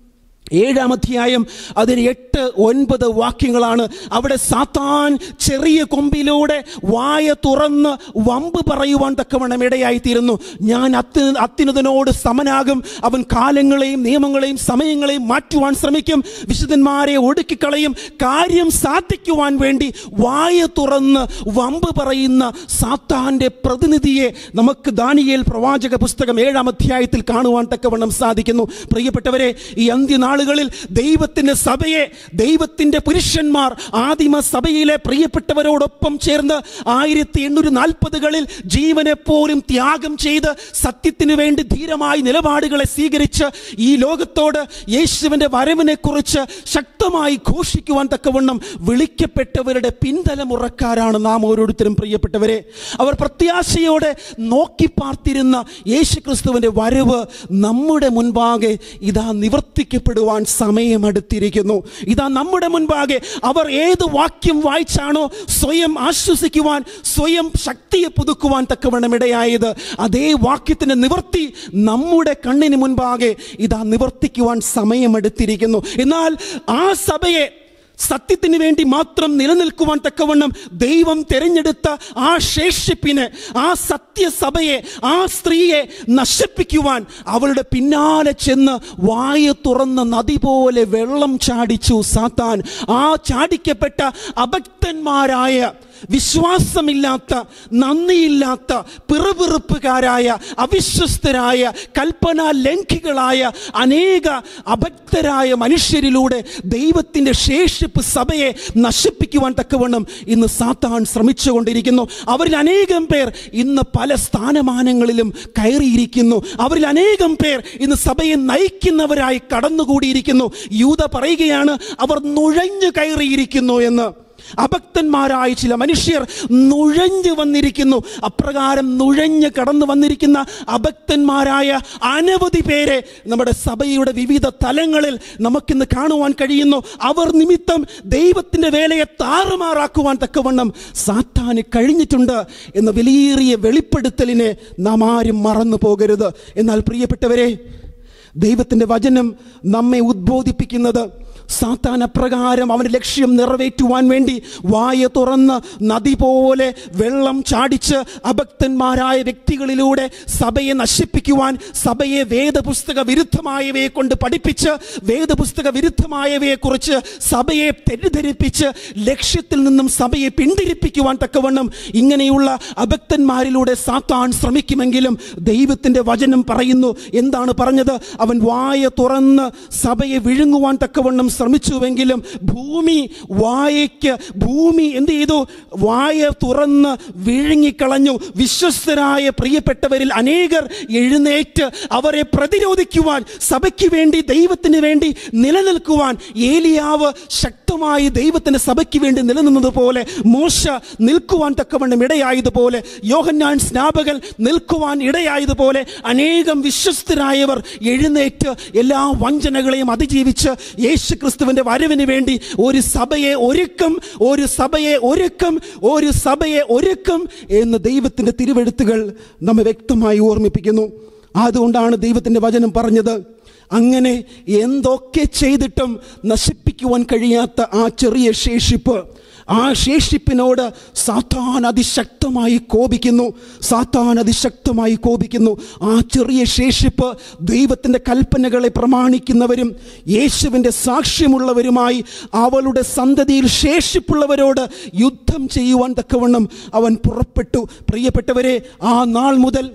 Speaker 5: ഏഴാം അധ്യായം അതിന് എട്ട് ഒൻപത് വാക്യങ്ങളാണ് അവിടെ സാത്താൻ ചെറിയ കൊമ്പിലൂടെ വായ തുറന്ന് വമ്പ് പറയുവാൻ തക്കവണ്ണം ഇടയായിത്തീരുന്നു ഞാൻ അത്യ അത്യുന്നതനോട് സമനാകും അവൻ കാലങ്ങളെയും നിയമങ്ങളെയും സമയങ്ങളെയും മാറ്റുവാൻ ശ്രമിക്കും വിശുദ്ധന്മാരെ ഒടുക്കിക്കളയും കാര്യം സാധിക്കുവാൻ വേണ്ടി വായ തുറന്ന് വമ്പ് പറയുന്ന സാത്താന്റെ പ്രതിനിധിയെ നമുക്ക് ദാനിയേൽ പ്രവാചക പുസ്തകം ഏഴാം അധ്യായത്തിൽ കാണുവാൻ തക്കവണ്ണം സാധിക്കുന്നു പ്രിയപ്പെട്ടവരെ ഈ അന്ത്യനാളുകളിൽ ദൈവത്തിന്റെ സഭയെ ദൈവത്തിന്റെ പുരുഷന്മാർ ആദിമ സഭയിലെ പ്രിയപ്പെട്ടവരോടൊപ്പം ചേർന്ന് ആയിരത്തി എണ്ണൂറ്റി നാൽപ്പതുകളിൽ ജീവനെ പോലും ത്യാഗം ചെയ്ത് സത്യത്തിനു വേണ്ടി ധീരമായ നിലപാടുകളെ സ്വീകരിച്ച് ഈ ലോകത്തോട് യേശുവിന്റെ വരവിനെ കുറിച്ച് ശക്തമായി ഘോഷിക്കുവാൻ തക്കവണ്ണം വിളിക്കപ്പെട്ടവരുടെ പിന്തലമുറക്കാരാണ് നാം ഓരോരുത്തരും പ്രിയപ്പെട്ടവരെ അവർ പ്രത്യാശയോടെ നോക്കി പാർത്തിരുന്ന യേശു ക്രിസ്തുവിന്റെ വരവ് നമ്മുടെ മുൻപാകെ ഇതാ നിവർത്തിക്കപ്പെടുവാൻ സമയമെടുത്തിരിക്കുന്നു ഇതാ നമ്മുടെ മുൻപാകെ അവർ ഏത് വാക്യം വായിച്ചാണോ സ്വയം ആശ്വസിക്കുവാൻ സ്വയം ശക്തിയെ പുതുക്കുവാൻ തക്കവണ്ണം ഇടയായത് അതേ വാക്യത്തിന്റെ നിവർത്തി നമ്മുടെ കണ്ണിന് മുൻപാകെ ഇതാ നിവർത്തിക്കുവാൻ സമയമെടുത്തിരിക്കുന്നു എന്നാൽ ആ സഭയെ സത്യത്തിന് വേണ്ടി മാത്രം നിലനിൽക്കുവാൻ തക്കവണ്ണം ദൈവം തിരഞ്ഞെടുത്ത ആ ശേഷിപ്പിനെ ആ സത്യസഭയെ ആ സ്ത്രീയെ നശിപ്പിക്കുവാൻ അവളുടെ പിന്നാലെ ചെന്ന് വായ തുറന്ന നദി പോലെ വെള്ളം ചാടിച്ചു സാത്താൻ ആ ചാടിക്കപ്പെട്ട അഭക്തന്മാരായ വിശ്വാസമില്ലാത്ത നന്ദിയില്ലാത്ത പിറുപിറുപ്പുകാരായ അവിശ്വസ്തരായ കൽപ്പന ലംഘികളായ അനേക അഭക്തരായ മനുഷ്യരിലൂടെ ദൈവത്തിൻ്റെ ശേഷിപ്പ് സഭയെ നശിപ്പിക്കുവാൻ തക്കവണ്ണം ഇന്ന് സാത്താൻ ശ്രമിച്ചുകൊണ്ടിരിക്കുന്നു അവരിൽ അനേകം പേർ ഇന്ന് പല സ്ഥാനമാനങ്ങളിലും കയറിയിരിക്കുന്നു അവരിൽ അനേകം പേർ ഇന്ന് സഭയെ നയിക്കുന്നവരായി കടന്നുകൂടിയിരിക്കുന്നു യൂത പറയുകയാണ് അവർ നുഴഞ്ഞു കയറിയിരിക്കുന്നു എന്ന് അഭക്തന്മാരായ ചില മനുഷ്യർ നുഴഞ്ഞു വന്നിരിക്കുന്നു അപ്രകാരം നുഴഞ്ഞ് കടന്നു വന്നിരിക്കുന്ന അഭക്തന്മാരായ അനവധി പേരെ നമ്മുടെ സഭയുടെ വിവിധ തലങ്ങളിൽ നമുക്കിന്ന് കാണുവാൻ കഴിയുന്നു അവർ നിമിത്തം ദൈവത്തിൻ്റെ വേലയെ താറുമാറാക്കുവാൻ തക്കവണ്ണം സാത്താന് കഴിഞ്ഞിട്ടുണ്ട് എന്ന വിലയേറിയ വെളിപ്പെടുത്തലിനെ നാം ആരും മറന്നു പോകരുത് എന്നാൽ പ്രിയപ്പെട്ടവരെ ദൈവത്തിൻ്റെ വചനം നമ്മെ ഉദ്ബോധിപ്പിക്കുന്നത് സാത്താൻ അപ്രകാരം അവൻ്റെ ലക്ഷ്യം നിറവേറ്റുവാൻ വേണ്ടി വായ തുറന്ന് നദി പോലെ വെള്ളം ചാടിച്ച് അഭക്തന്മാരായ വ്യക്തികളിലൂടെ സഭയെ നശിപ്പിക്കുവാൻ സഭയെ വേദപുസ്തക വിരുദ്ധമായവയെ കൊണ്ട് പഠിപ്പിച്ച് വേദപുസ്തക വിരുദ്ധമായവയെക്കുറിച്ച് സഭയെ തെറ്റിദ്ധരിപ്പിച്ച് ലക്ഷ്യത്തിൽ നിന്നും സഭയെ പിന്തിരിപ്പിക്കുവാൻ തക്കവണ്ണം ഇങ്ങനെയുള്ള അഭക്തന്മാരിലൂടെ സാത്താൻ ശ്രമിക്കുമെങ്കിലും ദൈവത്തിൻ്റെ വചനം പറയുന്നു എന്താണ് പറഞ്ഞത് അവൻ വായ തുറന്ന് സഭയെ വിഴുങ്ങുവാൻ തക്കവണ്ണം ശ്രമിച്ചുവെങ്കിലും ഭൂമി വായയ്ക്ക് ഭൂമി എന്ത് ചെയ്തു വായ തുറന്ന് വിഴുങ്ങിക്കളഞ്ഞു വിശ്വസ്തരായ പ്രിയപ്പെട്ടവരിൽ അനേകർ എഴുന്നേറ്റ് അവരെ പ്രതിരോധിക്കുവാൻ സഭയ്ക്ക് വേണ്ടി ദൈവത്തിന് വേണ്ടി നിലനിൽക്കുവാൻ ഏലിയാവ് ശക്തമായി ദൈവത്തിന്റെ സഭയ്ക്ക് വേണ്ടി നിലനിന്നത് പോലെ മോശ നിൽക്കുവാൻ തക്കവണ്ണം ഇടയായതുപോലെ യോഹന്നാൻ സ്നാപകൻ നിൽക്കുവാൻ ഇടയായതുപോലെ അനേകം വിശ്വസ്തരായവർ എഴുന്നേറ്റ് എല്ലാ വഞ്ചനകളെയും അതിജീവിച്ച് യേശു ക്രിസ്തുവിന്റെ വരവിന് വേണ്ടി ഒരു സഭയെ ഒരുക്കം ഒരു സഭയെ ഒരുക്കം ഒരു സഭയെ ഒരുക്കം എന്ന് ദൈവത്തിന്റെ തിരുവെഴുത്തുകൾ നമ്മെ വ്യക്തമായി ഓർമ്മിപ്പിക്കുന്നു അതുകൊണ്ടാണ് ദൈവത്തിന്റെ വചനം പറഞ്ഞത് അങ്ങനെ എന്തൊക്കെ ചെയ്തിട്ടും നശിപ്പിക്കുവാൻ കഴിയാത്ത ആ ചെറിയ ശേഷിപ്പ് ആ ശേഷിപ്പിനോട് സാത്താൻ അതിശക്തമായി കോപിക്കുന്നു സാത്താൻ അതിശക്തമായി കോപിക്കുന്നു ആ ചെറിയ ശേഷിപ്പ് ദൈവത്തിൻ്റെ കൽപ്പനകളെ പ്രമാണിക്കുന്നവരും യേശുവിൻ്റെ സാക്ഷ്യമുള്ളവരുമായി അവളുടെ സന്തതിയിൽ ശേഷിപ്പുള്ളവരോട് യുദ്ധം ചെയ്യുവാൻ തക്കവണ്ണം അവൻ പുറപ്പെട്ടു പ്രിയപ്പെട്ടവരെ ആ നാൾ മുതൽ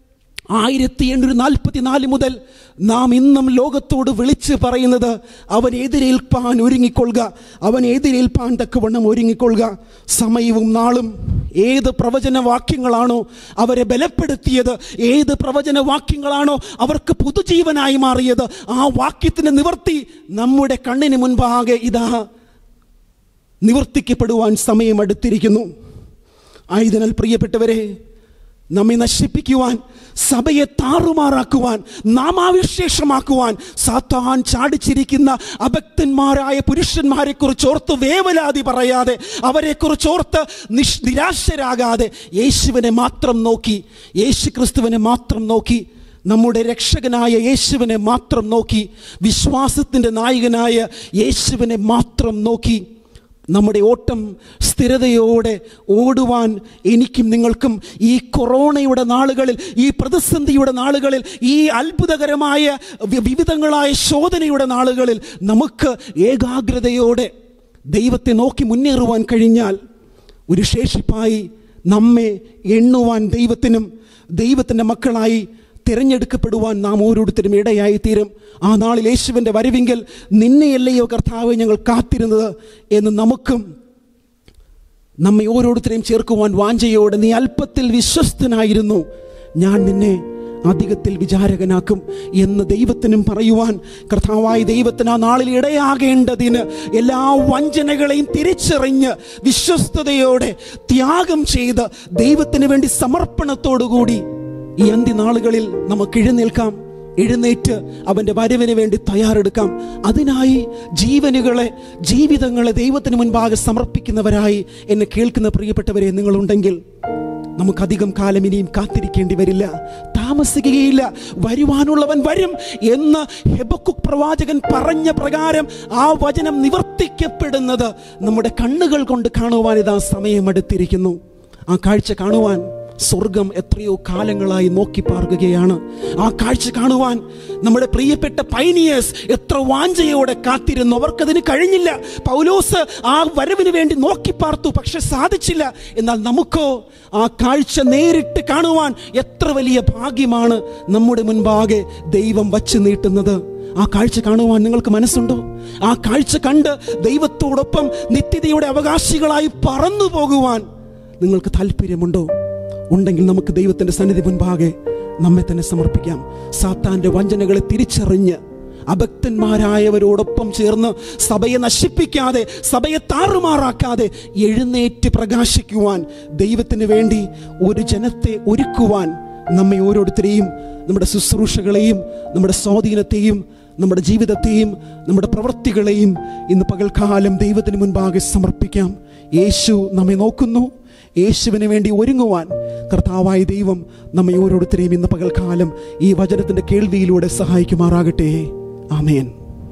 Speaker 5: ആയിരത്തി എണ്ണൂറ്റി നാൽപ്പത്തി നാല് മുതൽ നാം ഇന്നും ലോകത്തോട് വിളിച്ച് പറയുന്നത് അവൻ എതിരേൽപ്പാൻ ഒരുങ്ങിക്കൊള്ളുക അവൻ എതിരേൽപ്പാൻ തക്കവണ്ണം ഒരുങ്ങിക്കൊള്ളുക സമയവും നാളും ഏത് പ്രവചന വാക്യങ്ങളാണോ അവരെ ബലപ്പെടുത്തിയത് ഏത് പ്രവചന വാക്യങ്ങളാണോ അവർക്ക് പുതുജീവനായി മാറിയത് ആ വാക്യത്തിൻ്റെ നിവർത്തി നമ്മുടെ കണ്ണിന് മുൻപാകെ ഇതാ നിവർത്തിക്കപ്പെടുവാൻ സമയമെടുത്തിരിക്കുന്നു ആയതിനാൽ പ്രിയപ്പെട്ടവരെ നമ്മെ നശിപ്പിക്കുവാൻ സഭയെ താറുമാറാക്കുവാൻ നാമാവിശേഷമാക്കുവാൻ സാത്താൻ ചാടിച്ചിരിക്കുന്ന അഭക്തന്മാരായ പുരുഷന്മാരെ കുറിച്ച് ഓർത്ത് വേവലാതി പറയാതെ അവരെ കുറിച്ച് ഓർത്ത് നിഷ് നിരാശരാകാതെ യേശുവിനെ മാത്രം നോക്കി യേശു ക്രിസ്തുവിനെ മാത്രം നോക്കി നമ്മുടെ രക്ഷകനായ യേശുവിനെ മാത്രം നോക്കി വിശ്വാസത്തിൻ്റെ നായകനായ യേശുവിനെ മാത്രം നോക്കി നമ്മുടെ ഓട്ടം സ്ഥിരതയോടെ ഓടുവാൻ എനിക്കും നിങ്ങൾക്കും ഈ കൊറോണയുടെ നാളുകളിൽ ഈ പ്രതിസന്ധിയുടെ നാളുകളിൽ ഈ അത്ഭുതകരമായ വി- വിവിധങ്ങളായ ശോധനയുടെ നാളുകളിൽ നമുക്ക് ഏകാഗ്രതയോടെ ദൈവത്തെ നോക്കി മുന്നേറുവാൻ കഴിഞ്ഞാൽ ഒരു ശേഷിപ്പായി നമ്മെ എണ്ണുവാൻ ദൈവത്തിനും ദൈവത്തിൻ്റെ മക്കളായി തിരഞ്ഞെടുക്കപ്പെടുവാൻ നാം ഓരോരുത്തരും ഇടയായി തീരും ആ നാളിൽ യേശുവിൻ്റെ വരവിങ്കൽ നിന്നെയല്ലയോ കർത്താവ് ഞങ്ങൾ കാത്തിരുന്നത് എന്ന് നമുക്കും നമ്മെ ഓരോരുത്തരെയും ചേർക്കുവാൻ വാഞ്ചയോടെ നീ അല്പത്തിൽ വിശ്വസ്തനായിരുന്നു ഞാൻ നിന്നെ അധികത്തിൽ വിചാരകനാക്കും എന്ന് ദൈവത്തിനും പറയുവാൻ കർത്താവായ ദൈവത്തിന് ആ നാളിൽ ഇടയാകേണ്ടതിന് എല്ലാ വഞ്ചനകളെയും തിരിച്ചറിഞ്ഞ് വിശ്വസ്തയോടെ ത്യാഗം ചെയ്ത് ദൈവത്തിന് വേണ്ടി സമർപ്പണത്തോടുകൂടി ഈ അന്ത്യനാളുകളിൽ നമുക്ക് എഴുന്നേൽക്കാം എഴുന്നേറ്റ് അവൻ്റെ വരവിന് വേണ്ടി തയ്യാറെടുക്കാം അതിനായി ജീവനുകളെ ജീവിതങ്ങളെ ദൈവത്തിന് മുൻപാകെ സമർപ്പിക്കുന്നവരായി എന്നെ കേൾക്കുന്ന പ്രിയപ്പെട്ടവരെ നിങ്ങളുണ്ടെങ്കിൽ നമുക്കധികം കാലം ഇനിയും കാത്തിരിക്കേണ്ടി വരില്ല താമസിക്കുകയില്ല വരുവാനുള്ളവൻ വരും എന്ന് ഹെബക്കുക്ക് പ്രവാചകൻ പറഞ്ഞ പ്രകാരം ആ വചനം നിവർത്തിക്കപ്പെടുന്നത് നമ്മുടെ കണ്ണുകൾ കൊണ്ട് കാണുവാൻ ഇതാ സമയമെടുത്തിരിക്കുന്നു ആ കാഴ്ച കാണുവാൻ സ്വർഗം എത്രയോ കാലങ്ങളായി നോക്കി പാർക്കുകയാണ് ആ കാഴ്ച കാണുവാൻ നമ്മുടെ പ്രിയപ്പെട്ട പൈനിയേഴ്സ് എത്ര വാഞ്ചയോടെ കാത്തിരുന്നു അവർക്കതിന് കഴിഞ്ഞില്ല പൗലോസ് ആ വരവിന് വേണ്ടി നോക്കി പാർത്തു പക്ഷെ സാധിച്ചില്ല എന്നാൽ നമുക്കോ ആ കാഴ്ച നേരിട്ട് കാണുവാൻ എത്ര വലിയ ഭാഗ്യമാണ് നമ്മുടെ മുൻപാകെ ദൈവം വച്ചു നീട്ടുന്നത് ആ കാഴ്ച കാണുവാൻ നിങ്ങൾക്ക് മനസ്സുണ്ടോ ആ കാഴ്ച കണ്ട് ദൈവത്തോടൊപ്പം നിത്യതയുടെ അവകാശികളായി പറന്നു പോകുവാൻ നിങ്ങൾക്ക് താല്പര്യമുണ്ടോ ഉണ്ടെങ്കിൽ നമുക്ക് ദൈവത്തിൻ്റെ സന്നിധി മുൻപാകെ നമ്മെ തന്നെ സമർപ്പിക്കാം സാത്താൻ്റെ വഞ്ചനകളെ തിരിച്ചറിഞ്ഞ് അഭക്തന്മാരായവരോടൊപ്പം ചേർന്ന് സഭയെ നശിപ്പിക്കാതെ സഭയെ താറുമാറാക്കാതെ എഴുന്നേറ്റ് പ്രകാശിക്കുവാൻ ദൈവത്തിന് വേണ്ടി ഒരു ജനത്തെ ഒരുക്കുവാൻ നമ്മെ ഓരോരുത്തരെയും നമ്മുടെ ശുശ്രൂഷകളെയും നമ്മുടെ സ്വാധീനത്തെയും നമ്മുടെ ജീവിതത്തെയും നമ്മുടെ പ്രവൃത്തികളെയും ഇന്ന് പകൽക്കാലം ദൈവത്തിന് മുൻപാകെ സമർപ്പിക്കാം യേശു നമ്മെ നോക്കുന്നു യേശുവിന് വേണ്ടി ഒരുങ്ങുവാൻ കർത്താവായ ദൈവം നമ്മെ ഓരോരുത്തരെയും ഇന്ന് പകൽക്കാലം ഈ വചനത്തിൻ്റെ കേൾവിയിലൂടെ സഹായിക്കുമാറാകട്ടെ ആമേൻ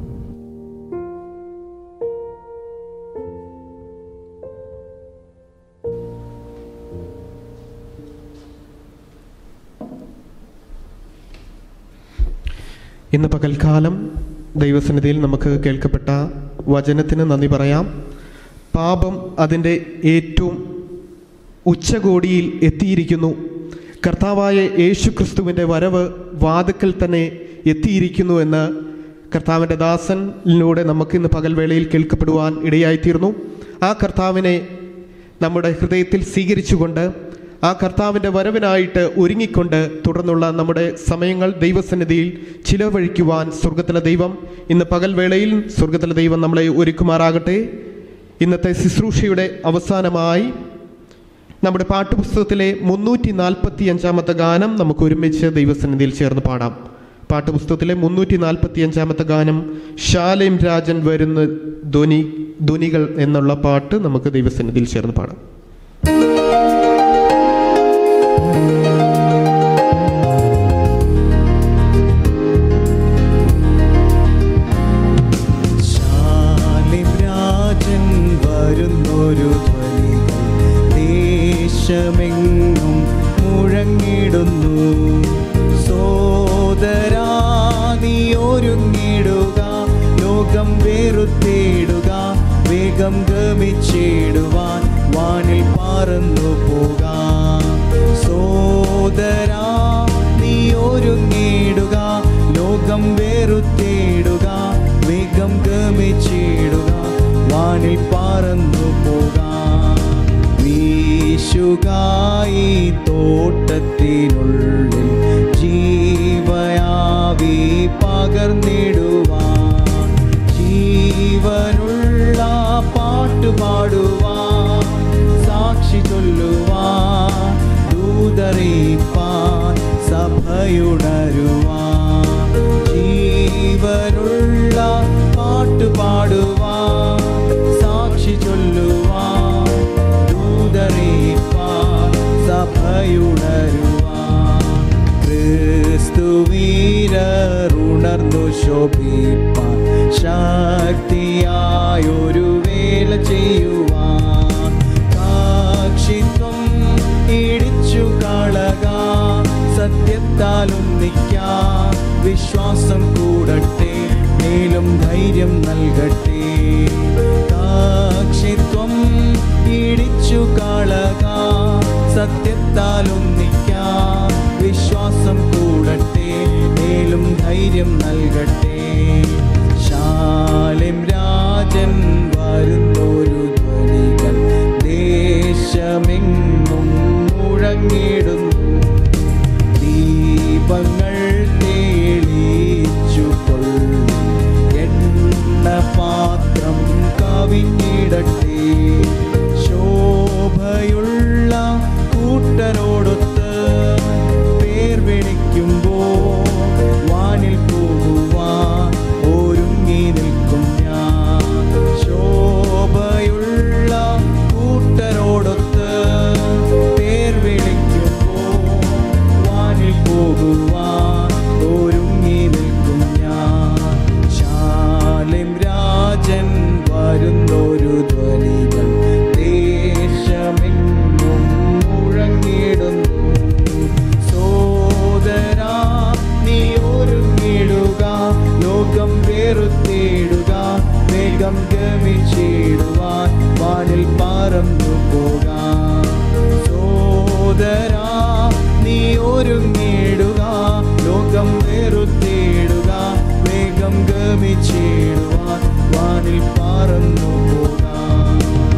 Speaker 6: ഇന്ന് പകൽക്കാലം ദൈവസന്നിധിയിൽ നമുക്ക് കേൾക്കപ്പെട്ട വചനത്തിന് നന്ദി പറയാം പാപം അതിൻ്റെ ഏറ്റവും ഉച്ചകോടിയിൽ എത്തിയിരിക്കുന്നു കർത്താവായ യേശു ക്രിസ്തുവിൻ്റെ വരവ് വാതുക്കൽ തന്നെ എത്തിയിരിക്കുന്നു എന്ന് കർത്താവിൻ്റെ ദാസനിലൂടെ നമുക്ക് ഇന്ന് പകൽവേളയിൽ കേൾക്കപ്പെടുവാൻ ഇടയായിത്തീർന്നു ആ കർത്താവിനെ നമ്മുടെ ഹൃദയത്തിൽ സ്വീകരിച്ചുകൊണ്ട് ആ കർത്താവിൻ്റെ വരവിനായിട്ട് ഒരുങ്ങിക്കൊണ്ട് തുടർന്നുള്ള നമ്മുടെ സമയങ്ങൾ ദൈവസന്നിധിയിൽ ചിലവഴിക്കുവാൻ സ്വർഗത്തിലെ ദൈവം ഇന്ന് പകൽവേളയിൽ സ്വർഗത്തിലെ ദൈവം നമ്മളെ ഒരുക്കുമാറാകട്ടെ ഇന്നത്തെ ശുശ്രൂഷയുടെ അവസാനമായി നമ്മുടെ പാട്ടുപുസ്തകത്തിലെ മുന്നൂറ്റി നാൽപ്പത്തി അഞ്ചാമത്തെ ഗാനം നമുക്ക് ഒരുമിച്ച് ദൈവസന്നിധിയിൽ ചേർന്ന് പാടാം പാട്ടുപുസ്തകത്തിലെ മുന്നൂറ്റി നാൽപ്പത്തി അഞ്ചാമത്തെ ഗാനം ശാലേം രാജൻ വരുന്ന ധ്വനി ധ്വനികൾ എന്നുള്ള പാട്ട് നമുക്ക് ദൈവസന്നിധിയിൽ ചേർന്ന് പാടാം
Speaker 2: ശാലിം രാജൻ വരുന്നൊരു ധ്വനികൾ ദേശമെങ്ങും മുഴങ്ങിടുന്നു സോദരാ നീ ഒരുങ്ങിടുക ലോകം വെറുത്തേടുക വേഗം ഗമിച്ചിടുവാൻ വാനിൽ പറന്നു പോകാം സോദരാ നീ ഒരുങ്ങിടുക ലോകം വെറുത്തേടുക വേഗം ഗമിച്ചിടുക വാനിൽ പറന്നു പോകാം വീശുകായി തോട്ടത്തിനുള്ളിൽ ജീവയാവി പകർന്നിടുവാൻ ജീവനുള്ള പാട്ട് പാടുവാൻ സാക്ഷി ചൊല്ലുവാൻ ദൂതറിയിപ്പാൻ സഭയുണരുവാൻ ജീവനുള്ള പാട്ട് പാടുവാൻ സാക്ഷി ചൊല്ലുവാൻ ദൂതറിയിപ്പാൻ സഭയുണരുവാൻ ക്രിസ്തുവിൻ ഒരു വേല ചെയ്യുവാൻ സാക്ഷിത്വം ഇടിച്ചു കളക സത്യത്താൽ ഒന്നിക്കാം വിശ്വാസം കൂടട്ടെ മേലും ധൈര്യം നൽകട്ടെ സാക്ഷിത്വം ഇടിച്ചു കളക സത്യത്താൽ ഒന്നിക്കാം വിശ്വാസം കൂടട്ടെ മേലും ധൈര്യം നൽകട്ടെ ശാലിം രാജൻ വരുന്നൊരു ധ്വനികൾ ദേശമെങ്ങും മുഴങ്ങിടുന്നു ദീപങ്ങൾ തെളിച്ചു കൊള്ളും എണ്ണ പാത്രം കവിഞ്ഞിടട്ടെ ശോഭയുള്ള കൂട്ടരോടൊത്ത് പേർ വിളിക്കുമ്പോൾ വാനിൽ പോകുവാൻ ഒരുങ്ങി നിൽക്കും ഞാൻ ശോഭയുള്ള കൂട്ടരോടൊത്ത് പേർ വിളിക്കുമ്പോൾ വാനിൽ പോകുവാൻ ഒരുങ്ങി നിൽക്കും ഞാൻ ശാലിം രാജൻ വരുന്നൊരു ധ്വനികൾ ദേശമെങ്ങും മുഴങ്ങിടുന്നു സോദരാ നീ ഒരുങ്ങിടുക ലോകം വെറുത്തിടുക വേഗം ഗമിച്ചിടുവാൻ വാനിൽ പറന്നു പോകാം സോദരാ നീ ഒരുങ്ങിടുക ലോകം വെറുത്തിടുക വേഗം ഗമിച്ചിടുവാൻ വാനിൽ പറന്നു പോകാം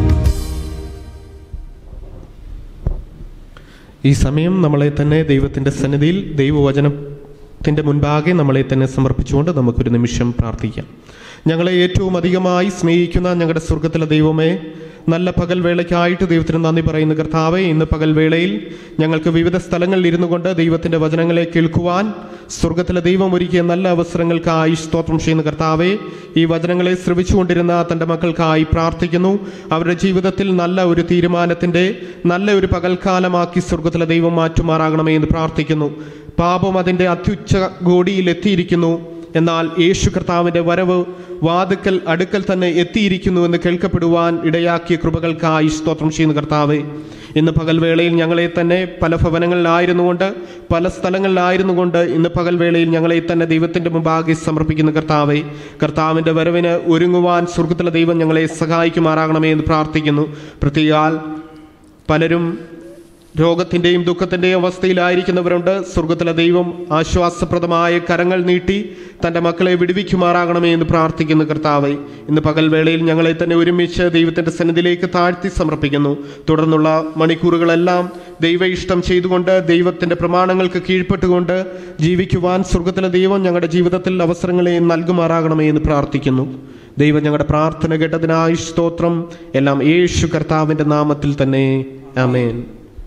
Speaker 6: ഈ സമയം നമ്മളെ തന്നെ ദൈവത്തിൻ്റെ സന്നിധിയിൽ ദൈവവചനത്തിൻ്റെ മുൻപാകെ നമ്മളെ തന്നെ സമർപ്പിച്ചുകൊണ്ട് നമുക്കൊരു നിമിഷം പ്രാർത്ഥിക്കാം ഞങ്ങളെ ഏറ്റവും അധികമായി സ്നേഹിക്കുന്ന ഞങ്ങളുടെ സ്വർഗത്തിലെ ദൈവമേ നല്ല പകൽ വേളയ്ക്കായിട്ട് ദൈവത്തിന് നന്ദി പറയുന്ന കർത്താവെ ഇന്ന് പകൽ വേളയിൽ ഞങ്ങൾക്ക് വിവിധ സ്ഥലങ്ങളിൽ ഇരുന്നു കൊണ്ട് ദൈവത്തിൻ്റെ വചനങ്ങളെ കേൾക്കുവാൻ സ്വർഗത്തിലെ ദൈവം ഒരുക്കിയ നല്ല അവസരങ്ങൾക്കായി സ്തോത്രം ചെയ്യുന്ന കർത്താവെ ഈ വചനങ്ങളെ ശ്രവിച്ചുകൊണ്ടിരുന്ന തൻ്റെ മക്കൾക്കായി പ്രാർത്ഥിക്കുന്നു അവരുടെ ജീവിതത്തിൽ നല്ല ഒരു തീരുമാനത്തിൻ്റെ നല്ല ഒരു പകൽക്കാലമാക്കി സ്വർഗത്തിലെ ദൈവം മാറ്റുമാറാകണമേ എന്ന് പ്രാർത്ഥിക്കുന്നു പാപം അതിൻ്റെ അത്യുച്ച ഗോടിയിൽ എത്തിയിരിക്കുന്നു എന്നാൽ യേശു കർത്താവിൻ്റെ വരവ് വാതുക്കൽ അടുക്കൽ തന്നെ എത്തിയിരിക്കുന്നു എന്ന് കേൾക്കപ്പെടുവാൻ ഇടയാക്കിയ കൃപകൾക്കായി സ്തോത്രം ചെയ്യുന്ന കർത്താവെ ഇന്ന് പകൽവേളയിൽ ഞങ്ങളെ തന്നെ പല ഭവനങ്ങളിലായിരുന്നുകൊണ്ട് പല സ്ഥലങ്ങളിലായിരുന്നുകൊണ്ട് ഇന്ന് പകൽവേളയിൽ ഞങ്ങളെ തന്നെ ദൈവത്തിൻ്റെ മുമ്പാകെ സമർപ്പിക്കുന്ന കർത്താവെ കർത്താവിൻ്റെ വരവിന് ഒരുങ്ങുവാൻ സ്വർഗത്തിലെ ദൈവം ഞങ്ങളെ സഹായിക്കുമാറാകണമേ എന്ന് പ്രാർത്ഥിക്കുന്നു പ്രത്യേകാൽ പലരും രോഗത്തിൻ്റെയും ദുഃഖത്തിൻ്റെയും അവസ്ഥയിലായിരിക്കുന്നവരുണ്ട് സ്വർഗത്തിലെ ദൈവം ആശ്വാസപ്രദമായ കരങ്ങൾ നീട്ടി തൻ്റെ മക്കളെ വിടുവിക്കുമാറാകണമേ എന്ന് പ്രാർത്ഥിക്കുന്ന കർത്താവെ ഇന്ന് പകൽവേളയിൽ ഞങ്ങളെ തന്നെ ഒരുമിച്ച് ദൈവത്തിൻ്റെ സന്നിധിയിലേക്ക് താഴ്ത്തി സമർപ്പിക്കുന്നു തുടർന്നുള്ള മണിക്കൂറുകളെല്ലാം ദൈവ ഇഷ്ടം ചെയ്തുകൊണ്ട് ദൈവത്തിൻ്റെ പ്രമാണങ്ങൾക്ക് കീഴ്പ്പെട്ടുകൊണ്ട് ജീവിക്കുവാൻ സ്വർഗത്തിലെ ദൈവം ഞങ്ങളുടെ ജീവിതത്തിൽ അവസരങ്ങളെ നൽകുമാറാകണമേ എന്ന് പ്രാർത്ഥിക്കുന്നു ദൈവം ഞങ്ങളുടെ പ്രാർത്ഥന കേട്ടതിനായി സ്തോത്രം എല്ലാം യേശു കർത്താവിൻ്റെ നാമത്തിൽ തന്നെ ആമേൻ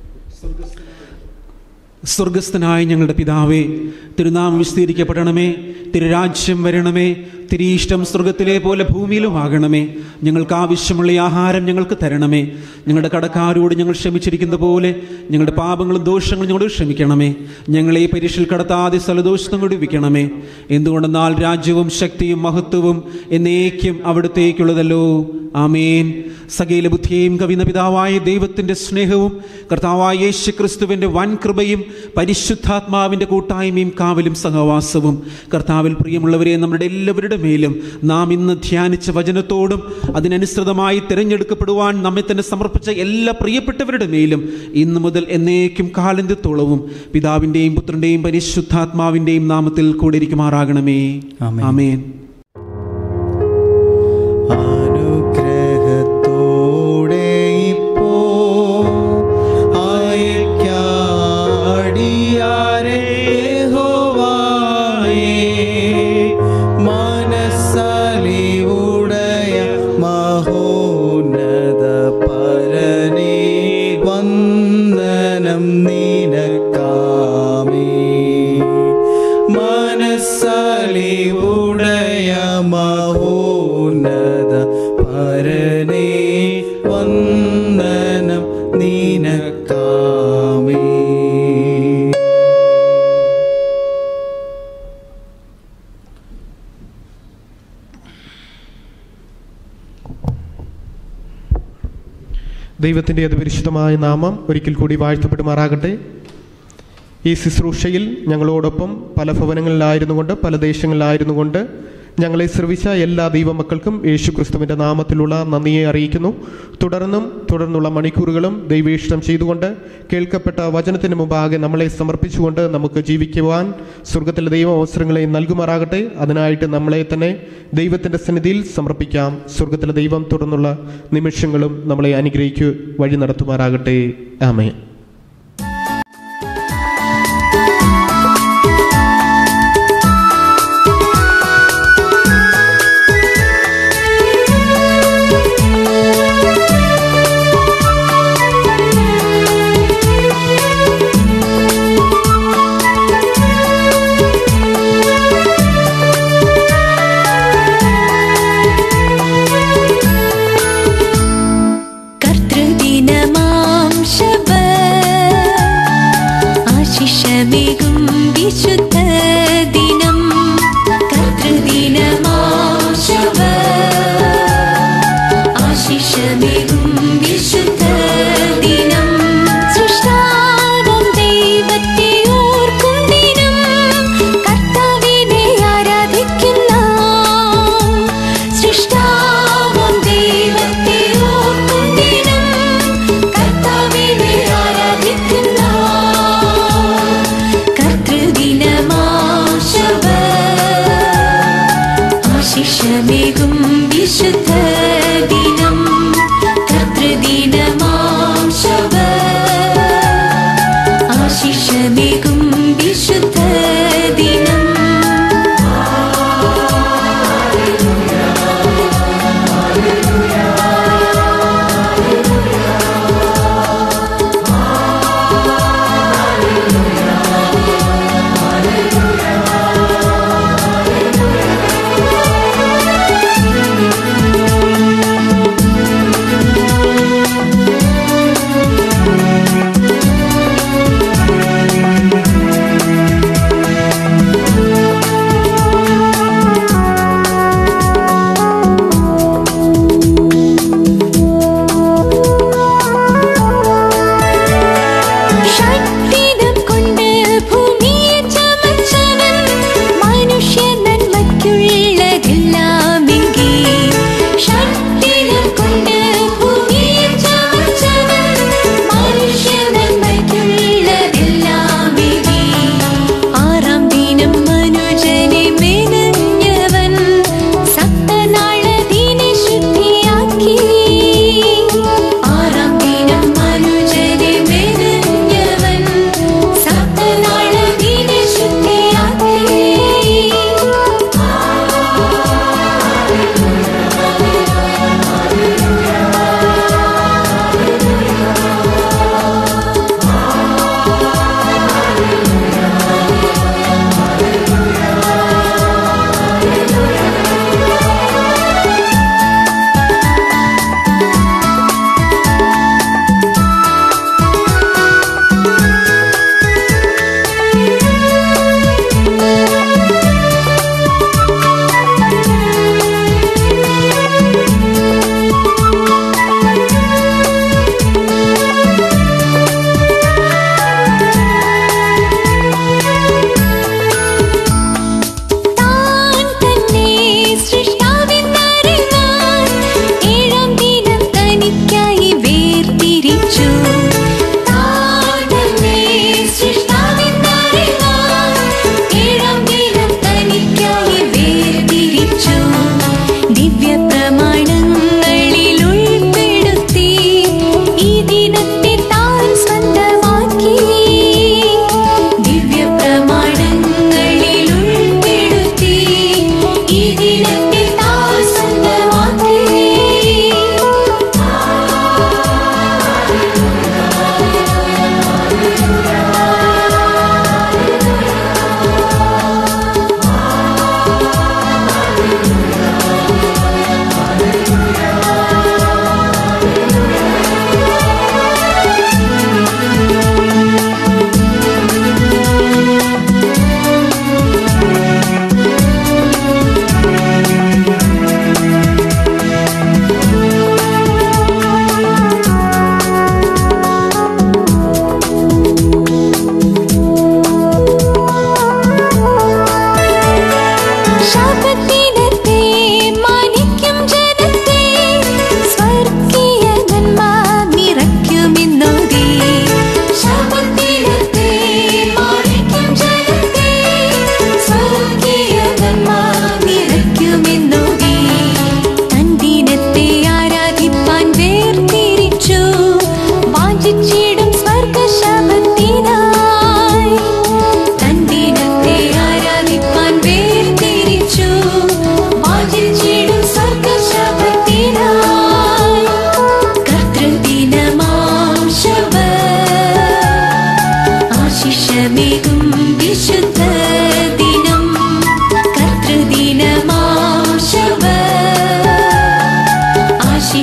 Speaker 3: സ്വർഗസ്ഥനായ ഞങ്ങളുടെ പിതാവേ തിരുനാമം വിസ്തീരിക്കപ്പെടണമേ തിരുരാജ്യം വരണമേ തിരീഷ്ടം സ്വർഗത്തിലെ പോലെ ഭൂമിയിലും ആകണമേ ഞങ്ങൾക്ക് ആവശ്യമുള്ള ഈ ആഹാരം ഞങ്ങൾക്ക് തരണമേ ഞങ്ങളുടെ കടക്കാരോട് ഞങ്ങൾ ക്ഷമിച്ചിരിക്കുന്ന പോലെ ഞങ്ങളുടെ പാപങ്ങളും ദോഷങ്ങളും ഞങ്ങളോട് ക്ഷമിക്കണമേ ഞങ്ങളെ ഈ പരീക്ഷയിൽ കടത്താതെ സ്ഥലദോഷത്തും വിടുവിക്കണമേ എന്തുകൊണ്ടെന്നാൽ രാജ്യവും ശക്തിയും മഹത്വവും എന്നേക്കും അവിടത്തേക്കുള്ളതല്ലോ ആമേൻ സകല ബുദ്ധിയെയും കവിന പിതാവായ ദൈവത്തിൻ്റെ സ്നേഹവും കർത്താവായ യേശു ക്രിസ്തുവിൻ്റെ വൻ കൃപയും പരിശുദ്ധാത്മാവിൻ്റെ കൂട്ടായ്മയും കാവലും സഹവാസവും കർത്താവിൽ പ്രിയമുള്ളവരെ നമ്മുടെ എല്ലാവരുടെ മേലും നാം ഇന്ന് ധ്യാനിച്ച വചനത്തോടും അതിനനുസൃതമായി തിരഞ്ഞെടുക്കപ്പെടുവാൻ നമ്മെ തന്നെ സമർപ്പിച്ച എല്ലാ പ്രിയപ്പെട്ടവരുടെ മേലും ഇന്ന് മുതൽ എന്നേക്കും കാലന്ത്യത്തോളവും പിതാവിൻ്റെയും പുത്രൻ്റെയും പരിശുദ്ധാത്മാവിൻ്റെയും നാമത്തിൽ കൂടിയിരിക്കുമാറാകണമേ
Speaker 2: ആമേൻ.
Speaker 3: ആമേൻ
Speaker 2: അനുഗ്രഹത്തോടെ ഇപ്പോ അയക്കാടിയാരെ യഹോവായേ മനസ്സലിവുടയ മഹോന്നത പരനേ വന്ദനം നിനക്കാമേ മനസ്സലിവുടയ മഹോന്നത
Speaker 6: ദൈവത്തിൻ്റെ അതിപരിശുദ്ധമായ നാമം ഒരിക്കൽ കൂടി വാഴ്ത്തപ്പെടുമാറാകട്ടെ ഈ ശുശ്രൂഷയിൽ ഞങ്ങളോടൊപ്പം പല ഭവനങ്ങളിലായിരുന്നുകൊണ്ട് പല ദേശങ്ങളിലായിരുന്നുകൊണ്ട് ഞങ്ങളെ ശ്രവിച്ച എല്ലാ ദൈവമക്കൾക്കും യേശു ക്രിസ്തുവിൻ്റെ നാമത്തിലുള്ള നന്ദിയെ അറിയിക്കുന്നു തുടർന്നും തുടർന്നുള്ള മണിക്കൂറുകളും ദൈവേഷ്ടം ചെയ്തുകൊണ്ട് കേൾക്കപ്പെട്ട വചനത്തിന് മുമ്പാകെ നമ്മളെ സമർപ്പിച്ചുകൊണ്ട് നമുക്ക് ജീവിക്കുവാൻ സ്വർഗത്തിലെ ദൈവ അവസരങ്ങളെ നൽകുമാറാകട്ടെ അതിനായിട്ട് നമ്മളെ തന്നെ ദൈവത്തിൻ്റെ സന്നിധിയിൽ സമർപ്പിക്കാം സ്വർഗത്തിലെ ദൈവം തുടർന്നുള്ള നിമിഷങ്ങളും നമ്മളെ അനുഗ്രഹിക്കു വഴി നടത്തുമാറാകട്ടെ ആമേ
Speaker 1: കർത്തൃദിനമാം ശബ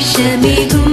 Speaker 1: പ്രകാശമേകും